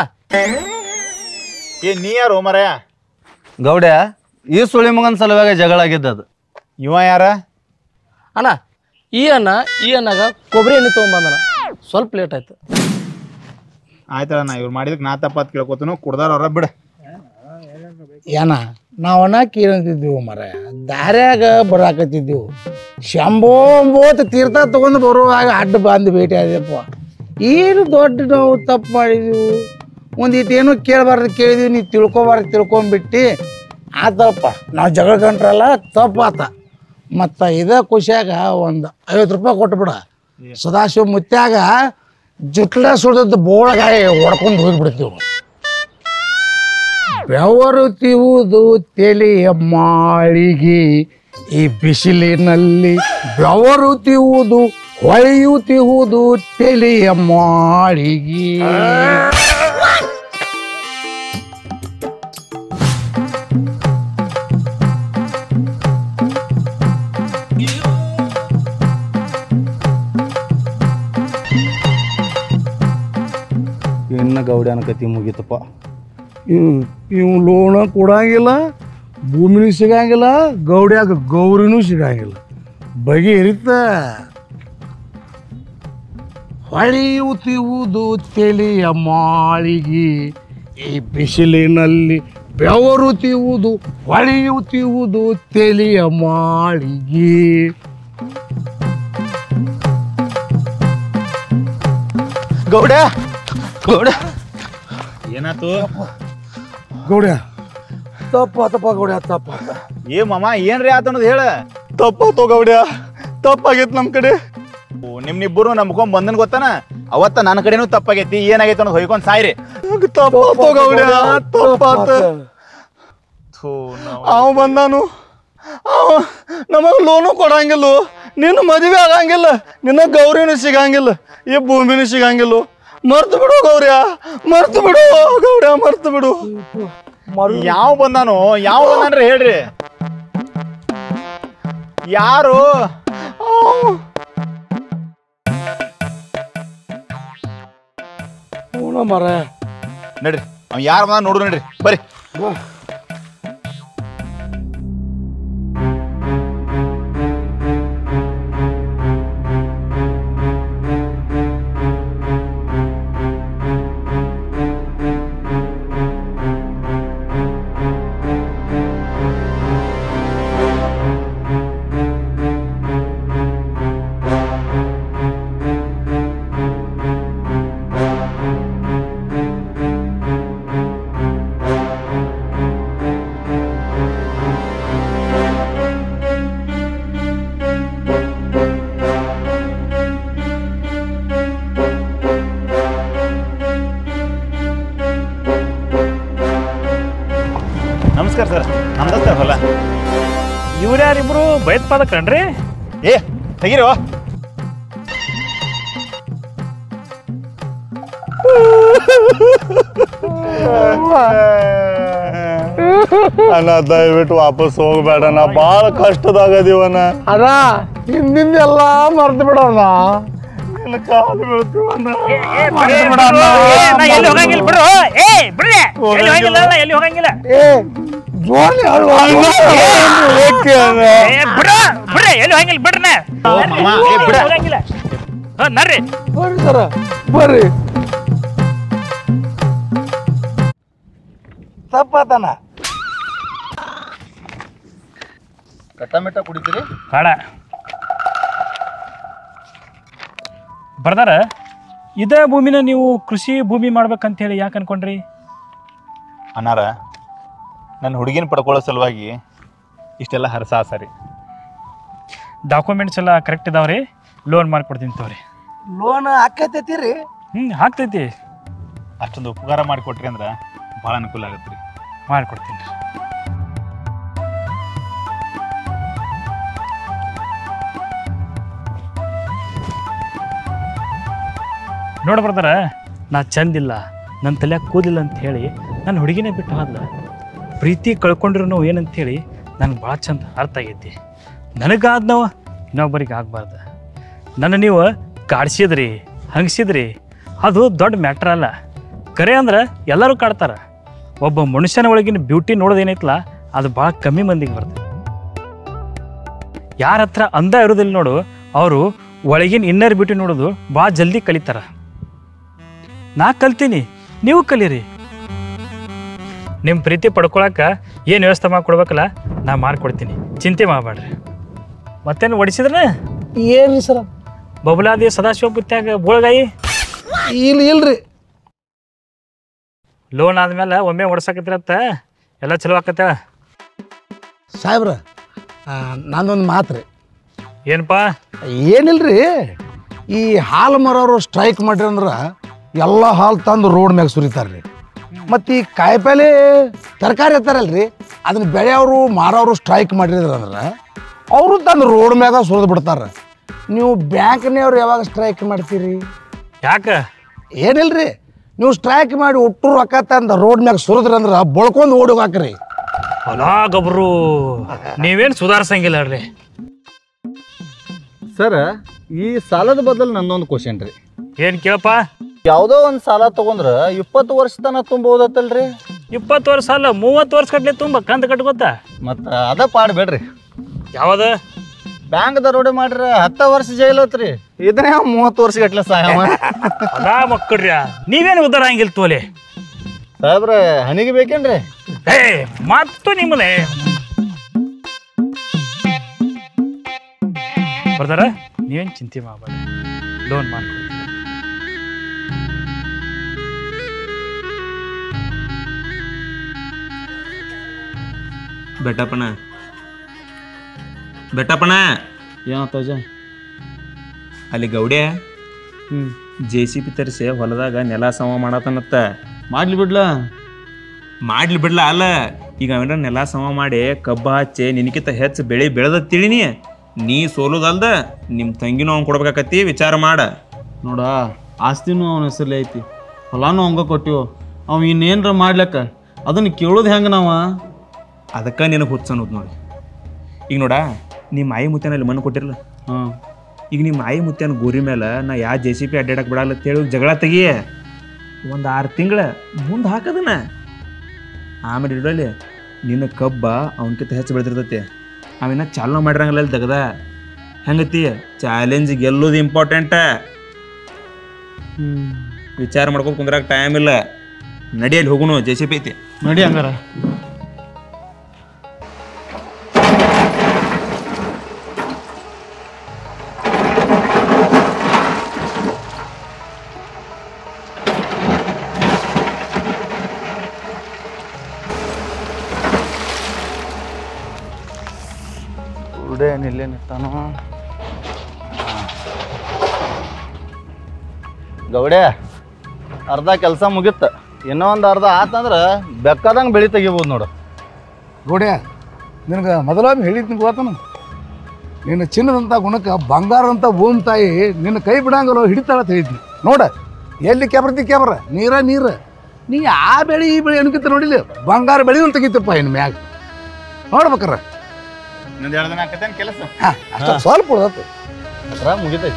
ಏ ನೀ ಯಾರು ಮರಯ ಗೌಡ್ಯ ಈ ಸುಳಿ ಮಗನ ಸಲುವಾಗಿ ಜಗಳ ಆಗಿದ್ದದು ಇವ ಯಾರ ಅಣ್ಣ ಈ ಅಣ್ಣ ಈ ಅಣ್ಣಗ ಕೊಬ್ಬರಿ ಎಣ್ಣೆ ತೊಗೊಂಬಂದನ ಸ್ವಲ್ಪ ಲೇಟ್ ಆಯ್ತು ಆಯ್ತಲ್ಲ ನಾ ಇವ್ರು ಮಾಡಿದಕ್ಕೆ ನಾ ತಪ್ಪಾತ್ ಕೇಳ್ಕೊತನು ಕುಡ್ದಾರ ಅವ್ರ ಬಿಡ ಏನ ನಾವನ್ನ ಕೇಳಂತಿದ್ದೀವಿ ಮರ ದಾರ್ಯಾಗ ಬರಾಕತ್ತಿದ್ದೀವಿ ಶಂಭೋ ಅಂಬೋತ್ ತೀರ್ಥ ತಗೊಂಡು ಬರುವಾಗ ಅಡ್ಡ ಬಂದು ಭೇಟಿ ಆದ್ಯಪ್ಪ ಏನು ದೊಡ್ಡ ನಾವು ತಪ್ಪು ಮಾಡಿದೀವಿ ಒಂದಿಟ್ಟು ಏನೋ ಕೇಳಬಾರ್ದು ಕೇಳಿದೀವಿ ನೀವು ತಿಳ್ಕೊಬಾರ್ದು ತಿಳ್ಕೊಂಬಿಟ್ಟು ಆತಪ್ಪ ನಾವು ಜಗಳ ಕಂಡ್ರಲ್ಲ ತಪ್ಪಾತ ಮತ್ತು ಇದೇ ಖುಷಿಯಾಗ ಒಂದು ಐವತ್ತು ರೂಪಾಯಿ ಕೊಟ್ಬಿಡ ಸದಾಶಿವ ಮುತ್ಯಾಗ ಜುಟ್ಲ ಸುಳಿದದ್ದು ಬೋಳಗಾಯಿ ಹೊಡ್ಕೊಂಡು ಹೋಗಿಬಿಡ್ತೀವಿ ಬೆವರುತ್ತಿವುದು ತೆಲೆಯ ಮಾಳಿಗೆ ಈ ಬಿಸಿಲಿನಲ್ಲಿ ಬೆವರುತ್ತಿವುದು ಹೊಳೆಯುತ್ತಿರುವುದು ತೆಲೆಯ ಮಾಳಿಗೆ ಇನ್ನು ಗೌಡ್ಯನ ಕತಿ ಮುಗೀತಪ್ಪ ಇವ್ ಇವ್ ಲೋಣ ಕೊಡಂಗಿಲ್ಲ ಭೂಮಿನೂ ಸಿಗಂಗಿಲ್ಲ ಗೌಡ್ಯಾಗ ಗೌರಿನೂ ಸಿಗಂಗಿಲ್ಲ ಬಗೆಹರಿತ ಹೊಳೆಯುತ್ತಿರುವುದು ತೆಲೆಯ ಮಾಳಿಗೆ ಈ ಬಿಸಿಲಿನಲ್ಲಿ ಬೆವರುತ್ತಿರುವುದು ಹೊಳೆಯುತ್ತಿರುವುದು ತೆಲೆಯ ಮಾಳಿಗೆ ಗೌಡ ಗೌಡ ಏನಾತು ಗೌಡ್ಯ ತಪ್ಪಾತಪ್ಪ ಗೌಡ್ಯ ತಪ್ಪಾತ ಏ ಮಮ್ಮ ಏನ್ರಿ ಆತ ಅನ್ನೋದು ಹೇಳ ತಪ್ಪಾತು ಗೌಡ್ಯ ತಪ್ಪಾಗೈತ್ ನಮ್ ಕಡೆ ಓ ನಿಮ್ನಿಬ್ಬರು ನಂಬ್ಕೊಂಡ್ ಬಂದನ್ ಗೊತ್ತಾನ ಅವತ್ತ ನನ್ನ ಕಡೆನೂ ತಪ್ಪಾಗೈತಿ ಏನಾಗೈತೆ ಅನ್ನೋದು ಹೊಯ್ಕೊಂಡ್ ಸಾಯ್ರಿ ತಪ್ಪಾತು ಗೌಡ್ಯ ತಪ್ಪಾತ ಅವ ಬಂದಾನು ಅವ ನಮಗ ಲೋನು ಕೊಡಂಗಿಲ್ಲ ನಿನ್ನ ಮದುವೆ ಆಗಂಗಿಲ್ಲ ನಿನ್ನ ಗೌರಿನೂ ಸಿಗಂಗಿಲ್ಲ ಈ ಭೂಮಿನೂ ಸಿಗಂಗಿಲ್ಲ ಮರ್ತು ಬಿಡು ಗೌರ್ಯ ಮರ್ತು ಬಿಡು ಗೌಡ್ಯ ಮರ್ತು ಬಿಡು ಯಾವ ಬಂದಾನು ಯಾವ ಬಂದಾನ್ರಿ ಹೇಳ್ರಿ ಯಾರು ಮರ ನಡ್ರಿ ಅವ್ ಯಾರು ಬಂದ ನೋಡು ನಡ್ರಿ ಬರ್ರಿ ನಮಸ್ಕಾರ ಸರ್ ನಮ್ದಸ್ತ ಹೊಲ ಇವ್ರು ಯಾರಿಬ್ರು ಭಯೋತ್ಪಾದಕ ಕಣ್ರಿ ಏ ತೆಗಿರೋ ಅಣ್ಣ ದಯವಿಟ್ಟು ವಾಪಸ್ ಹೋಗ್ಬೇಡ ನಾ ಭಾಳ ಕಷ್ಟದಾಗದೀವನ ಅದ ಹಿಂದಿಂದ ಎಲ್ಲ ಮರ್ತು ಬಿಡೋಣ ನಿನ್ನ ಕಾಲು ಬೀಳ್ತೀವಣ್ಣ ನಾ ಎಲ್ಲಿ ಹೋಗಂಗಿಲ್ಲ ಬಿಡು ಏ ಬಿಡ್ರಿ ಎಲ್ಲಿ ಹೋಗಂಗಿಲ್ಲ ನಾ ಎಲ್ಲಿ ಹೋಗಂಗಿಲ್ಲ ಏ ಜೋಲಿ ಏ, ಬಿಡು ಬಿಡ್ರಿ ಎಲ್ಲಿ ಹೋಗಂಗಿಲ್ಲ ಬಿಡ್ರಿ ನಾ. ಮಾಮ, ಏ, ಬಿಡ. ಹೋಗಂಗಿಲ್ಲ ಹಾ ನರ್ರಿ ಬರ್ರಿ ಸರ ಬರ್ರಿ ತಪ್ಪಾತನ ಕಟ್ಟಮಿಟ್ಟ ಕುಡಿತೀರಿ ಕಾಡ ಬರ್ದಾರ ಇದೇ ಭೂಮಿನ ನೀವು ಕೃಷಿ ಭೂಮಿ ಮಾಡ್ಬೇಕಂತ ಹೇಳಿ ಯಾಕೆ ಅನ್ಕೊಂಡ್ರಿ ಅನ್ನಾರ ನನ್ನ ಹುಡುಗಿನ ಪಡ್ಕೊಳ್ಳೋ ಸಲುವಾಗಿ ಇಷ್ಟೆಲ್ಲ ಹರಸಾಸ ರೀ ಡಾಕ್ಯುಮೆಂಟ್ಸ್ ಎಲ್ಲ ಕರೆಕ್ಟ್ ಇದಾವ್ರಿ ಲೋನ್ ಮಾಡ್ಕೊಡ್ತೀನಿ ತಗೋರಿ ಲೋನ್ ಆಕೈತೈತಿ ಹ್ಞೂ ಆಗ್ತೈತಿ ಅಷ್ಟೊಂದು ಉಪಕಾರ ಮಾಡಿಕೊಟ್ರಿ ಅಂದ್ರೆ ಭಾಳ ಅನುಕೂಲ ಆಗತ್ತೆ ರೀ ಮಾಡ್ಕೊಡ್ತೀನಿ ನೋಡ್ ಬರ್ತಾರ ನಾ ಚಂದಿಲ್ಲ ನನ್ನ ತಲೆಯಾಗ ಕೂದಿಲ್ಲ ಅಂತ ಹೇಳಿ ನನ್ನ ಹುಡುಗಿನೇ ಬಿಟ್ಟು ಹೋದ್ಲ ಪ್ರೀತಿ ಕಳ್ಕೊಂಡಿರೋ ನೋವು ಏನಂತ ಹೇಳಿ ನನಗೆ ಭಾಳ ಚಂದ ಅರ್ಥ ಆಗೈತಿ ನನಗಾದ ನೋವು ಇನ್ನೊಬ್ಬರಿಗೆ ಆಗ್ಬಾರ್ದು ನನ್ನ ನೀವು ಕಾಡ್ಸಿದ್ರಿ ಹಂಗಸಿದ್ರಿ ಅದು ದೊಡ್ಡ ಮ್ಯಾಟ್ರ್ ಅಲ್ಲ ಕರೆ ಅಂದ್ರೆ ಎಲ್ಲರೂ ಕಾಡ್ತಾರ ಒಬ್ಬ ಮನುಷ್ಯನ ಒಳಗಿನ ಬ್ಯೂಟಿ ನೋಡೋದೇನೈತಲ್ಲ ಅದು ಭಾಳ ಕಮ್ಮಿ ಮಂದಿಗೆ ಬರ್ತದೆ ಯಾರ ಹತ್ರ ಅಂದ ಇರೋದಿಲ್ಲ ನೋಡು ಅವರು ಒಳಗಿನ ಇನ್ನರ್ ಬ್ಯೂಟಿ ನೋಡೋದು ಭಾಳ ಜಲ್ದಿ ಕಲಿತಾರ ನಾ ಕಲ್ತೀನಿ ನೀವು ಕಲೀರಿ ನಿಮ್ಮ ಪ್ರೀತಿ ಪಡ್ಕೊಳಕ ಏನು ವ್ಯವಸ್ಥೆ ಮಾಡ್ಕೊಡ್ಬೇಕಲ್ಲ ನಾ ಮಾಡ್ಕೊಡ್ತೀನಿ ಚಿಂತೆ ಮಾಡಬೇಡ್ರಿ ಮತ್ತೇನು ಒಡಿಸಿದ್ರೆ ಏನ್ರಿ ಸರ ಬಬಲಾದಿ ಸದಾಶಿವ ಪುತ್ಯಾಗ ಬೋಳಗಾಯಿ ಇಲ್ಲ ಇಲ್ರಿ ಲೋನ್ ಆದ್ಮೇಲೆ ಒಮ್ಮೆ ಹೊಡ್ಸಕತ್ತಿರತ್ತ ಎಲ್ಲ ಚಲೋ ಆಕತ್ತ ಸಾಹೇಬ್ರ ನಂದೊಂದು ಮಾತು ರೀ ಏನಪ್ಪ ಏನಿಲ್ರಿ ಈ ಹಾಲು ಮರೋರು ಸ್ಟ್ರೈಕ್ ಮಾಡ್ರಿ ಅಂದ್ರೆ ಎಲ್ಲ ಹಾಲು ತಂದು ರೋಡ್ ಮ್ಯಾಗ ಸುರಿತಾರ್ರಿ ಮತ್ತು ಈ ಕಾಯಿಪಲ್ಲೆ ತರಕಾರಿ ಇರ್ತಾರಲ್ರಿ ಅದನ್ನ ಬೆಳೆಯವರು ಮಾರೋರು ಸ್ಟ್ರೈಕ್ ಮಾಡಿದ್ರ ಅಂದ್ರೆ ಅವರು ತಂದು ರೋಡ್ ಮ್ಯಾಗ ಸುರಿದು ಬಿಡ್ತಾರ ನೀವು ಬ್ಯಾಂಕ್ನವ್ರು ಯಾವಾಗ ಸ್ಟ್ರೈಕ್ ಮಾಡ್ತೀರಿ ಯಾಕೆ ಏನಿಲ್ರಿ ನೀವು ಸ್ಟ್ರೈಕ್ ಮಾಡಿ ಒಟ್ಟು ರೊಕ್ಕ ತಂದು ರೋಡ್ ಮ್ಯಾಗ ಸುರಿದ್ರಿ ಅಂದ್ರೆ ಬಳ್ಕೊಂಡು ಓಡಿ ಹೋಗಾಕ್ರಿ ಹೊಲ ಗಬ್ರು ನೀವೇನು ಸುಧಾರಿಸಂಗಿಲ್ಲ ರೀ ಸರ್ ಈ ಸಾಲದ ಬದಲು ನನ್ನೊಂದು ಕ್ವಶನ್ ರೀ ಏನು ಕೇಳಪ್ಪ ಯಾವುದೋ ಒಂದು ಸಾಲ ತಗೊಂಡ್ರ ಇಪ್ಪತ್ತು ವರ್ಷ ತನಕ ತುಂಬಬಹುದತ್ತಲ್ರಿ ಇಪ್ಪತ್ತು ವರ್ಷ ಅಲ್ಲ ಮೂವತ್ತು ವರ್ಷ ಕಟ್ಲೆ ತುಂಬ ಕಂತ ಕಟ್ಕೋತ ಮತ್ತು ಅದ ಪಾಡ್ಬೇಡ್ರಿ ಯಾವ್ದ ಬ್ಯಾಂಕ್ ದರೋಡೆ ಮಾಡ್ರ ಹತ್ತ ವರ್ಷ ಜೈಲ್ ಹೋತ್ರಿ ಇದನ್ನೇ ಮೂವತ್ತು ವರ್ಷ ಗಟ್ಲೆ ಸಹಾಯ ಅದ ಮಕ್ಕಳ್ರಿ ನೀವೇನು ಉದ್ದಾರ ಹಂಗಿಲ್ಲ ತೋಲೆ ಸಾಹೇಬ್ರ ಹನಿಗೆ ಬೇಕೇನ್ರಿ ಏ ಮತ್ತು ನಿಮ್ಮನೆ ಬರ್ತಾರ ನೀವೇನು ಚಿಂತೆ ಮಾಡಬೇಡ ಲೋನ್ ಮಾಡ್ಕೊಡ್ತೀನಿ ಬೆಟ್ಟಪ್ಪಣ ಬೆಟ್ಟಪ್ಪಣ ಏನಾತಜ ಅಲ್ಲಿ ಗೌಡ್ಯ ಜೆ ಸಿ ಪಿ ತರಿಸಿ ಹೊಲದಾಗ ನೆಲ ಸಮ ಮಾಡತನತ್ತ ಮಾಡ್ಲಿ ಬಿಡ್ಲ ಮಾಡ್ಲಿ ಬಿಡ್ಲ ಅಲ್ಲ ಈಗ ಅವೇನ ನೆಲ ಸಮ ಮಾಡಿ ಕಬ್ಬ ಹಚ್ಚಿ ನಿನಕಿಂತ ಹೆಚ್ಚು ಬೆಳೆ ಬೆಳೆದ ತಿಳಿನಿ ನೀ ಸೋಲೋದಲ್ದ ನಿಮ್ಮ ತಂಗಿನೂ ಅವ್ನು ಕೊಡ್ಬೇಕಾಕತಿ ವಿಚಾರ ಮಾಡ ನೋಡ ಆಸ್ತಿನೂ ಅವನ ಹೆಸರಲ್ಲಿ ಐತಿ ಹೊಲಾನು ಅವಂಗ ಕೊಟ್ಟಿವು ಅವ ಇನ್ನೇನ್ರ ಮಾಡ್ಲಕ್ಕ ಅದನ್ನ ಕೇಳೋದು ಹೆಂಗ ನಾವ ಅದಕ್ಕೆ ನಿನಗೆ ಹುಚ್ಚ ಅನ್ನೋದು ನೋಡಿ ಈಗ ನೋಡ ನಿಮ್ಮ ಆಯಿ ಮುತ್ಯಾನಲ್ಲಿ ಮಣ್ಣು ಕೊಟ್ಟಿರಲ್ಲ ಹಾಂ ಈಗ ನಿಮ್ಮ ಆಯಿ ಮುತ್ಯಾನ ಗೋರಿ ಮೇಲೆ ನಾ ಯಾ ಜೆ ಸಿ ಪಿ ಅಡ್ಡಾಡಕ್ಕೆ ಬಿಡಲ್ಲ ಅಂತೇಳಿ ಜಗಳ ತೆಗಿಯೇ ಒಂದು ಆರು ತಿಂಗಳ ಮುಂದೆ ಹಾಕದನ ಆಮೇಲೆ ಇಡಲಿ ನಿನ್ನ ಕಬ್ಬ ಅವನಕಿಂತ ಹೆಚ್ಚು ಬೆಳೆದಿರ್ತೈತಿ ಅವಿನ್ನ ಚಾಲನೆ ಮಾಡಿರಂಗಿಲ್ಲ ಅಲ್ಲಿ ತೆಗ್ದ ಹೆಂಗತಿ ಚಾಲೆಂಜ್ ಗೆಲ್ಲೋದು ಇಂಪಾರ್ಟೆಂಟ ವಿಚಾರ ಮಾಡ್ಕೊಂಡು ಕುಂದ್ರಾಗ ಟೈಮ್ ಇಲ್ಲ ನಡಿಯಲ್ಲಿ ಹೋಗುನು ಜೆ ಸಿ ಪಿ ಐತಿ ನಡಿ ಹಂಗಾರ ಉಲ್ಡೇನ್ ಇಲ್ಲೇ ನಿಂತಾನು ಗೌಡೆ ಅರ್ಧ ಕೆಲಸ ಮುಗಿತ್ತ ಇನ್ನೂ ಒಂದು ಅರ್ಧ ಆತಂದ್ರೆ ಬೆಕ್ಕದಂಗೆ ಬೆಳಿ ತೆಗಿಬೋದು ನೋಡು ಗೋಡ್ಯ ನಿನಗೆ ಮೊದಲೊಮ್ಮೆ ಹೇಳಿದ್ನಿ ಗೊತ್ತನ ನಿನ್ನ ಚಿನ್ನದಂಥ ಗುಣಕ್ಕೆ ಬಂಗಾರದಂಥ ಭೂಮಿ ತಾಯಿ ನಿನ್ನ ಕೈ ಬಿಡಂಗಲ್ಲ ಹಿಡಿತಾಳ ಅಂತ ಹೇಳಿದ್ನಿ ನೋಡ ಎಲ್ಲಿ ಕೆಬ್ರತಿ ಕೆಬ್ರ ನೀರ ನೀರ ನೀ ಆ ಬೆಳೆ ಈ ಬೆಳೆ ಅನ್ಕಿತ ನೋಡಿಲ್ಲ ಬಂಗಾರ ಬೆಳೆಯೂ ತೆಗಿತಪ್ಪ ಇನ್ನು ಮ್ಯಾಗ ನೋಡ್ಬೇಕಾರ ಇನ್ನೊಂದು ಎರಡು ದಿನ ಆಕತ್ತೇನು ಕೆಲಸ ಅಷ್ಟ ಸ್ವಲ್ಪ ಉಳ್ದತ್ತು ಅದ್ರ ಮುಗಿತೈತಿ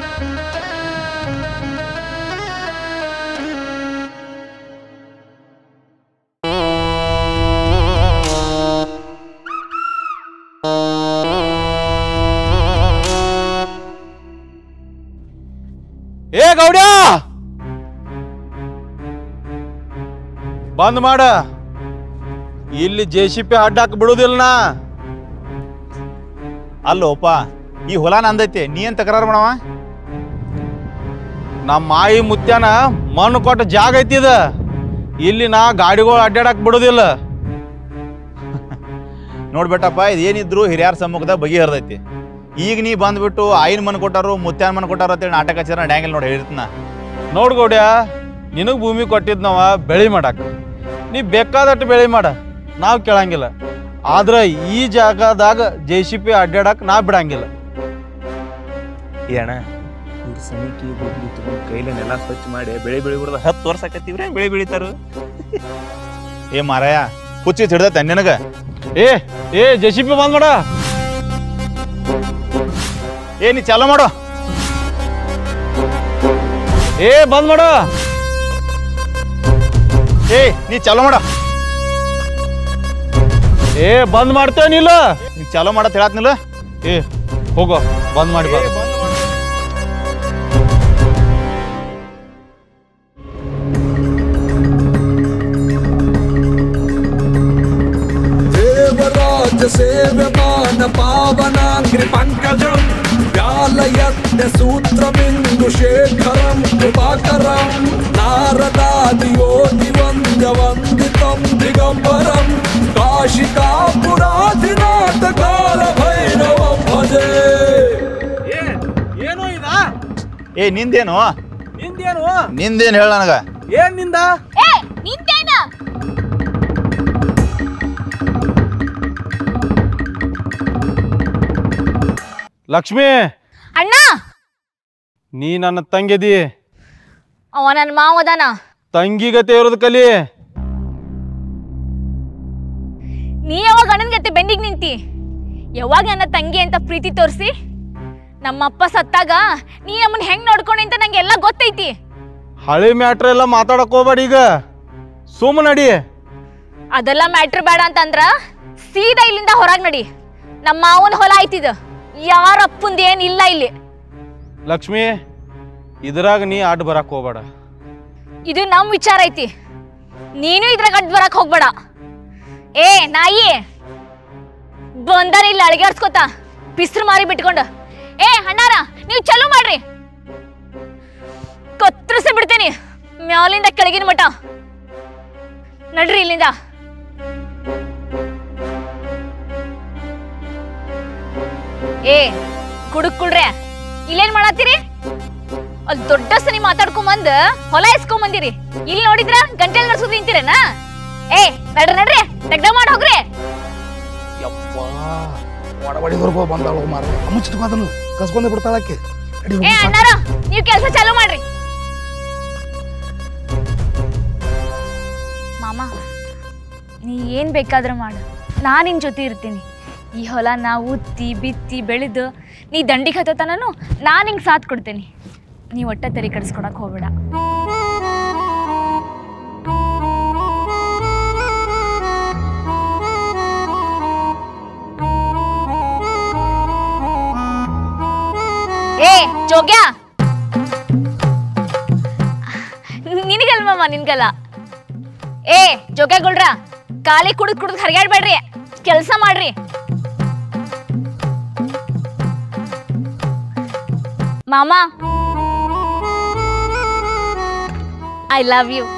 ಏ ಗೌಡ್ಯ ಬಂದ್ ಮಾಡ ಇಲ್ಲಿ ಜೆ ಸಿ ಪಿ ಅಡ್ಡಾಕ್ ಬಿಡುದಿಲ್ಲ ನಾ ಅಲ್ಲೋಪ ಈ ಹೊಲ ನಂದೈತಿ ನೀ ಏನ್ ತಕರಾರು ಮಾಡವ ನಮ್ಮ ಮಾಯಿ ಮುತ್ಯಾನ ಮಣ್ಣು ಕೊಟ್ಟ ಜಾಗ ಐತಿ ಇದ ಇಲ್ಲಿ ನಾ ಗಾಡಿಗಳು ಅಡ್ಡಾಡಕ್ ಬಿಡುದಿಲ್ಲ ನೋಡ್ಬೇಟಪ್ಪ ಇದೇನಿದ್ರು ಹಿರಿಯರ ಸಮ್ಮುಖದಾಗ ಬಗೆಹರ್ದೈತಿ ಈಗ ನೀ ಬಂದ್ಬಿಟ್ಟು ಆಯಿನ ಮನ್ ಕೊಟ್ಟಾರು ಮುತ್ಯಾನ ಮನ್ ಕೊಟ್ಟಾರು ಅಂತೇಳಿ ನಾಟಕ ಹಚ್ಚಿರ ಡ್ಯಾಂಗಲ್ ನೋಡಿ ಹೇಳಿರ್ತನ ನೋಡ್ ಗೌಡ್ಯ ನಿನಗ್ ಭೂಮಿ ಕೊಟ್ಟಿದ್ ನಾವ ಬೆಳಿ ಮಾಡಾಕ ನೀ ಬೇಕಾದಟ್ಟು ಬೆಳಿ ಮಾಡ ನಾವ್ ಕೇಳಂಗಿಲ್ಲ ಆದ್ರ ಈ ಜಾಗದಾಗ ಜೆ ಸಿ ಪಿ ಅಡ್ಡಾಡಕ್ ನಾ ಬಿಡಂಗಿಲ್ಲ ಏ ಅಣ್ಣ ಇವ್ರ ಸನಿಕಿ ಗುಡ್ಲಿ ತಗೊಂಡು ಕೈಲಿ ನೆಲ ಸ್ವಚ್ಛ ಮಾಡಿ ಬೆಳೆ ಬೆಳಿ ಬಿಡದ ಹತ್ತು ವರ್ಷ ಆಕತ್ತೀವ್ರೆ ಬೆಳೆ ಬೆಳಿತಾರು ಏ ಮಾರಾಯ ಹುಚ್ಚಿ ಹಿಡ್ದೈತೆ ನಿನಗ ಏ ಏ ಜೆ ಸಿ ಪಿ ಬಂದ್ ಮಾಡ ಏ ನೀ ಚಾಲೋ ಮಾಡು ಏ ಬಂದ್ ಮಾಡ ಏ ನೀ ಚಾಲೋ ಮಾಡ ಏ ಬಂದ್ ಮಾಡ್ತೇನಿಲ್ಲ ನೀ ಚಾಲೋ ಮಾಡತ್ ಹೇಳತ್ನಿಲ್ಲ ಏ ಹೋಗೋ ಬಂದ್ ಮಾಡಿ ಬಾ देवराज सेव्यमान पावनाङ्घ्रि पङ्कजम् व्यालयत्य सूत्रबिन्दुशेखरं कृपाकरं नारदादियोतिवन्द्यवन्दितं दिगम्बरं काशिकापुराधिनाथकालभैरवं भजे ಏನು ಇದ ಏ ನಿಂದೇನು ನಿಂದೇನು ನಿಂದೇನು ಹೇಳ ನನಗ ಏನ್ ನಿಂದ ಏ ನಿಂತೇನ ಲಕ್ಷ್ಮಿ ಅಣ್ಣ ನೀ ನನ್ನ ತಂಗಿದಿ ಅವ ನನ್ನ ಮಾವ ಅದಾನ ತಂಗಿಗತೆ ಇರೋದು ಕಲಿ ನೀ ಯಾವಾಗ ಅಣ್ಣನ ಗತೆ ಬೆನ್ನಿಗೆ ನಿಂತಿ ಯಾವಾಗ ನನ್ನ ತಂಗಿ ಅಂತ ಪ್ರೀತಿ ತೋರಿಸಿ ನಮ್ಮಪ್ಪ ಸತ್ತಾಗ ನೀ ನಮ್ಮನ್ನ ಹೆಂಗ್ ನೋಡ್ಕೊಂಡಿ ಅಂತ ನಂಗೆ ಎಲ್ಲ ಗೊತ್ತೈತಿ ಹಳಿ ಮ್ಯಾಟ್ರ್ ಎಲ್ಲ ಮಾತಾಡಕ್ ಹೋಗ್ಬೇಡ ಈಗ ಸುಮ್ಮ ನಡಿ ಅದೆಲ್ಲ ಮ್ಯಾಟ್ರ್ ಬೇಡ ಅಂತಂದ್ರ ಸೀದಾ ಇಲ್ಲಿಂದ ಹೊರಗ್ ನಡಿ ನಮ್ಮ ಮಾವನ ಹೊಲ ಐತಿದ ಯಾರ ಅಪ್ಪಂದ ಏನ್ ಇಲ್ಲ ಇಲ್ಲಿ ಲಕ್ಷ್ಮಿ ಇದ್ರಾಗ ನೀ ಅಡ್ಡ ಬರಕ್ ಹೋಗ್ಬೇಡ ಇದು ನಮ್ ವಿಚಾರ ಐತಿ ನೀನು ಇದ್ರಾಗ ಅಡ್ಡ ಬರಕ್ ಹೋಗ್ಬೇಡ ಏ ನಾಯಿ ಬಂದಾರ ಇಲ್ಲಿ ಅಳಗ್ಯಾಡ್ಸ್ಕೊತ ಬಿಸ್ರು ಮಾರಿ ಬಿಟ್ಕೊಂಡು ಏ ಅಣ್ಣಾರ ನೀವು ಚಲೋ ಮಾಡ್ರಿ ಕತ್ತರಿಸಿ ಬಿಡ್ತೇನಿ ಮ್ಯಾಲಿಂದ ಕೆಳಗಿನ ಮಠ ನಡ್ರಿ ಇಲ್ಲಿಂದ ಏ ಕುಡುಕ್ ಕುಡ್ರೆ ಇಲ್ಲೇನ್ ಮಾಡತ್ತೀರಿ ಅಲ್ಲಿ ದೊಡ್ಡ ಸನಿ ಮಾತಾಡ್ಕೊಂಬಂದ್ ಹೊಲ ಎಸ್ಕೊಂಡ್ ಬಂದಿರಿ ಇಲ್ಲಿ ನೋಡಿದ್ರ ಗಂಟೆ ನಡ್ಸೋದು ನಿಂತಿರೇನಾ ಏ ನಡ್ರಿ ನಡ್ರಿ ತೆಗ್ದ ಮಾಡಿ ಹೋಗ್ರಿ ಒಡಬಡಿವರೆಗೂ ಬಂದಾಳು ಮಾರ ಮುಚ್ಚಿಟ್ಕೋ ಅದನ್ನು ಕಸ್ಕೊಂಡೆ ಬಿಡ್ತಾಳಕ್ಕೆ ನಡಿ ಹೋಗು ಏ ಸಾಕು. ಅಣ್ಣಾರ ನೀವು ಕೆಲಸ ಚಾಲೂ ಮಾಡ್ರಿ ಮಾಮ ನೀ ಏನ್ ಬೇಕಾದ್ರೂ ಮಾಡು ನಾನು ನಿನ್ ಜೊತೆ ಇರ್ತೀನಿ ಈ ಹೊಲ ನಾವು ಉತ್ತಿ ಬಿತ್ತಿ ಬೆಳೆದು ನೀ ದಂಡಿಗೆ ಹತ್ತತನನು ನಾನು ಹಿಂಗೆ ಸಾಥ್ ಕೊಡ್ತೀನಿ ನೀ ಒಟ್ಟ ತೆರಿ ಕಡಿಸ್ಕೊಡಕ್ ಹೋಗ್ಬೇಡ ಏ ಜೋಗ್ಯ ನಿನಗಲ್ ಮಾಮ ನಿನ್ಗಲ್ಲ ಏ ಜೋಗ್ಯಗಳ್ರ ಖಾಲಿ ಕುಡಿದ್ ಕುಡಿದ್ ಹರಿಗಾಡ್ಬೇಡ್ರಿ ಕೆಲಸ ಮಾಡ್ರಿ ಮಾಮ ಐ ಲವ್ ಯು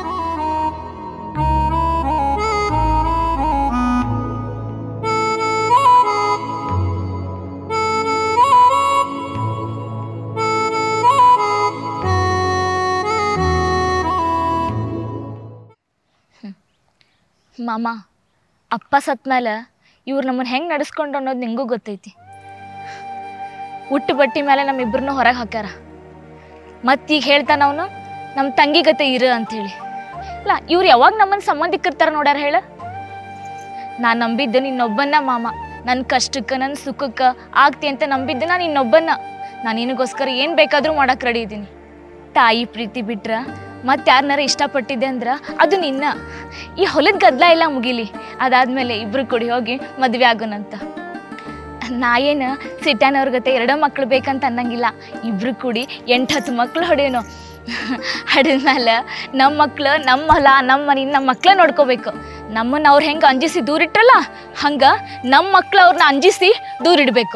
ಮಾಮ ಅಪ್ಪ ಸತ್ಮೇಲೆ ಇವ್ರು ನಮ್ಮನ್ನ ಹೆಂಗೆ ನಡೆಸ್ಕೊಂಡು ಅನ್ನೋದು ನಿಂಗೂ ಗೊತ್ತೈತಿ ಹುಟ್ಟು ಬಟ್ಟಿ ಮೇಲೆ ನಮ್ಮಿಬ್ಬರನ್ನೂ ಹೊರಗೆ ಹಾಕ್ಯಾರ ಮತ್ತೀಗ ಹೇಳ್ತಾನ ಅವನು ನಮ್ಮ ತಂಗಿ ಗತೆ ಇರು ಅಂಥೇಳಿ ಇಲ್ಲ ಇವ್ರು ಯಾವಾಗ ನಮ್ಮನ್ನ ಸಂಬಂಧಿಕರ್ತಾರ ನೋಡ್ಯಾರ ಹೇಳ ನಾನು ನಂಬಿದ್ದೆ ನಿನ್ನೊಬ್ಬನ್ನ ಮಾಮ ನನ್ನ ಕಷ್ಟಕ್ಕೆ ನನ್ನ ಸುಖಕ್ಕೆ ಆಗ್ತಿ ಅಂತ ನಂಬಿದ್ದೆ ನಾನು ಇನ್ನೊಬ್ಬನ್ನ ನಾನು ನಿನಗೋಸ್ಕರ ಏನು ಬೇಕಾದರೂ ಮಾಡಕ್ಕೆ ರೆಡಿ ಇದ್ದೀನಿ ತಾಯಿ ಪ್ರೀತಿ ಬಿಟ್ರ ಮತ್ತೆ ಯಾರನ್ನಾರ ಇಷ್ಟಪಟ್ಟಿದ್ದೆ ಅಂದ್ರೆ ಅದು ನಿನ್ನ ಈ ಹೊಲದ ಗದ್ದಲ ಎಲ್ಲ ಮುಗಿಲಿ ಅದಾದ್ಮೇಲೆ ಇಬ್ರು ಕೂಡಿ ಹೋಗಿ ಮದುವೆ ಆಗೋಣಂತ ನಾ ಏನು ಸಿಟ್ಯಾನವ್ರ ಗತೆ ಎರಡೋ ಮಕ್ಳು ಬೇಕಂತ ಅನ್ನಂಗಿಲ್ಲ ಇಬ್ರು ಕೂಡಿ ಎಂಟು ಹತ್ತು ಮಕ್ಳು ಹೊಡೆಯೋನು ಹಡಿದ್ಮೇಲೆ ನಮ್ಮ ಮಕ್ಳು ನಮ್ಮ ಹೊಲ ನಮ್ಮ ಮನೆ ನಮ್ಮ ಮಕ್ಳ ನೋಡ್ಕೋಬೇಕು ನಮ್ಮನ್ನ ಅವ್ರು ಹೆಂಗೆ ಅಂಜಿಸಿ ದೂರಿಟ್ರಲ್ಲ ಹಂಗ ನಮ್ಮ ಮಕ್ಳು ಅವ್ರನ್ನ ಅಂಜಿಸಿ ದೂರಿಡ್ಬೇಕು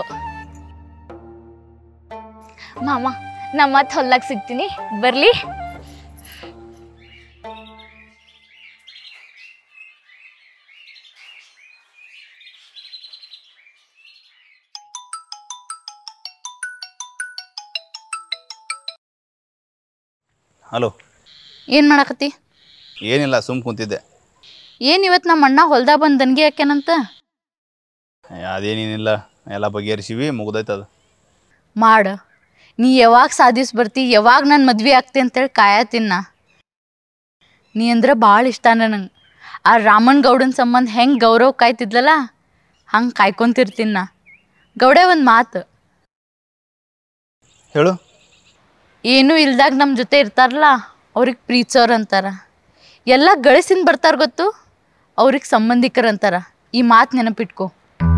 ಮಾಮ ನಾ ಮತ್ತೆ ಹೊಲ್ದಾಗ ಸಿಗ್ತೀನಿ ಬರ್ಲಿ ಹಲೋ ಏನು ಮಾಡಕತ್ತಿ ಏನಿಲ್ಲ ಸುಮ್ ಕುಂತಿದ್ದೆ ಏನು ಇವತ್ತು ನಮ್ಮ ಅಣ್ಣ ಹೊಲ್ದಾಗ ಬಂದು ದನ್ಗಿ ಹಾಕ್ಯಾನಂತ ಅದೇನೇನಿಲ್ಲ ಎಲ್ಲ ಬಗೆಹರಿಸಿವಿ ಮುಗ್ದೈತೆ ಅದು ಮಾಡು ನೀ ಯಾವಾಗ ಸಾಧಿಸ್ ಬರ್ತಿ ಯಾವಾಗ ನಾನು ಮದ್ವೆ ಆಗ್ತಿ ಅಂತೇಳಿ ಕಾಯತ್ತೀನಿ ನಾ ನೀ ಅಂದ್ರೆ ಭಾಳ ಇಷ್ಟ ನನಗೆ ಆ ರಾಮನ್ ಗೌಡನ ಸಂಬಂಧ ಹೆಂಗೆ ಗೌರವ್ ಕಾಯ್ತಿದ್ಲಲ್ಲ ಹಂಗೆ ಕಾಯ್ಕೊಂತಿರ್ತೀನಿ ನಾ ಗೌಡೆ ಒಂದು ಮಾತು ಹೇಳು ಏನೂ ಇಲ್ದಾಗ ನಮ್ಮ ಜೊತೆ ಇರ್ತಾರಲ್ಲ ಅವ್ರಿಗೆ ಪ್ರೀತಿಸೋರು ಅಂತಾರ ಎಲ್ಲ ಗಳಿಸಿಂದ ಬರ್ತಾರ ಗೊತ್ತು ಅವ್ರಿಗೆ ಸಂಬಂಧಿಕರು ಅಂತಾರ ಈ ಮಾತು ನೆನಪಿಟ್ಕೋ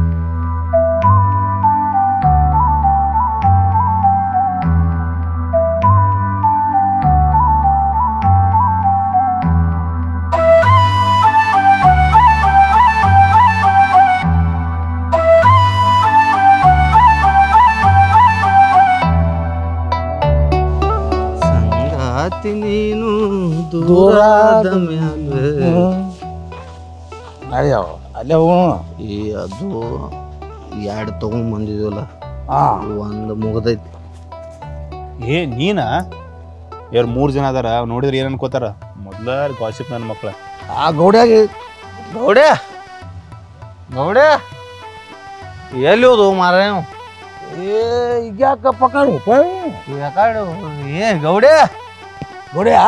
ಸಂಗಾತಿ ನೀನು ದೂರಾದ ಮ್ಯಾಲ ನಡಿಯವ ಅಲ್ಲೇ ಹೋಗೋಣ ಈ ಅದು ಎರಡು ತಗೊಂಡ್ ಬಂದಿದ್ವಲ್ಲ ಒಂದು ಮುಗ್ದೈತಿ ಏ ನೀನಾ ಯಾರು ಮೂರು ಜನ ಅದಾರ ನೋಡಿದ್ರೆ ಏನು ಅನ್ಕೋತಾರ ಮೊದ್ಲ ಗಾಸಿಪ್ ನನ್ನ ಮಕ್ಳ ಆ ಗೌಡ್ಯಾಗ ಗೌಡ್ಯ ಗೌಡ್ಯ ಎಲ್ಲಿ ಹೋದು ಮಾರ ಏ ಈಗ ಯಾಕಪ್ಪ ಕಾಣು ಯಾಕಡೆ ಏ ಗೌಡ್ಯ ಗೌಡ್ಯ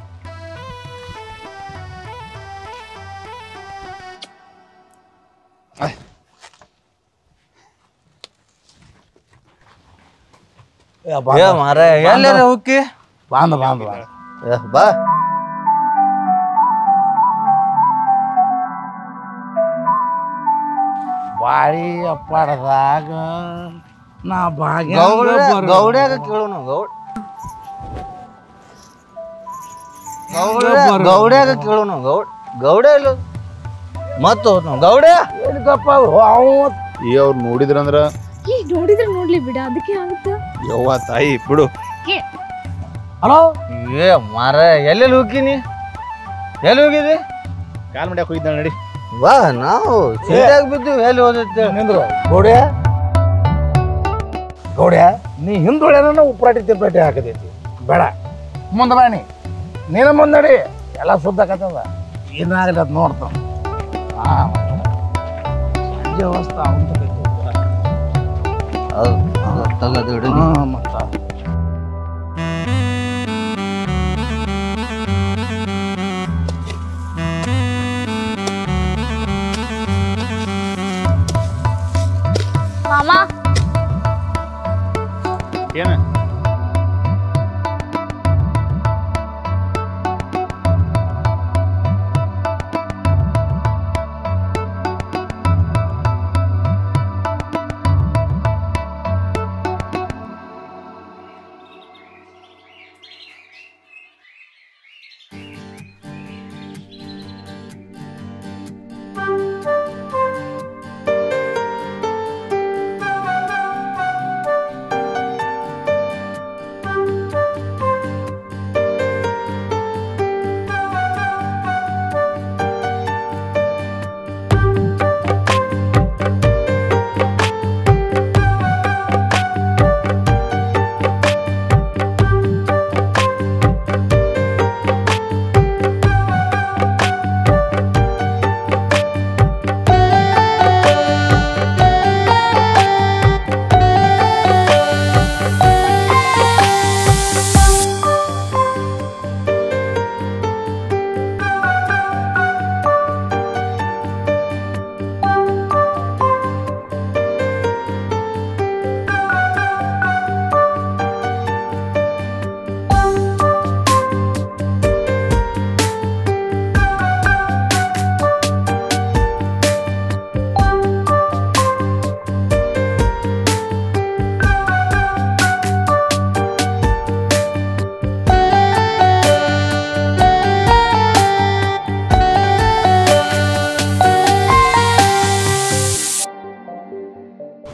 ಏ ಮಾರ ಎಲ್ಲಾರ ಹೋಗಿ ಬಾಂಧ ಬಾಂಧ ಬಾ ಬಾಳಿ ಅಪ್ಪಾಡದಾಗ ನಾ ಭಾಗ್ಯ ಗೌಡ ಗೌಡ್ಯಾಗ ಕೇಳೋಣ ಗೌಡ ಗೌಡ ಗೌಡ್ಯಾಗ ಕೇಳೋಣ ಗೌಡ ಗೌಡ ಇಲ್ಲ ಮತ್ತು ಗೌಡ ಏನಕ್ಕಪ್ಪ ಅವ ಈ ಅವ್ರು ನೋಡಿದ್ರಂದ್ರ ಈ ನೋಡಿದ್ರೆ ನೋಡ್ಲಿ ಬಿಡ ಅದಕ್ಕೆ ಆಗುತ್ತೆ ಯವ್ವ ತಾಯಿ ಬಿಡು ಹಲೋ ಏ ಮಾರ ಎಲ್ಲೆಲ್ಲಿ ಹೋಗಿನಿ ಎಲ್ಲಿ ಹೋಗಿದಿ ಕಾಲ್ ಮಾಡ್ಯಾಕ ಹೋಗಿದ್ದ ನಡಿ ಬಾ ನಾವು ಸಿಟ್ಟಾಗಿ ಬಿದ್ದು ಎಲ್ಲಿ ಹೋದೈತೆ ನಿಂದ್ರು ಗೌಡ್ಯ ಗೌಡ್ಯ ನೀ ಹಿಂದುಳ್ಯಾನ ಉಪ್ರಾಟಿ ತಿಪ್ರಾಟಿ ಹಾಕತೈತಿ ಬೇಡ ಮುಂದೆ ಬಾಣಿ ನೀನ ಮುಂದೆ ನಡಿ ಎಲ್ಲ ಶುದ್ಧ ಆಕತ್ತದ ಏನಾಗಲಿ ಅದು ನೋಡ್ತಾನ ಹಾಂ ಸಂಜೆ ಅವಸ್ಥೆ ಅವನ್ ತಗದು ಹಾಂ ಮತ್ತ ಮಾಮ ಏನ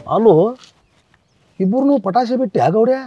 ಅಲ್ಲೋ ಇಬ್ಬರು ಪಟಾಸೆ ಬಿಟ್ಟು ಯಾಗೌಡ್ಯ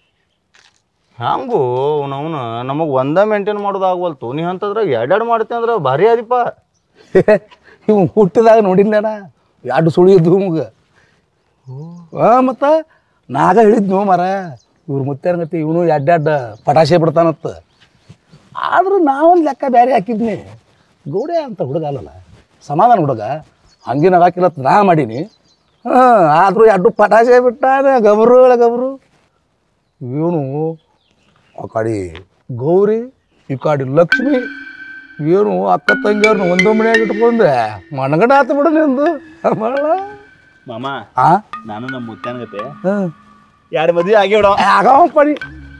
ಹಂಗು ಅವನವನು ನಮಗೆ ಒಂದ ಮೇಂಟೈನ್ ಮಾಡೋದು ಆಗ್ವಲ್ತು ನೀ ಅಂತದ್ರಾಗ ಎರಡೆರಡು ಮಾಡ್ತೀನಿ ಅಂದ್ರೆ ಭಾರಿ ಆದಿಪ್ಪ ಇವ್ ಹುಟ್ಟಿದಾಗ ನೋಡಿದ್ನೇನ ಎರಡು ಸುಳಿ ಇದ್ದು ನಮ್ಗೆ ಹಾಂ ಮತ್ತು ನಾಗ ಹೇಳಿದ್ನು ಮರ ಇವ್ರ ಮುತ್ತೇನಗತಿ ಇವನು ಎಡ್ಡೆಡ್ಡ ಪಟಾಸೆ ಬಿಡ್ತಾನತ್ತ ಆದ್ರೆ ನಾವೊಂದು ಲೆಕ್ಕ ಬೇರೆ ಹಾಕಿದ್ನಿ ಗೌಡೆ ಅಂತ ಹುಡುಗ ಅಲ್ಲಲ್ಲ ಸಮಾಧಾನ ಹುಡುಗ ಹಂಗಿನ ಹಾಕಿಲತ್ ನಾ ಮಾಡೀನಿ ಹಾಂ ಆದರೂ ಎರಡು ಪಟಾಸೆ ಬಿಟ್ಟಾನ ಗಬರು ಗಬರು ಇವನು ಆ ಕಡೆ ಗೌರಿ ಈ ಕಡೆ ಲಕ್ಷ್ಮಿ ಏನು ಅಕ್ಕ ತಂಗಿಯವ್ರನ್ನ ಒಂದು ಮನೆಯಾಗ ಇಟ್ಕೊಂಡೆ ಮನಗಡ ಆತು ಬಿಡು ನಿಂದು ಮಗಳ ಮಾಮ ಆ ನಾನು ನಮ್ಮ ಮುತ್ತನಗತೆ ಹ್ಮ್. ಯಾರ ಮದುವೆ ಆಗಿ ಬಿಡೋ ಆಗವ ಪಡಿ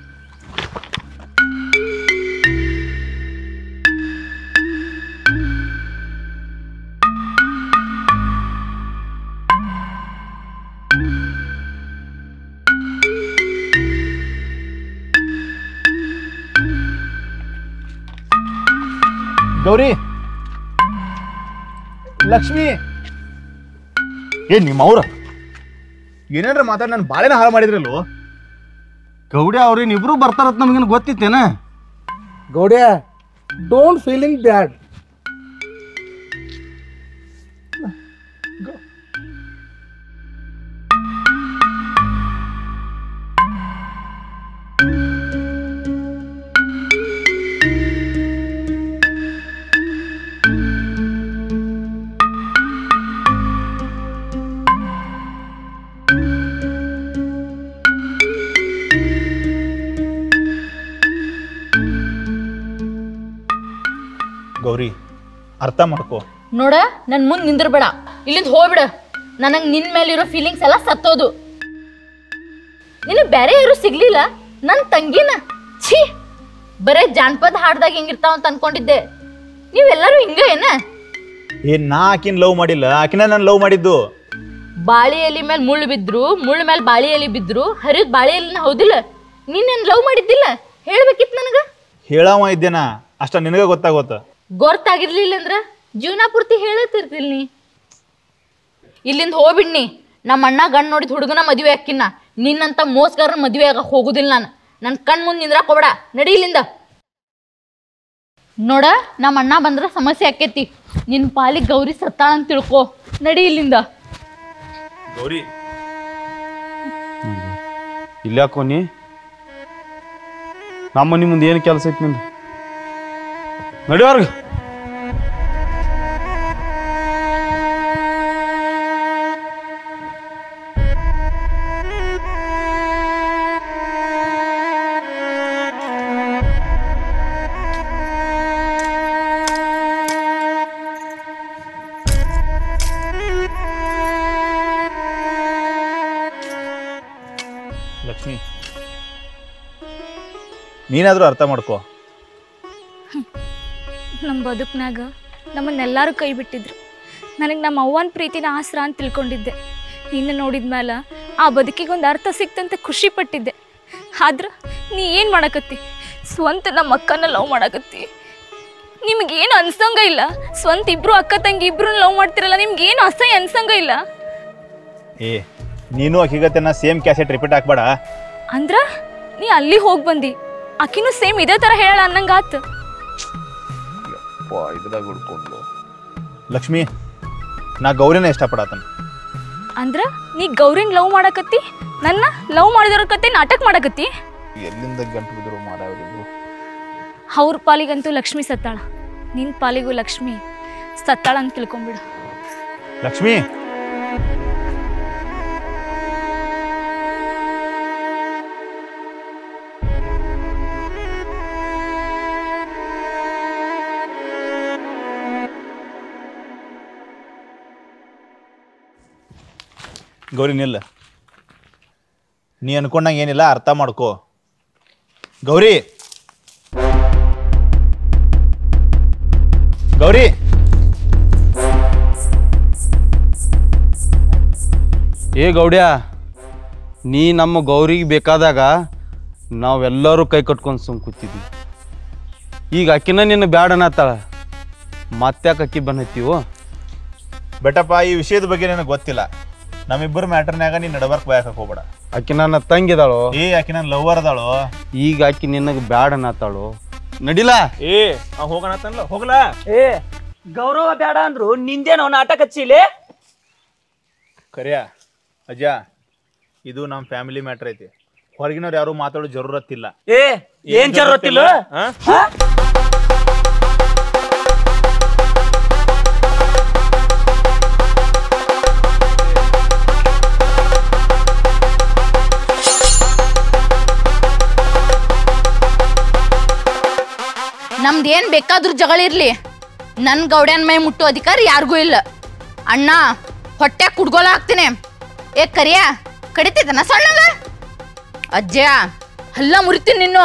ಗೌರಿ ಲಕ್ಷ್ಮಿ ಏ ನಿಮ್ಮ ಅವ್ರ ಏನೇನ್ರ ಮಾತಾಡಿ ನಾನು ಬಾಳೆನ ಹಾಳು ಮಾಡಿದ್ರಲ್ಲೋ ಗೌಡ್ಯ ಅವ್ರೇನು ಇಬ್ರು ಬರ್ತಾರತ್ ನಮಗೇನು ಗೊತ್ತಿತ್ತೇನ Gowdya don't feeling bad Gowri ಅರ್ಥ ಮಾಡ್ಕೋ ನೋಡ ನನ್ ಮುಂದ್ ನಿಂದ್ರಬೇಡ ಇಲ್ಲಿಂದ ಹೋಗ್ಬಿಡ ನನಗ್ ನಿನ್ ಮೇಲಿರೋ ಫೀಲಿಂಗ್ಸ್ ಎಲ್ಲ ಸತ್ತೋದು ನಿನಗ್ ಬೇರೆ ಯಾರು ಸಿಗ್ಲಿಲ್ಲ ನನ್ ತಂಗಿನ ಛೀ ಬರೇ ಜಾನಪದ ಹಾಡ್ದಾಗ ಹೆಂಗಿರ್ತಾವ ಅಂತ ಅನ್ಕೊಂಡಿದ್ದೆ ನೀವೆಲ್ಲರೂ ಹಿಂಗ ಏನ ಏ ನಾ ಆಕಿನ ಲವ್ ಮಾಡಿಲ್ಲ ಆಕಿನ ನಾನು ಲವ್ ಮಾಡಿದ್ದು ಬಾಳಿ ಎಲಿ ಮೇಲೆ ಮುಳ್ಳು ಬಿದ್ರು ಮುಳ್ಳು ಮೇಲೆ ಬಾಳಿ ಎಲಿ ಬಿದ್ರು ಹರಿದ್ ಬಾಳಿ ಎಲಿನ ಹೌದಿಲ್ಲ ನೀನ್ ನನ್ ಲವ್ ಮಾಡಿದ್ದಿಲ್ಲ ಹೇಳ್ಬೇಕಿತ್ ನನಗ ಹೇಳವ ಇದ್ದೇನಾ ಅಷ್ಟ ನಿನಗ ಗೊತ್ತಾಗೋತ ಗೊತ್ತಾಗಿರ್ಲಿಲ್ಲ ಅಂದ್ರ ಜೀವನ ಪೂರ್ತಿ ಹೇಳತಿರ್ತಿಲ್ ನೀ ಇಲ್ಲಿಂದ ಹೋಗ್ಬಿಡ್ನಿ ನಮ್ಮ ಅಣ್ಣ ಗಂಡ್ ನೋಡಿದ ಹುಡುಗನ ಮದುವೆ ಹಾಕಿನ ನಿನ್ನಂತ ಮೋಸ್ಗಾರ ಮದುವೆ ಆಗಕ್ ಹೋಗುದಿಲ್ಲ ನಾನು ನನ್ನ ಕಣ್ ಮುಂದೆ ನಿಂದ್ರಾಕ್ ಹೋಗ್ಬೇಡ ನಡಿ ಇಲ್ಲಿಂದ ನೋಡ ನಮ್ಮ ಅಣ್ಣ ಬಂದ್ರ ಸಮಸ್ಯೆ ಆಕೇತಿ ನಿನ್ ಪಾಲಿಗೆ ಗೌರಿ ಸತ್ತಾಳ ಅಂತ ತಿಳ್ಕೊ ನಡಿ ಇಲ್ಲಿಂದ ಗೌರಿ ಇಲ್ಯಾಕೋ ನೀ ನಮ್ಮ ಮನೆ ಮುಂದೆ ಏನು ಕೆಲಸ ಐತಿ ನಿಂದು ನಡಿಯವ್ರಿಗೆ ಲಕ್ಷ್ಮಿ ನೀನಾದ್ರೂ ಅರ್ಥ ಮಾಡ್ಕೋ ನಮ್ಮ ಬದುಕ್ನಾಗ ನಮ್ಮನ್ನೆಲ್ಲರೂ ಕೈ ಬಿಟ್ಟಿದ್ರು ನನಗೆ ನಮ್ಮ ಅವ್ವನ ಪ್ರೀತಿನ ಆಸರ ಅಂತ ತಿಳ್ಕೊಂಡಿದ್ದೆ ನಿನ್ನ ನೋಡಿದ ಮೇಲೆ ಆ ಬದುಕಿಗೆ ಒಂದು ಅರ್ಥ ಸಿಕ್ತಂತ ಖುಷಿ ಪಟ್ಟಿದ್ದೆ ಆದ್ರೆ ನೀ ಏನು ಮಾಡಕತ್ತಿ ಸ್ವಂತ ನಮ್ಮ ಅಕ್ಕನ ಲವ್ ಮಾಡಕತ್ತಿ ನಿಮಗೇನು ಅನ್ಸಂಗ ಇಲ್ಲ ಸ್ವಂತ ಇಬ್ರು ಅಕ್ಕ ತಂಗಿ ಇಬ್ರು ಲವ್ ಮಾಡ್ತಿರಲ್ಲ ನಿಮ್ಗೇನು ಅಸಹ್ಯ ಅನ್ಸಂಗ ಇಲ್ಲ ಏ ನೀನು ಆಕಿಗತೆನ ಸೇಮ್ ಕ್ಯಾಸೆಟ್ ರಿಪೀಟ್ ಹಾಕ್ಬೇಡ ಅಂದ್ರ ನೀ ಅಲ್ಲಿ ಹೋಗಿ ಬಂದಿ ಆಕಿನೂ ಸೇಮ್ ಇದೇ ಥರ ಹೇಳಲ್ಲ ಅನ್ನಂಗಾತು ಇದ್ರಾಗ ಹುಡ್ಕೊಂಡು ಲಕ್ಷ್ಮಿ ನಾ ಗೌರಿನ ಇಷ್ಟಪಡತನ ಅಂದ್ರ ನೀ ಗೌರಿನ್ ಲವ್ ಮಾಡಕತ್ತಿ ನನ್ನ ಲವ್ ಮಾಡಿದವ್ರ ಕತೆ ನಾಟಕ ಮಾಡಕತ್ತಿ ಎಲ್ಲಿಂದ ಗಂಟು ಬಿದ್ರು ಮಾರಾವ್ರಿಬ್ರು ಅವ್ರ ಪಾಲಿಗಂತೂ ಲಕ್ಷ್ಮಿ ಸತ್ತಾಳ ನಿನ್ ಪಾಲಿಗೂ ಲಕ್ಷ್ಮಿ ಸತ್ತಾಳ ಅಂತ ತಿಳ್ಕೊಂಬಿಡು ಲಕ್ಷ್ಮಿ ಗೌರಿ ನಿಲ್ಲ ನೀ ಅನ್ಕೊಂಡಂಗೆ ಏನಿಲ್ಲ ಅರ್ಥ ಮಾಡ್ಕೋ ಗೌರಿ ಗೌರಿ ಏ ಗೌಡ್ಯ ನೀ ನಮ್ಮ ಗೌರಿಗೆ ಬೇಕಾದಾಗ ನಾವೆಲ್ಲರೂ ಕೈ ಕಟ್ಕೊಂಡು ಸುಮ್ ಕೂತಿದ್ವಿ ಈಗ ಅಕ್ಕಿನ ನಿನ್ನ ಬ್ಯಾಡ ಅನ್ನತ್ತಾಳ ಮತ್ತ್ಯಾಕೆ ಅಕ್ಕಿ ಬಂದತ್ತೀವೋ ಬೆಟಪ್ಪ ಈ ವಿಷಯದ ಬಗ್ಗೆ ನನಗೆ ಗೊತ್ತಿಲ್ಲ ನಮ್ಮಿಬ್ಬರ ಮ್ಯಾಟರ್ನ್ಯಾಗ ನೀನ್ ನಡಬರ್ಕ್ ಬಯಕ ಹೋಗ್ಬೇಡ ಆಕಿ ನನ್ನ ತಂಗಿದಾಳು ಏ ಆಕಿ ನನ್ನ ಲವರ್ ಅದಾಳು ಈಗ ಆಕಿ ನಿನಗೆ ಬ್ಯಾಡ ಅನ್ನತ್ತಾಳು ನಡಿಲ ಏ ಅವ್ ಹೋಗಣತ್ತನ್ಲ ಹೋಗ್ಲಾ ಏ ಗೌರವ ಬೇಡ ಅಂದ್ರು ನಿಂದೇನೋ ನಾಟಕ ಹಚ್ಚಿಲೆ ಕರಿಯ ಅಜ್ಜ ಇದು ನಮ್ಮ ಫ್ಯಾಮಿಲಿ ಮ್ಯಾಟ್ರ್ ಐತಿ ಹೊರಗಿನವ್ರು ಯಾರು ಮಾತಾಡೋ ಜರೂರತ್ತಿಲ್ಲ ಏ ಏನ್ ಜರತ್ತಿಲ್ಲ ನಮ್ದು ಏನ್ ಬೇಕಾದ್ರೂ ಜಗಳ ಇರ್ಲಿ ನನ್ ಗೌಡ್ಯನ್ ಮೈ ಮುಟ್ಟೋ ಅಧಿಕಾರ ಯಾರಿಗೂ ಇಲ್ಲ ಅಣ್ಣ ಹೊಟ್ಟೆ ಕುಡ್ಗೋಲ ಹಾಕ್ತೀನಿ ಏ ಕರಿಯ ಕಡಿತೈತನ ಸಣ್ಣಗ ಅಜ್ಜ ಹಲ್ಲ ಮುರಿತೀನಿ ನಿನ್ನು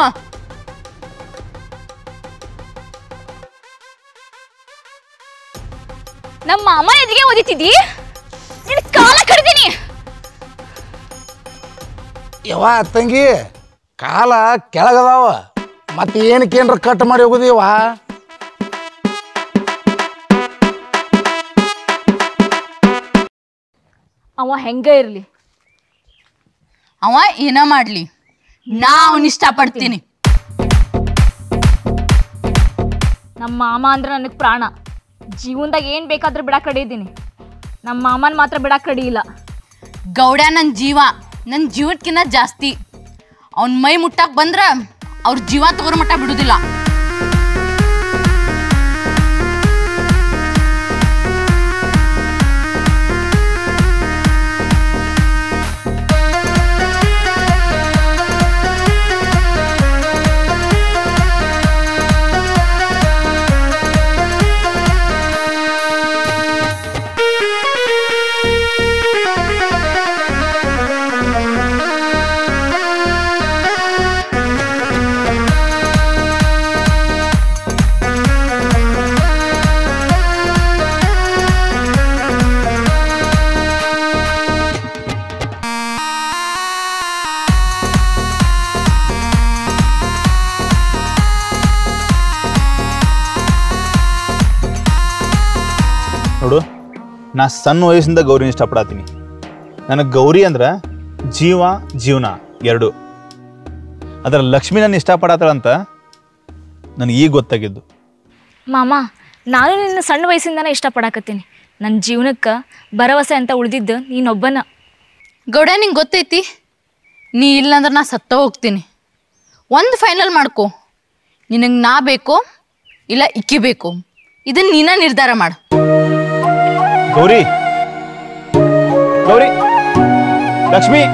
ನಮ್ಮ ಮಾಮ ಎದಿಗೆ ಓದಿತಿದ್ದಿ ನಿನ್ ಕಾಲ ಕಡ್ದೀನಿ ಯವ್ವ ತಂಗಿ ಕಾಲ ಕೆಳಗದಾವ ಮತ್ತೆ ಏನಕ್ಕೇನ್ರ ಕಟ್ ಮಾಡಿ ಹೋಗುದಿವ ಅವ ಹೆಂಗ ಇರ್ಲಿ ಅವ ಏನ ಮಾಡ್ಲಿ ನಾ ಅವನ್ ಇಷ್ಟಪಡ್ತೀನಿ ನಮ್ಮ ಮಾಮ ಅಂದ್ರೆ ನನಗೆ ಪ್ರಾಣ ಜೀವನದಾಗ ಏನು ಬೇಕಾದ್ರೂ ಬಿಡಕ್ಕೆ ಕಡಿದೀನಿ ನಮ್ಮ ಮಾಮನ ಮಾತ್ರ ಬಿಡಕ್ಕೆ ಕಡಿಯಿಲ್ಲ ಗೌಡ ನನ್ನ ಜೀವ ನನ್ನ ಜೀವಕ್ಕಿಂತ ಜಾಸ್ತಿ ಅವನ್ ಮೈ ಮುಟ್ಟಾಕ್ ಬಂದ್ರ ಅವ್ರ ಜೀವ ತಗೋರ್ ಮಟ್ಟ ಬಿಡುದಿಲ್ಲ ನೋಡು ನಾ ಸಣ್ಣ ವಯಸ್ಸಿಂದ ಗೌರಿನ ಇಷ್ಟಪಡತ್ತೀನಿ ನನಗೆ ಗೌರಿ ಅಂದ್ರೆ ಜೀವ ಜೀವನ ಎರಡು ಅದರ ಲಕ್ಷ್ಮಿ ನನ್ನ ಇಷ್ಟಪಡತ್ತಾಳಂತ ನನಗೆ ಈಗ ಗೊತ್ತಾಗಿದ್ದು ಮಾಮ ನಾನು ನಿನ್ನ ಸಣ್ಣ ವಯಸ್ಸಿಂದನೇ ಇಷ್ಟಪಡಕತ್ತೀನಿ ನನ್ನ ಜೀವನಕ್ಕೆ ಭರವಸೆ ಅಂತ ಉಳಿದಿದ್ದು ನೀನೊಬ್ಬನ ಗೌಡ ನಿಂಗೆ ಗೊತ್ತೈತಿ ನೀ ಇಲ್ಲಂದ್ರೆ ನಾ ಸತ್ತ ಹೋಗ್ತೀನಿ ಒಂದು ಫೈನಲ್ ಮಾಡ್ಕೊ ನಿನಗೆ ನಾ ಬೇಕೋ ಇಲ್ಲ ಇಕ್ಕಿ ಬೇಕು ಇದನ್ನ ನೀನ ನಿರ್ಧಾರ ಮಾಡು ಗೌರಿ ಗೌರಿ ಲಕ್ಷ್ಮಿ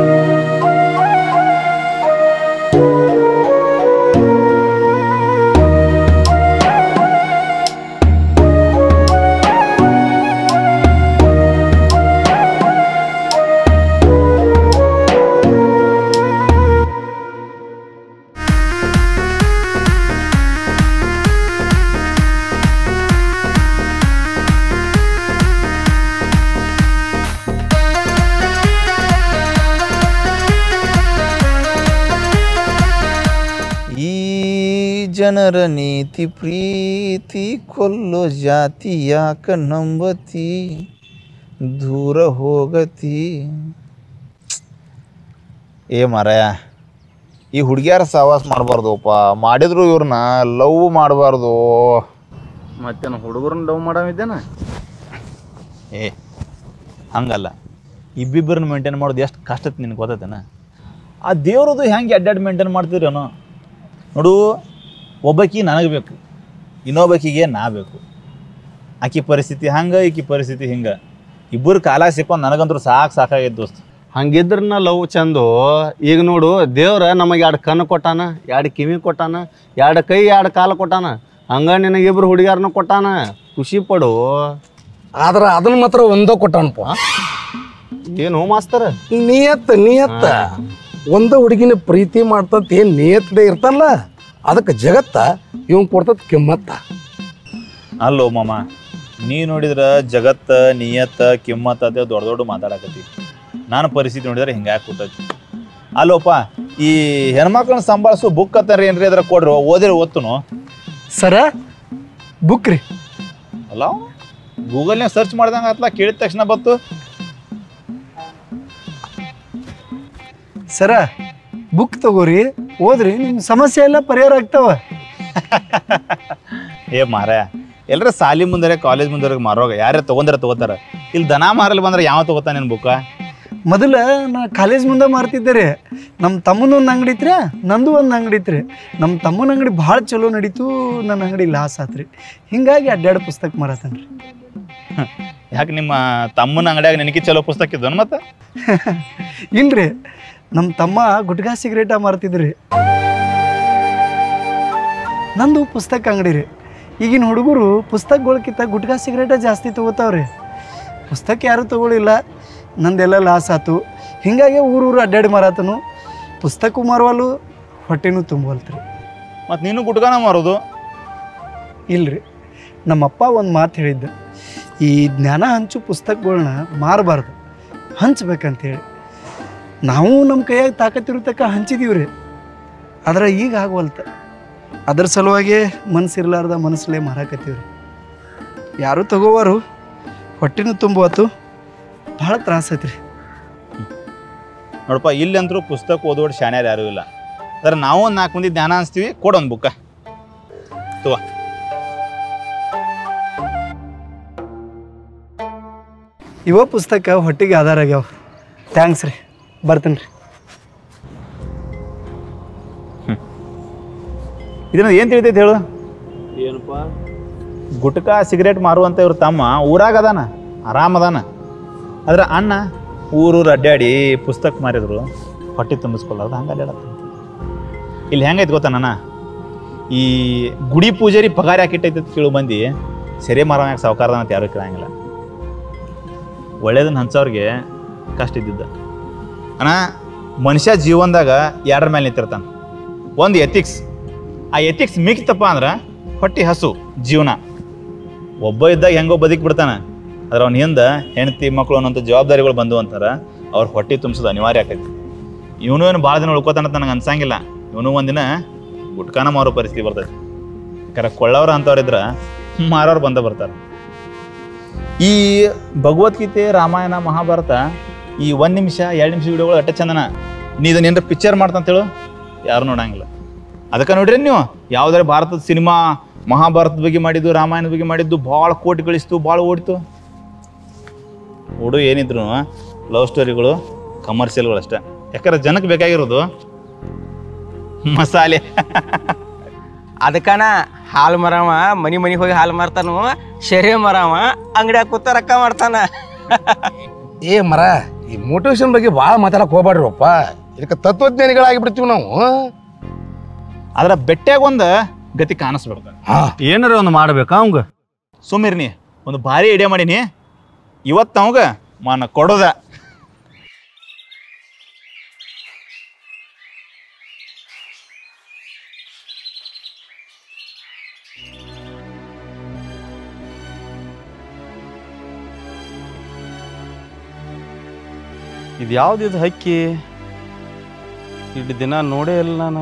ಈ ಜನರ ನೀತಿ ಪ್ರೀತಿ ಕೊಲ್ಲೋ ಜಾತಿ ಯಾಕ ನಂಬತಿ ದೂರ ಹೋಗತಿ ಏ ಮಾರಾಯ ಈ ಹುಡುಗಿಯಾರ ಸಹವಾಸ ಮಾಡಬಾರ್ದಪ್ಪ ಮಾಡಿದ್ರು ಇವ್ರನ್ನ ಲವ್ ಮಾಡಬಾರ್ದು ಮತ್ತೇನು ಹುಡುಗರನ್ನ ಡವ್ ಮಾಡಾವಿದ್ದೇನ ಏ ಹಂಗಲ್ಲ ಇಬ್ಬಿಬ್ಬರನ್ನ ಮೇಂಟೈನ್ ಮಾಡೋದು ಎಷ್ಟು ಕಷ್ಟ ಐತಿ ನಿನಗೆ ಗೊತ್ತೈತೇನ ಆ ದೇವ್ರದು ಹೆಂಗೆ ಅಡ್ಡಾಡಿ ಮೇಂಟೈನ್ ಮಾಡ್ತೀರೇನೋ ನೋಡು ಒಬ್ಬಾಕಿ ನನಗೆ ಬೇಕು ಇನ್ನೊಬ್ಬಾಕಿಗೆ ನಾ ಬೇಕು ಆಕಿ ಪರಿಸ್ಥಿತಿ ಹಂಗೆ ಈಕಿ ಪರಿಸ್ಥಿತಿ ಹಿಂಗೆ ಇಬ್ಬರು ಕಾಲ ಸಿಕ್ಕೊಂಡು ನನಗಂತೂ ಸಾಕು ಸಾಕಾಗೈತೆ ದೋಸ್ತ ಹಂಗಿದ್ರನ ಲವ್ ಚಂದು ಈಗ ನೋಡು ದೇವ್ರ ನಮಗೆ ಎರಡು ಕಣ್ಣು ಕೊಟ್ಟಾನ ಎರಡು ಕಿವಿ ಕೊಟ್ಟಾನ ಎರಡು ಕೈ ಎರಡು ಕಾಲು ಕೊಟ್ಟಾನ ಹಂಗ ನಿನಗಿಬ್ರು ಹುಡುಗಿಯಾರನ್ನ ಕೊಟ್ಟಾನ ಖುಷಿ ಪಡು ಆದ್ರ ಅದನ್ನ ಮಾತ್ರ ಒಂದ ಕೊಟ್ಟನಪ್ಪ ಏನು ಮಾಸ್ತರ ನಿಯತ್ ನಿಯತ್ತ ಒಂದ ಹುಡುಗಿನ ಪ್ರೀತಿ ಮಾಡ್ತಂತ ಏನ್ ನಿಯತ್ದೇ ಇರ್ತಲ್ಲ ಅದಕ್ಕೆ ಜಗತ್ತ ಇವ್ ಕೊಡ್ತದ ಕಿಮ್ಮತ್ತ ಅಲ್ಲೋ ಮಾಮ ನೀ ನೋಡಿದ್ರ ಜಗತ್ತ ನಿಯತ್ತ ಕಿಮ್ಮತ್ತ ಅದೇ ದೊಡ್ಡ ದೊಡ್ಡ ಮಾತಾಡಕತ್ತಿ ನಾನು ಪರಿಸ್ಥಿತಿ ನೋಡಿದ್ರೆ ಹಿಂಗಾಗಿ ಕೂತೈತಿ ಅಲ್ಲೋಪ ಈ ಹೆಣ್ಮಕ್ಳನ್ನ ಸಂಭಾಳಿಸೋ ಬುಕ್ ಅತ್ತಾರ ಏನ್ರಿ ಅದ್ರ ಕೊಡ್ರಿ ಓದಿರಿ ಓದ್ತುನು ಸರ ಬುಕ್ ರೀ ಅಲ್ಲ ಗೂಗಲ್ನಾಗ ಸರ್ಚ್ ಮಾಡ್ದಂಗೆ ಆತ್ಲ ಕೇಳಿದ ತಕ್ಷಣ ಬತ್ತು ಸರ ಬುಕ್ ತಗೋರಿ ಓದ್ರಿ ನಿಮ್ಮ ಸಮಸ್ಯೆ ಎಲ್ಲ ಪರಿಹಾರ ಆಗ್ತಾವ ಏ ಮಾರ ಎಲ್ಲರ ಸಾಲಿ ಮುಂದರೆ ಕಾಲೇಜ್ ಮುಂದರೆ ಮಾರೋಗ ಯಾರೇ ತಗೊಂಡ್ರೆ ತಗೋತಾರ ಇಲ್ಲಿ ದನ ಮಾರಲ್ ಬಂದ್ರೆ ಯಾವ ತಗೋತಾನ ನಿನ್ ಬುಕ್ಕ ಮೊದಲ ನಾ ಕಾಲೇಜ್ ಮುಂದೆ ಮಾರ್ತಿದ್ದೆ ರೀ ನಮ್ಮ ತಮ್ಮನ ಒಂದು ಅಂಗಡಿ ಇತ್ರಿ ನಂದು ಒಂದು ಅಂಗಡಿ ಇತ್ರಿ ನಮ್ಮ ತಮ್ಮನ ಅಂಗಡಿ ಭಾಳ ಚಲೋ ನಡೀತು ನನ್ನ ಅಂಗಡಿ ಲಾಸ್ ಆತ್ರಿ ಹಿಂಗಾಗಿ ಅಡ್ಡಾಡು ಪುಸ್ತಕ ಮಾರತನ್ರಿ ಯಾಕೆ ನಿಮ್ಮ ತಮ್ಮನ ಅಂಗಡಿಯಾಗ ನನಗೆ ಚಲೋ ಪುಸ್ತಕ ಇದ್ದವನ್ ಮತ್ತೆ ಇಲ್ರಿ ನಮ್ಮ ತಮ್ಮ ಗುಟ್ಕಾ ಸಿಗರೇಟ ಮಾರ್ತಿದ್ರಿ ನಂದು ಪುಸ್ತಕ ಅಂಗಡಿ ರೀ ಈಗಿನ ಹುಡುಗರು ಪುಸ್ತಕಗಳ್ಕಿಂತ ಗುಟ್ಕಾ ಸಿಗರೇಟ ಜಾಸ್ತಿ ತಗೋತಾವ್ರಿ ಪುಸ್ತಕ ಯಾರೂ ತಗೊಳಿಲ್ಲ ನಂದೆಲ್ಲ ಲಾಸ್ ಆತು ಹಿಂಗಾಗಿ ಊರೂರು ಅಡ್ಡಾಡಿ ಮಾರಾತನು ಪುಸ್ತಕ ಮಾರುವಲ್ಲು ಹೊಟ್ಟೆನೂ ತುಂಬವಲ್ತ್ರಿ ಮತ್ತು ನೀನು ಗುಟ್ಕಾನ ಮಾರೋದು ಇಲ್ರಿ ನಮ್ಮಪ್ಪ ಒಂದು ಮಾತು ಹೇಳಿದ್ದ ಈ ಜ್ಞಾನ ಹಂಚು ಪುಸ್ತಕಗಳ್ನ ಮಾರಬಾರ್ದು ಹಂಚ್ಬೇಕಂತೇಳಿ ನಾವು ನಮ್ಮ ಕೈಯಾಗ ತಾಕತ್ತಿರೋ ತಕ್ಕ ಹಂಚಿದೀವಿ ರೀ ಆದ್ರೆ ಈಗ ಆಗವಲ್ತ ಅದ್ರ ಸಲುವಾಗಿ ಮನಸ್ಸಿರ್ಲಾರ್ದ ಮನಸ್ಸಲ್ಲೇ ಮಾರಾಕತ್ತೀವಿ ರೀ ಯಾರು ತಗೋವಾರು ಹೊಟ್ಟೆನೂ ತುಂಬುವತ್ತು ಭಾಳ ತ್ರಾಸ ಐತ್ರಿ ನೋಡಪ್ಪ ಇಲ್ಲಂತರೂ ಪುಸ್ತಕ ಓದೋಡ್ ಶಾಣ್ಯಾರು ಯಾರೂ ಇಲ್ಲ ಅದ್ರ ನಾವು ಒಂದು ನಾಲ್ಕು ಮಂದಿ ಜ್ಞಾನ ಅನ್ಸ್ತೀವಿ ಕೊಡೊಂದು ಬುಕ್ಕ ತಗೋ ಇವ ಪುಸ್ತಕ ಹೊಟ್ಟೆಗೆ ಆಧಾರ ಆಗ್ಯಾವ ಥ್ಯಾಂಕ್ಸ್ ರೀ ಬರ್ತೀನಿ ರೀ ಇದನ್ನ ಏನು ತಿಳಿತೈತೆ ಹೇಳು ಏನಪ್ಪ ಗುಟ್ಕಾ ಸಿಗರೇಟ್ ಮಾರುವಂತ ಇವ್ರ ತಮ್ಮ ಊರಾಗ ಅದಾನ ಆರಾಮ್ ಅದಾನ ಆದ್ರೆ ಅಣ್ಣ ಊರೂರು ಅಡ್ಡಾಡಿ ಪುಸ್ತಕ ಮಾರಿದ್ರು ಹೊಟ್ಟೆ ತುಂಬಿಸ್ಕೊಳ್ಳೋದು ಹಂಗೆ ಅಡ್ಡಾಡತ್ತ ಇಲ್ಲಿ ಹೆಂಗೈತೆ ಗೊತ್ತಾ ನನ್ನ ಈ ಗುಡಿ ಪೂಜಾರಿ ಪಗಾರ ಯಾಕಿಟ್ಟೈತೆ ಅಂತ ಕೇಳು ಮಂದಿ ಸೆರೆ ಮಾರೋನ್ಯಾಗ ಸಾವುಕಾರದನ ಅಂತ ಯಾರು ಕೇಳಂಗಿಲ್ಲ ಒಳ್ಳೇದನ್ನ ಹಂಚೋರ್ಗೆ ಕಷ್ಟ ಇದ್ದಿದ್ದ ಅಣ್ಣ ಮನುಷ್ಯ ಜೀವನದಾಗ ಎರಡರ ಮೇಲೆ ನಿಂತಿರ್ತಾನೆ ಒಂದು ಎಥಿಕ್ಸ್ ಆ ಎಥಿಕ್ಸ್ ಮಿಕ್ತಪ್ಪ ಅಂದ್ರೆ ಹೊಟ್ಟಿ ಹಸು ಜೀವನ ಒಬ್ಬ ಇದ್ದಾಗ ಹೆಂಗೋ ಬದುಕಿ ಬಿಡ್ತಾನೆ ಆದ್ರೆ ಅವ್ನ ಹಿಂದೆ ಹೆಂಡತಿ ಮಕ್ಕಳು ಅನ್ನೋಂಥ ಜವಾಬ್ದಾರಿಗಳು ಬಂದು ಅಂತಾರೆ ಅವ್ರ ಹೊಟ್ಟೆ ತುಂಬಿಸೋದು ಅನಿವಾರ್ಯ ಆಕೈತಿ ಇವನು ಏನು ಭಾಳ ದಿನ ಉಳ್ಕೋತಾನಂತ ನನಗೆ ಅನ್ಸಂಗಿಲ್ಲ ಇವನು ಒಂದಿನ ಗುಟ್ಕಾನ ಮಾರೋ ಪರಿಸ್ಥಿತಿ ಬರ್ತೈತಿ ಯಾಕಂದ್ರೆ ಕೊಳ್ಳೋರು ಅಂಥವ್ರಿದ್ರೆ ಮಾರೋರು ಬಂದ ಬರ್ತಾರೆ ಈ ಭಗವದ್ಗೀತೆ ರಾಮಾಯಣ ಮಹಾಭಾರತ ಈ ಒಂದು ನಿಮಿಷ ಎರಡು ನಿಮಿಷ ವಿಡಿಯೋಗಳು ಅಟ್ಟ ಚಂದನ ನೀ ಇದನ್ನ ಏನಾರ ಪಿಕ್ಚರ್ ಮಾಡ್ತಂತೇಳು ಯಾರು ನೋಡಂಗಿಲ್ಲ ಅದಕ್ಕೆ ನೋಡ್ರಿ ನೀವು ಯಾವ್ದಾರ ಭಾರತದ ಸಿನಿಮಾ ಮಹಾಭಾರತದ ಬಗ್ಗೆ ಮಾಡಿದ್ದು ರಾಮಾಯಣದ ಬಗ್ಗೆ ಮಾಡಿದ್ದು ಭಾಳ ಕೋಟಿ ಗಳಿಸ್ತು ಭಾಳ ಓಡಿತು ಓಡು ಏನಿದ್ರು ಲವ್ ಸ್ಟೋರಿಗಳು ಕಮರ್ಷಿಯಲ್ಗಳು ಅಷ್ಟೇ ಯಾಕಂದ್ರೆ ಜನಕ್ಕೆ ಬೇಕಾಗಿರೋದು ಮಸಾಲೆ ಅದಕ್ಕನ ಹಾಲು ಮರವ ಮನಿ ಮನಿಗೆ ಹೋಗಿ ಹಾಲು ಮಾರ್ತಾನು ಶೆರೆ ಮರವ ಅಂಗಡಿಯಾಗ ಕೂತ ರೊಕ್ಕ ಮಾಡ್ತಾನ ಏ ಮರ ಈ ಮೋಟಿವೇಶನ್ ಬಗ್ಗೆ ಭಾಳ ಮಾತಾಡಕ್ ಹೋಗ್ಬೇಡ್ರಪ್ಪ ಇದಕ್ಕೆ ತತ್ವಜ್ಞಾನಿಗಳಾಗಿಬಿಡ್ತೀವಿ ನಾವು ಆದ್ರೆ ಬೆಟ್ಟಾಗ ಒಂದು ಗತಿ ಕಾಣಿಸ್ಬೇಕು ಏನಾರ ಒಂದು ಮಾಡ್ಬೇಕಾ ಅವಂಗ ಸುಮ್ಮಿರ್ನಿ ಒಂದು ಭಾರಿ ಐಡಿಯಾ ಮಾಡೀನಿ ಇವತ್ತು ಅವಂಗ ಮಾನ ಕೊಡೋದ ಇದು ಯಾವ್ದು ಇದು ಹಕ್ಕಿ ಇಷ್ಟು ದಿನ ನೋಡೇ ಇಲ್ಲ ನಾನು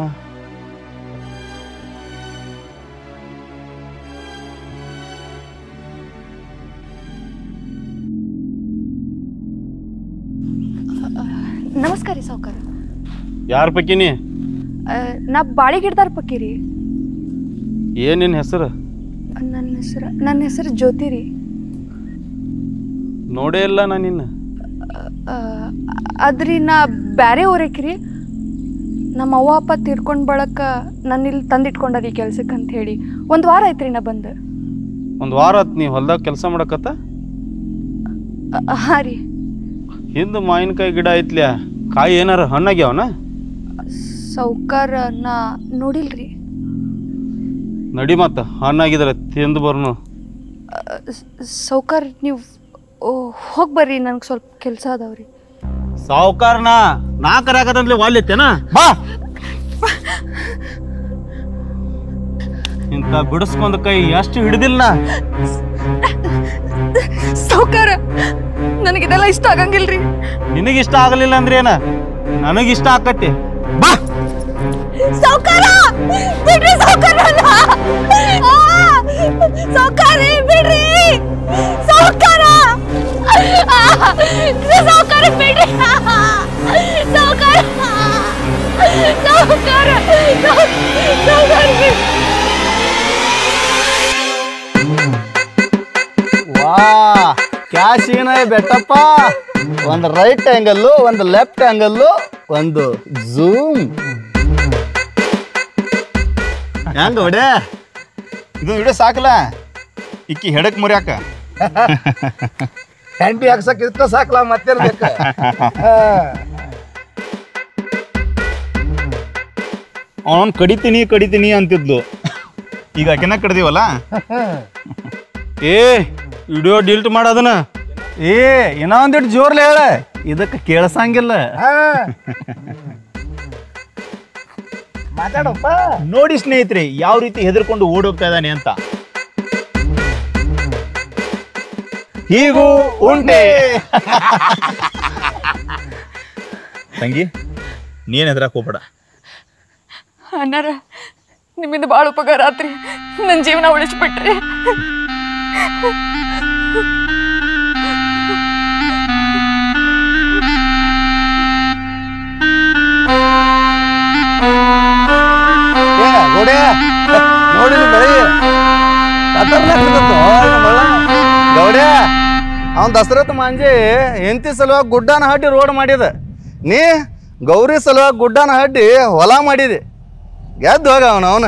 ನಮಸ್ಕಾರ ರೀ ಸಾವ್ಕಾರ ಯಾರ ಪೈಕಿನಿ ನಾ ಬಾಳಿ ಗಿಡದಾರ ಪಕ್ಕಿ ಏನ್ ನಿನ್ ಹೆಸರು ನನ್ನ ಹೆಸರು ನನ್ನ ಹೆಸರು ಜ್ಯೋತಿ ರೀ ನೋಡೇ ಇಲ್ಲ ನಾನು ನಿನ್ನ ಆ, ಅದ್ರಿ ನಾ ಬ್ಯಾರೆ ಊರೇಕ್ರಿ ನಮ್ಮ ಅವ್ವ ಅಪ್ಪ ತೀರ್ಕೊಂಡ್ ಬಳಕ ನನ್ನ ಇಲ್ಲಿ ತಂದಿಟ್ಕೊಂಡಾರಿ ಕೆಲ್ಸಕ್ಕೆ ಅಂತ ಹೇಳಿ ಒಂದು ವಾರ ಆಯ್ತ್ರಿ ನಾ ಬಂದು ಒಂದು ವಾರ ಆತ್ ನೀ ಹೊಲ್ದಾಗ ಕೆಲಸ ಮಾಡಕತ್ತ ಅ, ಹಾಂ ರೀ ಹಿಂದೆ ಮಾವಿನಕಾಯಿ ಗಿಡ ಐತ್ಲ್ಯಾ ಕಾಯಿ ಏನಾರ ಹಣ್ಣಾಗ್ಯಾವನ ಸೌಕಾರ ನಾ ನೋಡಿಲ್ರಿ ನಡಿ ಮತ್ತ ಹಣ್ಣಾಗಿದ್ರೆ ತಿಂದು ಬರ್ನು ಸೌಕಾರ ನೀವು ಹೋಗಿ ಬರ್ರಿ ನನ್ಗೆ ಸ್ವಲ್ಪ ಕೆಲಸ ಅದಾವ್ರಿ ಸಾವುಕಾರನ ನಾ ಕರ್ಯಾಕತ್ತಂದ್ಲಿ ವಾಲ್ಯತ್ತೇನ ಬಾ ಇಂಥ ಬಿಡಿಸ್ಕೊಂಡ್ ಕೈ ಎಷ್ಟು ಹಿಡಿದಿಲ್ಲ ಸೌಕಾರ ನನಗಿದೆಲ್ಲ ಇಷ್ಟ ಆಗಂಗಿಲ್ರಿ ನಿನಗೆ ಇಷ್ಟ ಆಗಲಿಲ್ಲ ಅಂದ್ರೆ ಏನ ನನಗೆ ಇಷ್ಟ ಆಕತಿ ಸೌಕಾರ ಬಿಡ್ರಿ ಸೌಕಾರ ಸೌಕಾರಿ ಬಿಡ್ರಿ ಸೌಕಾರ ಸೌಕಾರ ಬಿಡ್ರಿ ಸೌಕಾರ ಸಾವ್ಕಾರ ಸಾವ್ಕಾರ್ರಿ ವಾ ಕ್ಯಾಶಿನ ಬೆಟ್ಟಪ್ಪ ಒಂದು ರೈಟ್ ಆ್ಯಂಗಲ್ಲು ಒಂದು ಲೆಫ್ಟ್ ಆ್ಯಂಗಲ್ಲು ಒಂದು ಝೂಮ್ ಹೆಂಗ ಹೊಡೆ ಇದು ವಿಡಿಯೋ ಸಾಕಲ್ಲ ಇಕ್ಕಿ ಹೆಡಕ್ ಮುರಿಯಾಕ ಹ್ಯಾಂಡಿ ಹಾಕ್ಸಕ್ ಇಷ್ಟ ಸಾಕಲ್ಲ ಮತ್ತೆ ಬೇಕು ಅವನ್ ಕಡಿತೀನಿ ಕಡಿತೀನಿ ಅಂತಿದ್ಲು ಈಗ ಆಕೆನ ಕಡ್ದೀವಲ್ಲ ಏ ವಿಡಿಯೋ ಡಿಲೀಟ್ ಮಾಡೋದನ್ನ ಏ ಏನೋ ಒಂದಿಟ್ಟು ಜೋರ್ಲಿ ಹೇಳ ಇದಕ್ಕೆ ಕೇಳಸಂಗಿಲ್ಲ ಮಾತಾಡಪ್ಪ ನೋಡಿ ಸ್ನೇಹಿತರೆ ಯಾವ ರೀತಿ ಹೆದರ್ಕೊಂಡು ಓಡೋಗ್ತಾ ಇದ್ದಾನೆ ಅಂತ ಹೀಗೂ ಉಂಟೆ ತಂಗಿ ನೀನ್ ಹೆದರಕ್ ಹೋಗ್ಬೇಡ ಅಣ್ಣಾರ ನಿಮ್ಮಿಂದ ಭಾಳ ಉಪಕಾರ ಆತ್ರಿ ನನ್ನ ಜೀವನ ಉಳಿಸ್ಬಿಟ್ರಿ ಏ ಗೋಡೆ ನೋಡಿ ಬೆಳಿ ಗೌಡ್ಯ ಅವನ್ ದಸರತ್ ಮಾಂಜಿ ಹೆಂಡತಿ ಸಲುವಾಗಿ ಗುಡ್ಡನ ಹಡ್ಡಿ ರೋಡ್ ಮಾಡಿದ ನೀ ಗೌರಿ ಸಲುವಾಗಿ ಗುಡ್ಡನ ಹಡ್ಡಿ ಹೊಲ ಮಾಡಿದಿ ಗೆದ್ದು ಹೋಗ ಅವನು ಅವನು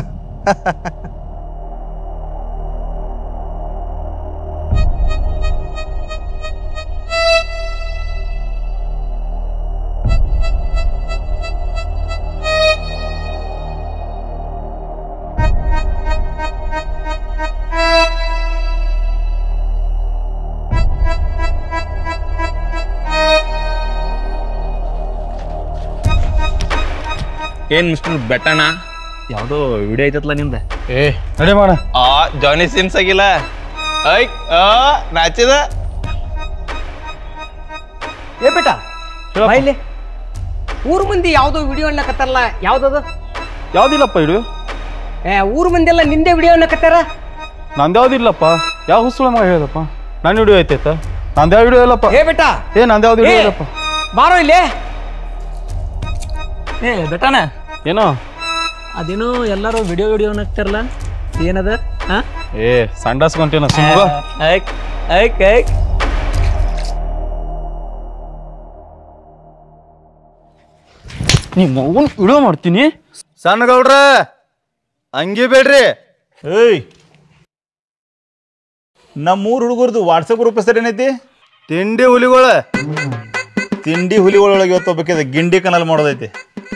ಏನ್ ಮಿಸ್ಟರ್ ಬೆಟ್ಟಣ್ಣ ಯಾವ್ದೋ ವಿಡಿಯೋ ಐತತ್ಲ ನಿಂದ ಏ ನಡಿ ಮಾಡ ಆ ಜಾನಿ ಸಿನ್ಸ್ ಆಗಿಲ್ಲ ಐ ಆ ನಾಚಿದ ಏ ಬೇಟ ಬಾಯ್ಲಿ ಊರ್ ಮಂದಿ ಯಾವ್ದೋ ವಿಡಿಯೋ ಅನ್ನಕತ್ತಾರಲ್ಲ ಯಾವ್ದದು ಯಾವ್ದಿಲ್ಲಪ್ಪ ವಿಡಿಯೋ ಏ ಊರ್ ಮಂದಿ ಎಲ್ಲ ನಿಂದೆ ವಿಡಿಯೋ ಅನ್ನಕತ್ತಾರ ನಂದು ಯಾವ್ದಿಲ್ಲಪ್ಪ ಯಾವ ಹುಸುಳ ಮಗ ಹೇಳಪ್ಪ ನನ್ನ ವಿಡಿಯೋ ಐತೈತ ನಂದು ಯಾವ ವಿಡಿಯೋ ಇಲ್ಲಪ್ಪ ಏ ಬೇಟ ಏ ನಂದು ಯಾವ್ದು ವಿಡಿಯೋ ಏ, ಇಲ್ಲಪ್ಪ ಬಾರೋ ಇಲ್ಲಿ ಏ ಬೆಟನ ಏನೋ ಅದೇನೋ ಎಲ್ಲರೂ ವಿಡಿಯೋ ವಿಡಿಯೋ ಅನ್ನಕ್ತಾರಲ್ಲ ಏನದ ಹಾ ಏ ಸಂಡಾಸ್ಕೊಂತೇನ ಸುಮ್ಗ ಐಕ್ ಐಕ್ ಐಕ್ ನಿಮ್ಮ ಅವ್ವನ್ ವಿಡಿಯೋ ಮಾಡ್ತೀನಿ ಸಣ್ಣ ಗೌಡ್ರ ಹಂಗಿ ಬೇಡ್ರಿ ಏಯ್ ನಮ್ಮೂರ್ ಹುಡುಗರ್ದು ವಾಟ್ಸಪ್ ಗ್ರೂಪ್ ಹೆಸರು ಏನೈತಿ ತಿಂಡಿ ಹುಲಿಗಳ ತಿಂಡಿ ಹುಲಿಗಳೊಳಗೆ ಇವತ್ತು ಒಬ್ಬಾಕಿದ ಗಿಂಡಿ ಕನಲ್ ಮಾಡೋದೈತಿ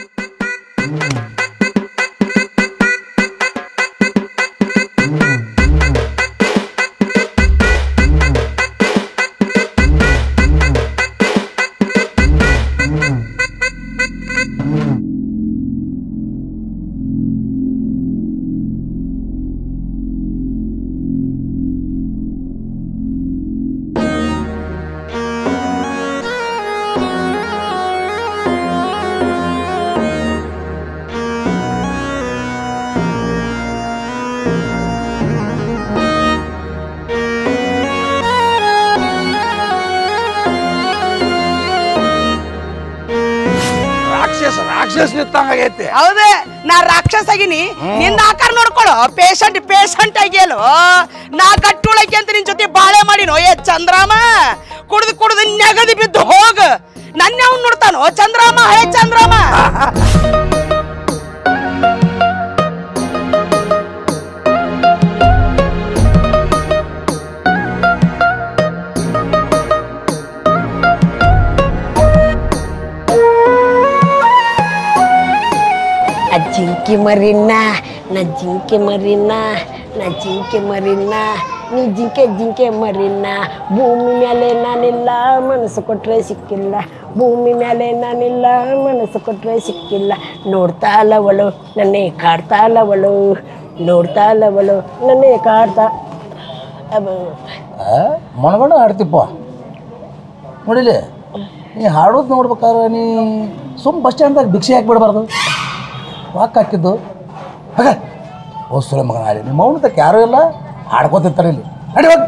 ರಾಕ್ಷಸ ರಾಕ್ಷಸ ನಿತ್ತಂಗಾಗೈತಿ ಹೌದೇ ನಾ ರಾಕ್ಷಸ ಆಗಿನಿ ನಿನ್ನ ಆಕಾರ ನೋಡ್ಕೊಳ್ಳೋ ಪೇಷಂಟ್ ಪೇಷಂಟ್ ಆಗ್ಯಲು ನಾ ಗಟ್ಟುಳಕ್ಕೆ ಅಂತ ನಿನ್ ಜೊತೆ ಬಾಳೆ ಮಾಡಿನೋ ಏ ಚಂದ್ರಾಮ ಕುಡ್ದು ಕುಡ್ದು ನೆಗದಿ ಬಿದ್ದು ಹೋಗ ನನ್ನ ಅವ್ನು ನೋಡ್ತಾನೋ ಚಂದ್ರಾಮ ಹೇ ಚಂದ್ರಾಮ ಆ ಜಿಂಕಿ ಮರಿನ ನಾ ಜಿಂಕೆ ಮರಿನ ನಾ ಜಿಂಕೆ ಮರಿನ ನೀ ಜಿಂಕೆ ಜಿಂಕೆ ಮರಿನ ಭೂಮಿ ಮೇಲೆ ನಾನಿಲ್ಲ ಮನಸ್ಸು ಕೊಟ್ರೆ ಸಿಕ್ಕಿಲ್ಲ ಭೂಮಿ ಮೇಲೆ ನಾನಿಲ್ಲ ಮನಸ್ಸು ಕೊಟ್ರೆ ಸಿಕ್ಕಿಲ್ಲ ನೋಡ್ತಾ ಅಲ್ಲವಳು ನನ್ನೇ ಕಾಡ್ತಾ ಅಲ್ಲವಳು ನೋಡ್ತಾ ಅಲ್ಲವಳು ನನ್ನೇ ಕಾಡ್ತಾ ಮನಗಂಡ ಹಾಡ್ತಿಪ್ಪ ನೋಡಿಲಿ ನೀ ಹಾಡೋದು ನೋಡ್ಬೇಕಾದ್ರೆ ನೀ ಸುಮ್ ಬಸ್ ಸ್ಟ್ಯಾಂಡ್ದಾಗ ಭಿಕ್ಷೆ ಹಾಕ್ಬಿಡ್ಬಾರ್ದು ವಾಕ್ ಹಾಕಿದ್ದು ಹಾಗ ಓ ಸುರ ಮಗನ ಅಲ್ಲಿ ನಿಮ್ಮ ಅವನ ತಕ್ಕ ಯಾರೂ ಇಲ್ಲ ಹಾಡ್ಕೋತಿರ್ತಾರೆ ಇಲ್ಲಿ ನಡಿ ಹೋಗ್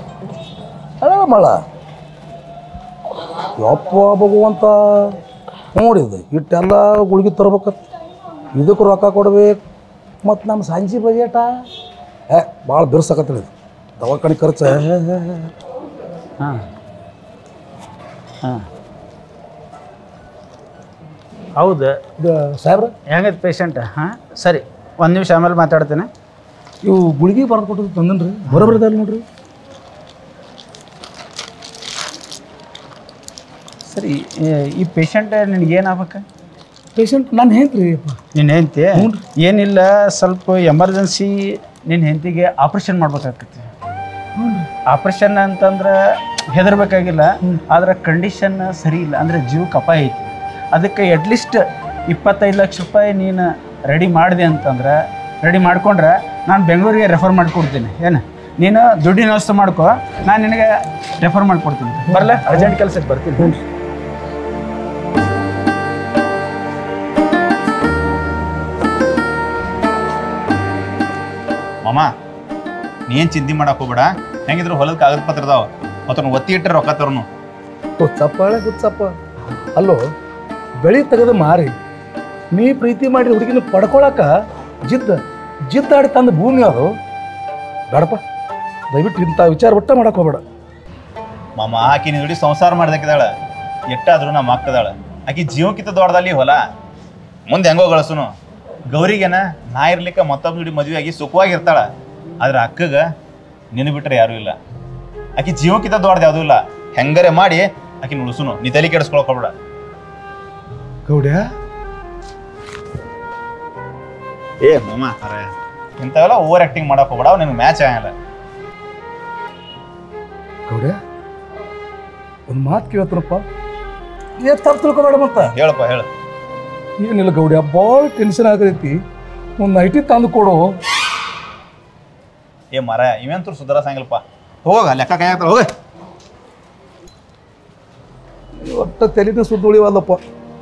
ಅಲ್ಲ ಮಳ ಯಪ್ಪ ಭಗವಂತ ನೋಡಿದು ಇಟ್ಟೆಲ್ಲ ಗುಳಿಗೆ ತರ್ಬೇಕತ್ ಇದಕ್ಕೆ ರೊಕ್ಕ ಕೊಡ್ಬೇಕು ಮತ್ತು ನಮ್ಮ ಸಂಜೆ ಬಜೆಟ ಏ ಭಾಳ ಬಿರ್ಸಕತ್ತಿಲ್ಲ ಇದು ದವಾಖಾನೆ ಖರ್ಚು ಹಾಂ ಹಾಂ ಹೌದು ಇದು ಸಾಹೇಬ್ರ ಹೆಂಗೈತೆ ಪೇಷಂಟ್ ಹಾಂ ಸರಿ ಒಂದು ನಿಮಿಷ ಆಮೇಲೆ ಮಾತಾಡ್ತೇನೆ ಇವು ಗುಳಿಗೆ ಬರೆದು ಕೊಟ್ಟು ತಂದನ್ರಿ ಬರೋಬರಿದಲ್ಲ ನೋಡ್ರಿ ಸರಿ ಈ- ಈ ಪೇಷಂಟ್ ನಿನಗೆ ಏನಾಗ್ಬೇಕು ಪೇಷಂಟ್ ನಾನು ಹೇಳ್ರಿ ಅಪ್ಪ ನಿನ್ನ ಹೆಂಡತಿ ಏನಿಲ್ಲ ಸ್ವಲ್ಪ ಎಮರ್ಜೆನ್ಸಿ ನಿನ್ನ ಹೆಂಡತಿಗೆ ಆಪ್ರೇಷನ್ ಮಾಡ್ಬೇಕಾಗ್ತೈತಿ ಆಪ್ರೇಷನ್ ಅಂತಂದ್ರೆ ಹೆದರ್ಬೇಕಾಗಿಲ್ಲ ಆದ್ರೆ ಕಂಡೀಷನ್ ಸರಿ ಇಲ್ಲ ಅಂದ್ರೆ ಜೀವಕ್ಕೆ ಅಪಾಯ ಐತಿ ಅದಕ್ಕೆ ಅಟ್ಲೀಸ್ಟ್ ಇಪ್ಪತ್ತೈದು ಲಕ್ಷ ರೂಪಾಯಿ ನೀನು ರೆಡಿ ಮಾಡಿದೆ ಅಂತಂದ್ರೆ ರೆಡಿ ಮಾಡ್ಕೊಂಡ್ರೆ ನಾನು ಬೆಂಗಳೂರಿಗೆ ರೆಫರ್ ಮಾಡಿಕೊಡ್ತೀನಿ ಏನು ನೀನು ದುಡ್ಡಿನ ವ್ಯವಸ್ಥೆ ಮಾಡ್ಕೊ ನಾನು ನಿನಗೆ ರೆಫರ್ ಮಾಡಿಕೊಡ್ತೀನಿ ಬರಲ್ಲ ಅರ್ಜೆಂಟ್ ಕೆಲಸಕ್ಕೆ ಬರ್ತೀನಿ ಮಾಮ ನೀನ್ ಚಿಂತೆ ಮಾಡಕ್ ಹೋಗ್ಬೇಡ ಹೆಂಗಿದ್ರು ಹೊಲದ ಕಾಗದ ಪತ್ರ ಅದಾವ ಮತ್ತವ್ನ ಒತ್ತಿ ಇಟ್ಟರೆ ರೊಕ್ಕ ತರೋನು ಹುಚ್ಚಪ್ಪ ಹಳೆ ಹುಚ್ಚಪ್ಪ ಅಲ್ಲೋ ಬೆಳಿ ತೆಗೆದು ಮಾರಿ ನೀ ಪ್ರೀತಿ ಮಾಡಿ ಹುಡುಗಿನ ಪಡ್ಕೊಳಕ ಜಿದ್ದ ಜಿದ್ದಾಡಿ ತಂದ ಭೂಮಿ ಅದು ಬೇಡಪ್ಪ ದಯವಿಟ್ಟು ಇಂಥ ವಿಚಾರ ಒಟ್ಟ ಮಾಡಕ್ ಹೋಗ್ಬೇಡ ಮಾಮ ಆಕಿ ನಿನ್ ಜೋಡಿ ಸಂಸಾರ ಮಾಡ್ದಕ್ಕಿದಾಳ ಎಟ್ಟಾದ್ರೂ ನಮ್ಮ ಅಕ್ಕದಾಳ ಆಕಿ ಜೀವಕ್ಕಿಂತ ದೊಡ್ಡದಲ್ಲಿ ಹೊಲ ಮುಂದೆ ಹೆಂಗೋ ಗಳಸುನು ಗೌರಿಗೆನ ನಾ ಇರ್ಲಿಕ್ಕ ಮತ್ತೊಬ್ಬ ಜೋಡಿ ಮದುವೆ ಆಗಿ ಸುಖವಾಗಿರ್ತಾಳ ಆದ್ರೆ ಅಕ್ಕಗ ನಿನ್ನ ಬಿಟ್ರೆ ಯಾರೂ ಇಲ್ಲ ಆಕಿ ಜೀವಕ್ಕಿಂತ ದೊಡ್ಡದು ಯಾವುದೂ ಇಲ್ಲ ಹೆಂಗರೆ ಮಾಡಿ ಆಕಿ ಉಳಿಸುನು ನೀ ತಲೆ ಕೆಡಿಸ್ಕೊಳಕ್ ಹೋಗ್ಬೇಡ ಗೌಡ್ಯ ಏ ಮಾಮ ಅರೆ ಇಂಥವೆಲ್ಲ ಓವರ್ ಆಕ್ಟಿಂಗ್ ಮಾಡಕ್ ಹೋಗ್ಬೇಡ ಅವ್ ನಿನ್ಗೆ ಮ್ಯಾಚ್ ಆಗಲ್ಲ ಗೌಡ್ಯ ಒಂದು ಮಾತು ಕೇಳ್ತಾರಪ್ಪ ಏ ತಪ್ಪು ತಿಳ್ಕೊಬೇಡ ಮತ್ತ ಹೇಳಪ್ಪ ಹೇಳು ಏನಿಲ್ಲ ಗೌಡ್ಯ ಭಾಳ ಟೆನ್ಷನ್ ಆಗೈತಿ ಒಂದು ನೈಟಿ ತಂದು ಕೊಡು ಏ ಮರ ಇವಂತೂ ಸುಧಾರಸಂಗಿಲ್ಲಪ್ಪ ಹೋಗ ಲೆಕ್ಕ ಕೈ ಹಾಕ್ತಾರ ಹೋಗ ಒಟ್ಟ ತಲೆನೇ ಸುದ್ದು ಉಳಿವಲ್ಲಪ್ಪ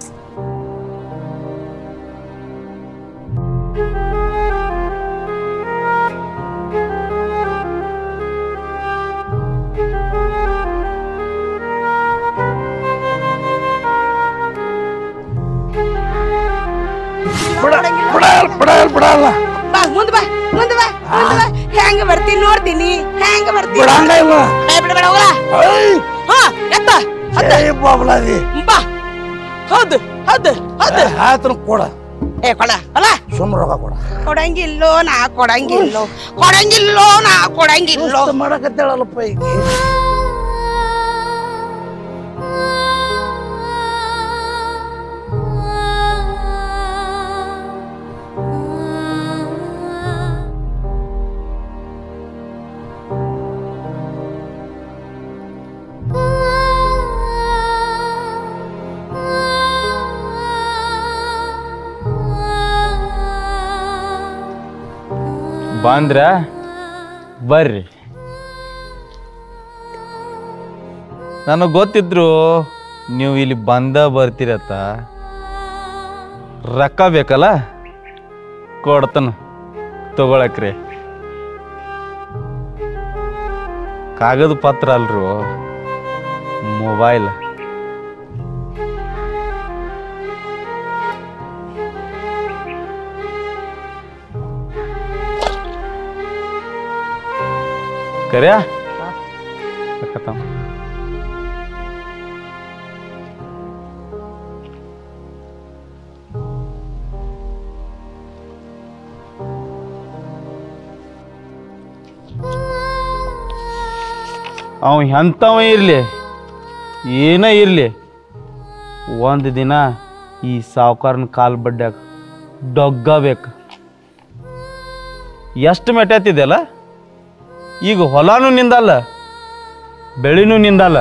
ಬಿಡಲ್ಲ ಬಾ ಮುಂದ್ ಬಾ ಮುಂದ್ ಬಾ ಮುಂದ್ ಬಾ ಹೆಂಗ ಬರ್ತೀನಿ ನೋಡ್ತೀನಿ ಹೆಂಗ ಬರ್ತೀನಿ ಬಿಡಂಗ ಇಲ್ಲ. ಏ, ಬಿಡ ಬಿಡ ಹೋಗಲ್ಲ ಹಾ ಎತ್ತ ಹತ್ತ ಬಾಬ್ಲಾದಿ ಬಾ ಹೌದು ಹೌದು ಹೌದು ಆತನ ಕೊಡ ಏ ಕೊಡ ಅಲ್ಲ ಸುಮ್ಮ ರೊಕ್ಕ ಕೊಡ ಕೊಡಂಗಿಲ್ಲೋ ನಾ ಕೊಡಂಗಿಲ್ಲೋ ಕೊಡಂಗಿಲ್ಲೋ ನಾ ಕೊಡಂಗಿಲ್ಲೋ ಮಾಡಕತ್ತೇಳಲ್ಲಪ್ಪ ಈಗ ಬಂದ್ರ ಬರ್ರಿ ನನಗೆ ಗೊತ್ತಿದ್ರು ನೀವು ಇಲ್ಲಿ ಬಂದ ಬರ್ತೀರತ್ತ ರೊಕ್ಕ ಬೇಕಲ್ಲ ಕೊಡ್ತಾನ ತಗೊಳಕ್ರಿ ಕಾಗದ ಪತ್ರ ಅಲ್ರು ಮೊಬೈಲ್ ಕರ್ಯಾ ಸಖತ್ತಾವ. ಅವ ಎಂಥವ ಇರಲಿ ಏನ ಇರಲಿ ಒಂದು ದಿನ ಈ ಸಾವುಕಾರನ ಕಾಲು ಬಡ್ಡ್ಯಾಗ ಡೊಗ್ಗಬೇಕು ಎಷ್ಟು ಮೆಟ್ಟಾತಿದೆಯಲ್ಲ ಈಗ ಹೊಲನೂ ನಿಂದಲ್ಲ ಬೆಳಿನೂ ನಿಂದಲ್ಲ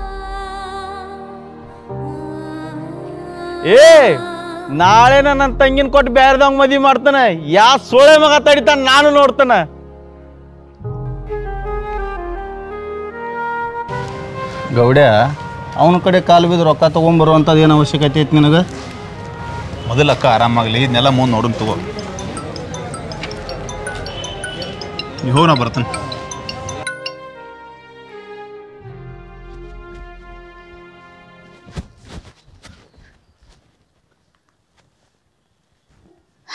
ಏ ನಾಳೆ ನನ್ನ ತಂಗಿನ ಕೊಟ್ಟು ಬ್ಯಾರ್ದವಂಗ ಮದ್ವಿ ಮಾಡ್ತಾನ ಯಾ ಸೋಳೆ ಮಗ ತಡಿತಾನ ನಾನು ನೋಡ್ತಾನ ಗೌಡ್ಯ ಅವನ ಕಡೆ ಕಾಲು ಬಿದ್ದು ರೊಕ್ಕ ತೊಗೊಂಬರುವಂಥದ್ದು ಏನು ಅವಶ್ಯಕತೆ ಐತಿ ನಿನಗೆ ಮೊದಲ ಅಕ್ಕ ಆರಾಮಾಗಲಿ ಇದನ್ನೆಲ್ಲ ಮುಂದೆ ನೋಡೋಣ ತಗೋ ನೀವು ಹೋಗಿ ನಾ ಬರ್ತೀನಿ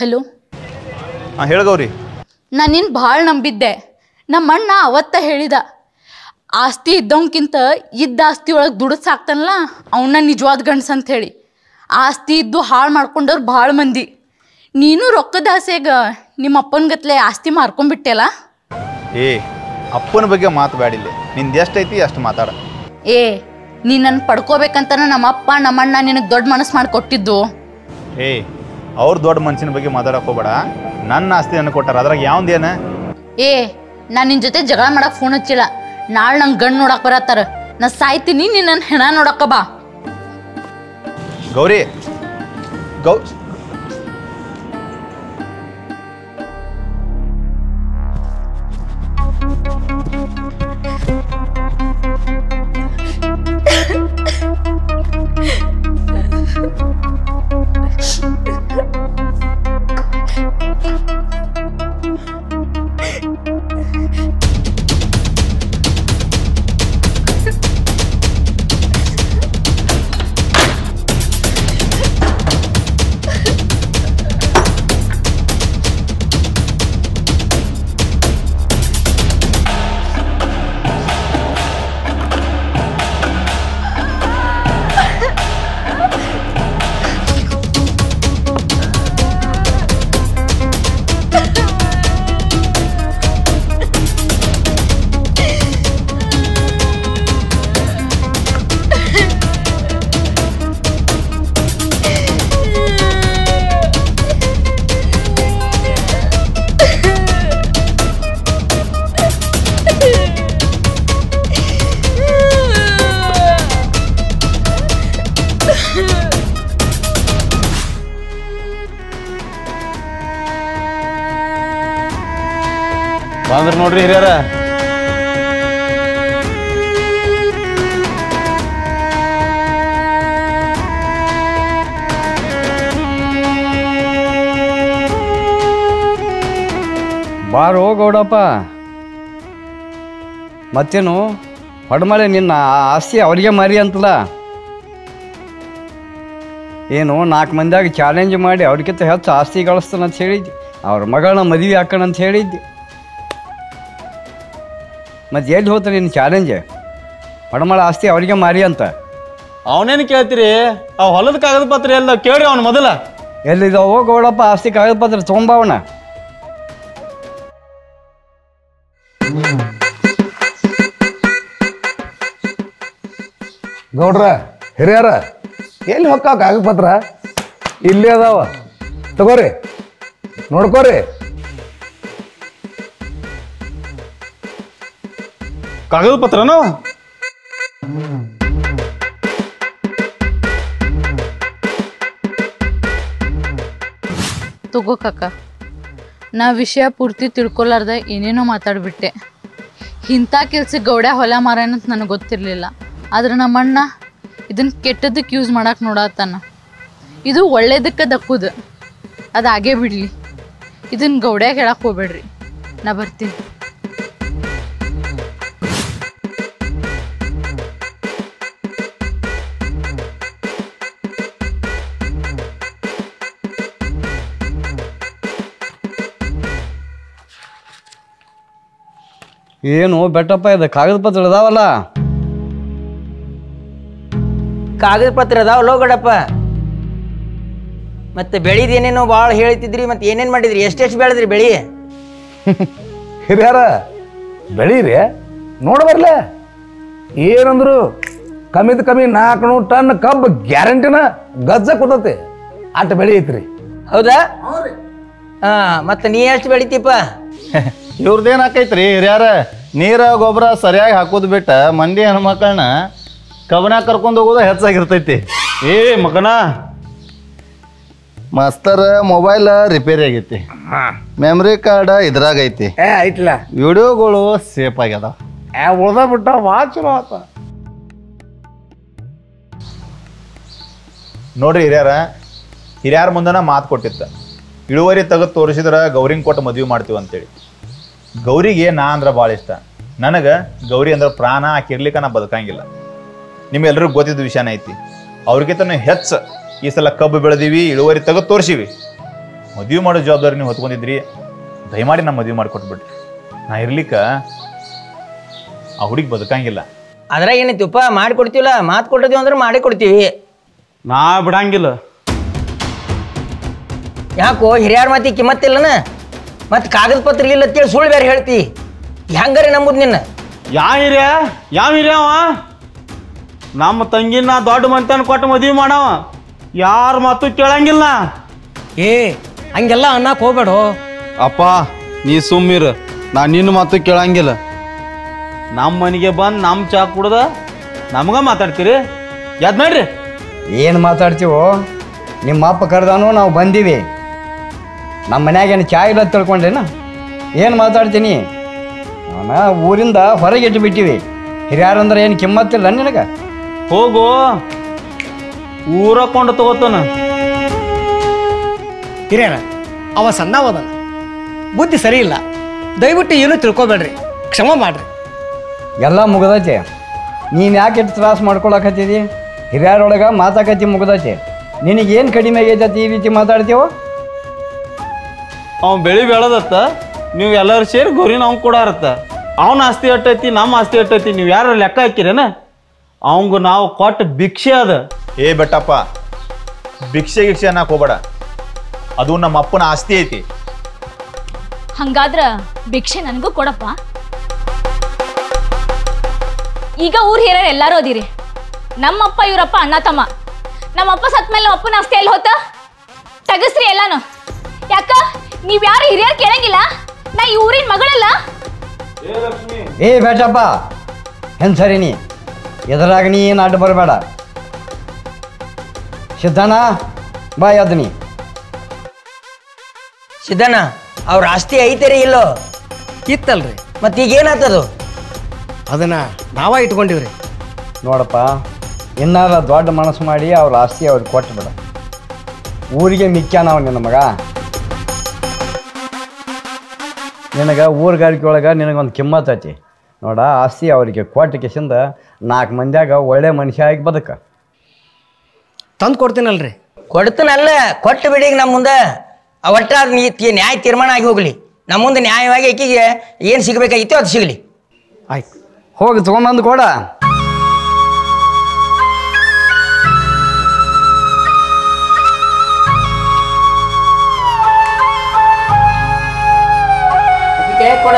ಹಲೋ ಹಾಂ ಹೇಳು ಗೌರಿ ನಾನು ನಿನ್ನ ಭಾಳ ನಂಬಿದ್ದೆ ನಮ್ಮ ಅಣ್ಣ ಅವತ್ತ ಹೇಳಿದ ಆಸ್ತಿ ಇದ್ದವಂಕಿಂತ ಇದ್ದ ಆಸ್ತಿ ಒಳಗೆ ದುಡ್ದು ಸಾಕ್ತಾನಲ್ಲ ಅವನ್ನ ನಿಜವಾದ ಗಂಡ್ಸ್ ಅಂತ ಹೇಳಿ ಆಸ್ತಿ ಇದ್ದು ಹಾಳು ಮಾಡ್ಕೊಂಡವ್ರು ಭಾಳ ಮಂದಿ ನೀನು ರೊಕ್ಕದ ಆಸೆಗ ನಿಮ್ಮ ಅಪ್ಪನ ಗತ್ಲೆ ಆಸ್ತಿ ಮಾರ್ಕೊಂಡ್ಬಿಟ್ಟೆಲ್ಲ ಏ ಅಪ್ಪನ ಬಗ್ಗೆ ಮಾತು ಬ್ಯಾಡಿಲ್ಲ ನಿಂದು ಎಷ್ಟೈತಿ ಅಷ್ಟು ಮಾತಾಡ ಏ ನೀ ನನ್ನ ಪಡ್ಕೋಬೇಕಂತನ ನಮ್ಮ ಅಪ್ಪ ನಮ್ಮಣ್ಣ ನಿನಗೆ ದೊಡ್ಡ ಮನಸ್ಸು ಮಾಡಿ ಕೊಟ್ಟಿದ್ದು ಏ ಅವ್ರ ದೊಡ್ಡ ಮನುಷ್ಯನ ಬಗ್ಗೆ ಮಾತಾಡಕ್ ಹೋಗ್ಬೇಡ ನನ್ನ ಆಸ್ತಿ ನನಗೆ ಕೊಟ್ಟಾರ ಅದ್ರಾಗ ಯಾವ್ದೇನ ಏ ನಾನು ನಿನ್ನ ಜೊತೆ ಜಗಳ ಮಾಡಕ್ಕೆ ಫೋನ್ ಹಚ್ಚಿಲ್ಲ ನಾಳೆ ನಂಗೆ ಗಂಡು ನೋಡಕ್ಕೆ ಬರತ್ತಾರ ನಾ ಸಾಯ್ತೀನಿ ನೀನು ನನ್ನ ಹೆಣ ನೋಡಕ್ಕ ಬಾ ಗೌರಿ ಗೌ ಬಂದ್ರ ನೋಡ್ರಿ ಹಿರಿಯರ ಬಾರೋ ಗೌಡಪ್ಪ ಮತ್ತೇನು ಹೊಡ್ಮಳೆ ನಿನ್ನ ಆ- ಆಸ್ತಿ ಅವರಿಗೆ ಮಾರಿ ಅಂತಲ್ಲ ಏನು ನಾಲ್ಕು ಮಂದಿಯಾಗ ಚಾಲೆಂಜ್ ಮಾಡಿ ಅವ್ರಿಗಿಂತ ಹೆಚ್ಚು ಆಸ್ತಿ ಗಳಿಸ್ತಾನೆ ಅಂತ ಹೇಳಿದ್ದೆ ಅವ್ರ ಮಗಳನ್ನ ಮದುವೆ ಹಾಕೋಣ ಅಂತ ಹೇಳಿದ್ದೆ ಮತ್ತೆ ಎಲ್ಲಿ ಹೋತ ನಿನ್ನ ಚಾಲೆಂಜ್ ಹೊಡಮಳ ಆಸ್ತಿ ಅವರಿಗೆ ಮಾರಿ ಅಂತ ಅವನೇನು ಕೇಳ್ತೀರಿ ಆ ಹೊಲದ ಕಾಗದ ಪತ್ರ ಎಲ್ಲ ಕೇಳಿ ಅವ್ನು ಮೊದಲ ಎಲ್ಲಿದಾವೋ ಗೌಡಪ್ಪ ಆಸ್ತಿ ಕಾಗದ ಪತ್ರ ತೊಗೊಂಬಾವಣ ಗೌಡ್ರ ಹಿರಿಯರ ಎಲ್ಲಿ ಹೊಕ್ಕಾವ ಕಾಗದ ಪತ್ರ ಇಲ್ಲೇ ಅದಾವ ತಗೋರಿ ನೋಡ್ಕೋರಿ ಕಾಗದ ಪತ್ರನೋ ತಗೋ ಕಾಕ ನಾ ವಿಷಯ ಪೂರ್ತಿ ತಿಳ್ಕೊಲಾರ್ದ ಏನೇನೋ ಮಾತಾಡ್ಬಿಟ್ಟೆ ಇಂಥ ಕೆಲ್ಸಕ್ಕೆ ಗೌಡ ಹೊಲ ಮಾರಾಯಣ ಅಂತ ನನಗೆ ಗೊತ್ತಿರಲಿಲ್ಲ ಆದ್ರೆ ನಮ್ಮಣ್ಣ ಇದನ್ನು ಕೆಟ್ಟದಕ್ಕೆ ಯೂಸ್ ಮಾಡಕ್ಕೆ ನೋಡತ್ತಾನ ಇದು ಒಳ್ಳೇದಕ್ಕೆ ದಕ್ಕುದು ಅದು ಆಗೇ ಬಿಡಲಿ ಇದನ್ನು ಗೌಡ್ಯಾಗ ಹೇಳಕ್ಕೆ ಹೋಗ್ಬೇಡ್ರಿ ನಾ ಬರ್ತೀನಿ ಏನು ಬೆಟ್ಟಪ್ಪ ಇದು ಕಾಗದ ಪತ್ರ ಇದಾವಲ್ಲ ಕಾಗದ ಪತ್ರ ಅದಾವ ಗಡಪ್ಪ ಮತ್ತೆ ಬೆಳಿದ್ ಏನೇನೋ ಭಾಳ ಹೇಳ್ತಿದ್ರಿ ಮತ್ತೆ ಏನೇನ್ ಮಾಡಿದ್ರಿ ಎಷ್ಟೆಷ್ಟು ಬೆಳೆದ್ರಿ ಬೆಳಿ ಹಿರಿಯರ ಬೆಳೀರಿ ನೋಡ್ ಬರ್ಲೆ ಏನಂದ್ರು ಕಮ್ಮಿದ ಕಮ್ಮಿ ನಾಲ್ಕುನೂರು ಟನ್ ಕಬ್ಬು ಗ್ಯಾರಂಟಿನ ಗಜ್ಜ ಕೂತತಿ ಅಟ್ ಬೆಳಿ ಐತ್ರಿ ಹೌದಾ ಹಾ ಮತ್ತೆ ನೀ ಎಷ್ಟು ಬೆಳಿತೀಪ ಇವ್ರದ್ದೇನ್ ಆಕೈತ್ರಿ ಹಿರಿಯಾರ ನೀರ ಗೊಬ್ಬರ ಸರಿಯಾಗಿ ಹಾಕೋದು ಬಿಟ್ಟ ಮಂದಿ ಹೆಣ್ಮಕ್ಳನ್ನ ಕವನ ಕರ್ಕೊಂಡು ಹೋಗೋದು ಹೆಚ್ಚಾಗಿರ್ತೈತಿ ಏ ಮಗನ ಮಾಸ್ತರ್ ಮೊಬೈಲ್ ರಿಪೇರಿ ಆಗೈತಿ ಮೆಮ್ರಿ ಕಾರ್ಡ್ ಇದ್ರಾಗ ಐತಿ ಏ ಐತ್ಲ ವಿಡಿಯೋಗಳು ಸೇಫ್ ಆಗ್ಯದ ಏ ಉಳ್ದ ಬಿಟ್ಟ ಭಾಳ ಚಲೋ ಆತ ನೋಡ್ರಿ ಹಿರಿಯರ ಹಿರಿಯರ ಮುಂದನ ಮಾತು ಕೊಟ್ಟಿತ್ತ ಇಳುವರಿ ತೆಗೆದು ತೋರಿಸಿದ್ರ ಗೌರಿಂಗ್ ಕೊಟ್ಟು ಮದುವೆ ಮಾಡ್ತೀವಿ ಅಂತೇಳಿ ಗೌರಿಗೆ ನಾ ಅಂದ್ರೆ ಭಾಳ ಇಷ್ಟ ನನಗೆ ಗೌರಿ ಅಂದ್ರೆ ಪ್ರಾಣ ಆಕಿರ್ಲಿಕ್ಕೆ ನಾ ಬದುಕಂಗಿಲ್ಲ ನಿಮ್ಗೆಲ್ರಿಗೂ ಗೊತ್ತಿದ್ದ ವಿಷಯನ ಐತಿ ಅವ್ರಿಗಿಂತ ಹೆಚ್ಚು ಈ ಸಲ ಕಬ್ಬು ಬೆಳೆದೀವಿ ಇಳುವರಿ ತೆಗೆದು ತೋರಿಸಿವಿ ಮದುವೆ ಮಾಡೋ ಜವಾಬ್ದಾರಿ ನೀವು ಹೊತ್ಕೊಂಡಿದ್ರಿ ದಯಮಾಡಿ ನಾ ಮದುವೆ ಮಾಡಿಕೊಟ್ಬಿಡ್ರಿ ನಾ ಇರ್ಲಿಕ್ಕ ಆ ಹುಡುಗಿ ಬದುಕಂಗಿಲ್ಲ ಅದ್ರಾಗ ಏನೈತಿಪ್ಪ ಮಾಡಿ ಕೊಡ್ತೀವಲ್ಲ ಮಾತು ಕೊಟ್ಟಿದ್ದೀವಿ ಅಂದ್ರೆ ಮಾಡಿ ಕೊಡ್ತೀವಿ ನಾ ಬಿಡಂಗಿಲ್ಲ ಯಾಕೋ ಹಿರಿಯರ ಮಾತಿ ಕಿಮ್ಮತ್ತಿಲ್ಲನ ಮತ್ತೆ ಕಾಗದ ಪತ್ರ ಇಲ್ಲ ಅಂತೇಳಿ ಸುಳ್ಳು ಬೇರೆ ಹೇಳ್ತಿ ಹೆಂಗಾರೆ ನಂಬುದು ನಿನ್ನ ಯಾ ಹಿರಿಯ ಯಾವ ಹಿರಿಯ ಅವ ನಮ್ಮ ತಂಗಿನ ದೊಡ್ಡ ಮಂತನ ಕೊಟ್ಟು ಮದುವೆ ಮಾಡವ ಯಾರ ಮಾತು ಕೇಳಂಗಿಲ್ಲ ಏ ಹಂಗೆಲ್ಲ ಅನ್ನಕ್ ಹೋಗ್ಬೇಡು ಅಪ್ಪ ನೀ ಸುಮ್ಮಿರು ನಾ ನಿನ್ನ ಮಾತು ಕೇಳಂಗಿಲ್ಲ ನಮ್ಮ ಮನೆಗೆ ಬಂದು ನಮ್ಮ ಚಾ ಕುಡ್ದ ನಮ್ಗ ಮಾತಾಡ್ತೀರಿ ಯಾದ್ ನೋಡ್ರಿ ಏನು ಮಾತಾಡ್ತೀವೋ ನಿಮ್ಮ ಅಪ್ಪ ಕರೆದಾನು ನಾವು ಬಂದೀವಿ ನಮ್ಮ ಮನ್ಯಾಗ ಏನು ಚಾ ಇಲ್ಲ ಅಂತ ತಿಳ್ಕೊಂಡೇನ ಏನು ಮಾತಾಡ್ತೀನಿ ಅವನ ಊರಿಂದ ಹೊರಗೆ ಇಟ್ಟು ಬಿಟ್ಟಿವಿ ಹಿರಿಯಾರಂದ್ರೆ ಏನು ಕಿಮ್ಮತ್ತಿಲ್ಲ ನಿನಗೆ ಹೋಗು ಊರ ಕೊಂಡು ತಗೋತಾನ ಹಿರಿಯರ ಅವ ಸಣ್ಣವದನ ಬುದ್ಧಿ ಸರಿ ಇಲ್ಲ ದಯವಿಟ್ಟು ಏನು ತಿಳ್ಕೊಬೇಡ್ರಿ ಕ್ಷಮ ಮಾಡ್ರಿ ಎಲ್ಲ ಮುಗ್ದೈತೆ ನೀನು ಯಾಕೆ ಇಟ್ಟು ತ್ರಾಸ ಮಾಡ್ಕೊಳಕತ್ತಿದಿ ಹಿರಿಯರೊಳಗೆ ಮಾತಾಕತಿ ಮುಗ್ದೈತೆ ನಿನಗೇನು ಕಡಿಮೆ ಆಗೈತೆ ಈ ರೀತಿ ಮಾತಾಡ್ತೀವೋ ಅವ್ ಬೆಳಿ ಬೆಳೆದತ್ತ ನೀವು ಎಲ್ಲರೂ ಸೇರಿ ಗೌರಿನ ಅವ್ನು ಕೊಡಾರತ್ತ ಅವನ ಆಸ್ತಿ ಎಟ್ಟೈತಿ ನಮ್ಮ ಆಸ್ತಿ ಎಟ್ಟೈತಿ ನೀವು ಯಾರು ಲೆಕ್ಕ ಹಾಕಿರೇನ ಅವಂಗ ನಾವು ಕೊಟ್ಟ ಭಿಕ್ಷೆ ಅದ ಏ ಬೆಟ್ಟಪ್ಪ ಭಿಕ್ಷೆ ಗಿಕ್ಷೆ ಅನ್ನಕ್ ಹೋಗ್ಬೇಡ ಅದು ನಮ್ಮ ಅಪ್ಪನ ಆಸ್ತಿ ಐತಿ ಹಂಗಾದ್ರ ಭಿಕ್ಷೆ ನನಗೂ ಕೊಡಪ್ಪ ಈಗ ಊರ್ ಹಿರಿಯರು ಎಲ್ಲಾರು ಅದಿರಿ ನಮ್ಮಪ್ಪ ಇವರಪ್ಪ ಅಣ್ಣ ತಮ್ಮ ನಮ್ಮಪ್ಪ ಸತ್ ಮೇಲೆ ನಮ್ಮ ಅಪ್ಪನ ಆಸ್ತಿ ಎಲ್ಲಿ ಹೋತ ತಗಸ್ರಿ ಎಲ್ಲಾನು ಯಾಕ ನೀವ್ ಯಾರು ಹಿರಿಯರ್ ಕೇಳಂಗಿಲ್ಲ ನಾ ಈ ಊರಿನ ಮಗಳಲ್ಲ ಏ ಬೇಟಪ್ಪ ಹೆನ್ ಸರಿ ನೀ ಎದುರಾಗ ನೀ ಏನು ಅಡ್ಡ ಬರಬೇಡ ಸಿದ್ಧಣ್ಣ ಬಾ ಎದ್ದು ನೀ ಸಿದ್ದಣ್ಣ ಅವ್ರ ಆಸ್ತಿ ಐತೆರಿ ಇಲ್ಲೋ ಇತ್ತಲ್ರಿ ಮತ್ತೆ ಈಗ ಏನಾಗ್ತದು ಅದನ್ನ ನಾವ ಇಟ್ಕೊಂಡಿವ್ರಿ ನೋಡಪ್ಪ ಇನ್ನಾರ ದೊಡ್ಡ ಮನಸ್ಸು ಮಾಡಿ ಅವ್ರ ಆಸ್ತಿ ಅವ್ರಿಗೆ ಕೊಟ್ಟು ಬಿಡ ಊರಿಗೆ ಮಿಕ್ಕ್ಯಾನ ಅವ ನಿನ್ನ ಮಗ ನಿನಗೆ ಊರುಗಾರಿಕೆ ಒಳಗೆ ನಿನಗೊಂದು ಕಿಮ್ಮತ್ ಐತಿ ನೋಡ ಆಸ್ತಿ ಅವರಿಗೆ ಕೊಟ್ಟ ಕಿಸಿಂದ ನಾಲ್ಕು ಮಂದ್ಯಾಗ ಒಳ್ಳೆ ಮನುಷ್ಯ ಆಗಿ ಬದುಕ ತಂದು ಕೊಡ್ತೀನಲ್ರಿ ಕೊಡ್ತೀನಲ್ಲ ಕೊಟ್ಟು ಬಿಡಿ ಈಗ ನಮ್ಮ ಮುಂದೆ ಆ ಒಟ್ಟ ಅದ್ ನೀ ತಿ- ನ್ಯಾಯ ತೀರ್ಮಾನ ಆಗಿ ಹೋಗ್ಲಿ ನಮ್ಮ ಮುಂದೆ ನ್ಯಾಯವಾಗಿ ಆಕಿಗೆ ಏನು ಸಿಗ್ಬೇಕಾಗಿತ್ತು ಅದು ಸಿಗಲಿ ಆಯ್ತು ಹೋಗಿ ತೊಗೊಂಬಂದು ಕೊಡ ಕೊಡ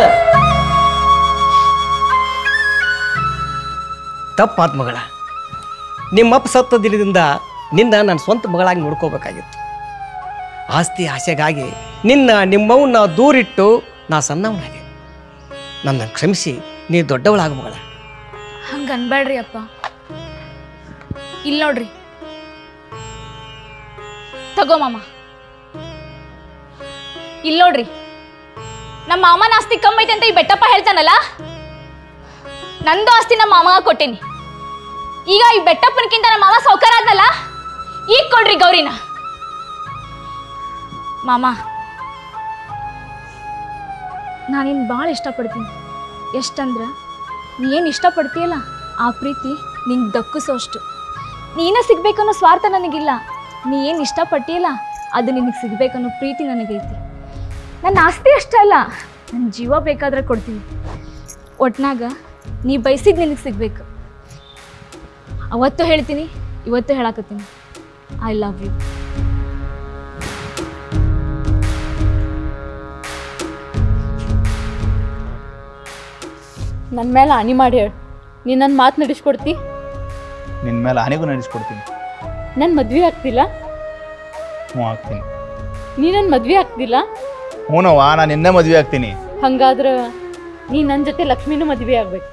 ತಪ್ಪಾತ್ ಮಗಳ ನಿಮ್ಮಪ್ಪ ಸತ್ತ ದಿನದಿಂದ ನಿನ್ನ ನನ್ನ ಸ್ವಂತ ಮಗಳಾಗಿ ನೋಡ್ಕೋಬೇಕಾಗಿತ್ತು ಆಸ್ತಿ ಆಸೆಗಾಗಿ ನಿನ್ನ ನಿಮ್ಮವನ್ನ ದೂರಿಟ್ಟು ನಾ ಸಣ್ಣವನಾಗೆ ನನ್ನ ಕ್ಷಮಿಸಿ ನೀ ದೊಡ್ಡವಳಾಗ ಮಗಳ ಹಂಗ ಅನ್ಬೇಡ್ರಿ ಅಪ್ಪ ಇಲ್ಲಿ ನೋಡ್ರಿ ತಗೋ ಮಾಮ ಇಲ್ಲಿ ನೋಡ್ರಿ ನಮ್ಮ ಮಾಮನ ಆಸ್ತಿ ಕಮ್ಮಿ ಐತೆ ಅಂತ ಈ ಬೆಟ್ಟಪ್ಪ ಹೇಳ್ತಾನಲ್ಲ ನಂದು ಆಸ್ತಿ ನಮ್ಮ ಮಾಮಗ ಕೊಟ್ಟೇನಿ ಈಗ ಈ ಬೆಟ್ಟಪ್ಪನಕ್ಕಿಂತ ನಮ್ಮ ಮಾಮ ಸೌಕರ ಆದ್ನಲ್ಲ ಈಗ ಕೊಡ್ರಿ ಗೌರಿನ ಮಾಮ ನಾನಿನ್ ಭಾಳ ಇಷ್ಟಪಡ್ತೀನಿ ಎಷ್ಟಂದ್ರ ನೀ ಏನು ಇಷ್ಟಪಡ್ತೀಯಲ್ಲ ಆ ಪ್ರೀತಿ ನಿಂಗೆ ದಕ್ಕಿಸೋಷ್ಟು ನೀನೇ ಸಿಗ್ಬೇಕನ್ನೋ ಸ್ವಾರ್ಥ ನನಗಿಲ್ಲ ನೀ ಏನು ಇಷ್ಟಪಟ್ಟಿಯಲ್ಲ ಅದು ನಿನಗೆ ಸಿಗ್ಬೇಕನ್ನೋ ಪ್ರೀತಿ ನನಗೈತಿ ನನ್ನ ಆಸ್ತಿ ಅಷ್ಟೇ ಅಲ್ಲ ನನ್ನ ಜೀವ ಬೇಕಾದ್ರೆ ಕೊಡ್ತೀನಿ ಒಟ್ನಾಗ ನೀ ಬಯಸಿದ್ ನಿನಗೆ ಸಿಗ್ಬೇಕು ಅವತ್ತು ಹೇಳ್ತೀನಿ ಇವತ್ತು ಹೇಳಕತ್ತೀನಿ ಐ ಲವ್ ಯು ನನ್ನ ಮೇಲೆ ಹಾನಿ ಮಾಡಿ ಹೇಳು ನೀನು ನನ್ನ ಮಾತು ನಡೆಸ್ಕೊಡ್ತಿ ನಿನ್ನ ಮೇಲೆ ಆನೆಗೂ ನಡೆಸ್ಕೊಡ್ತೀನಿ ನನ್ನ ಮದ್ವೆ ಆಗ್ತಿಲ್ಲ ಹ್ಞೂ ಆಗ್ತೀನಿ ನೀ ನನ್ನ ಮದ್ವೆ ಆಗ್ತಿಲ್ಲ ಹ್ಞೂನವ್ವ ನಾನು ನಿನ್ನೆ ಮದುವೆ ಆಗ್ತೀನಿ ಹಂಗಾದ್ರೆ ನೀ ನನ್ನ ಜೊತೆ ಲಕ್ಷ್ಮಿನೂ ಮದ್ವೆ ಆಗ್ಬೇಕು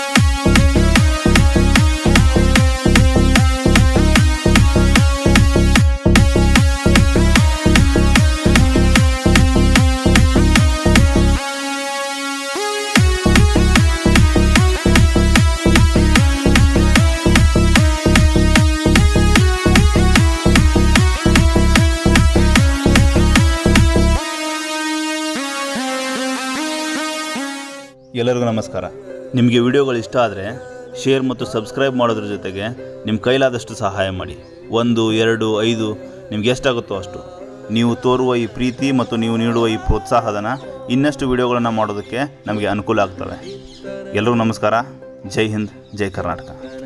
ಎಲ್ಲರಿಗೂ ನಮಸ್ಕಾರ ನಿಮಗೆ ವಿಡಿಯೋಗಳು ಇಷ್ಟ ಆದರೆ ಶೇರ್ ಮತ್ತು ಸಬ್ಸ್ಕ್ರೈಬ್ ಮಾಡೋದ್ರ ಜೊತೆಗೆ ನಿಮ್ಮ ಕೈಲಾದಷ್ಟು ಸಹಾಯ ಮಾಡಿ ಒಂದು ಎರಡು ಐದು ನಿಮ್ಗೆ ಎಷ್ಟಾಗುತ್ತೋ ಅಷ್ಟು ನೀವು ತೋರುವ ಈ ಪ್ರೀತಿ ಮತ್ತು ನೀವು ನೀಡುವ ಈ ಪ್ರೋತ್ಸಾಹಧನ ಇನ್ನಷ್ಟು ವಿಡಿಯೋಗಳನ್ನು ಮಾಡೋದಕ್ಕೆ ನಮಗೆ ಅನುಕೂಲ ಆಗ್ತವೆ ಎಲ್ಲರಿಗೂ ನಮಸ್ಕಾರ ಜೈ ಹಿಂದ್ ಜೈ ಕರ್ನಾಟಕ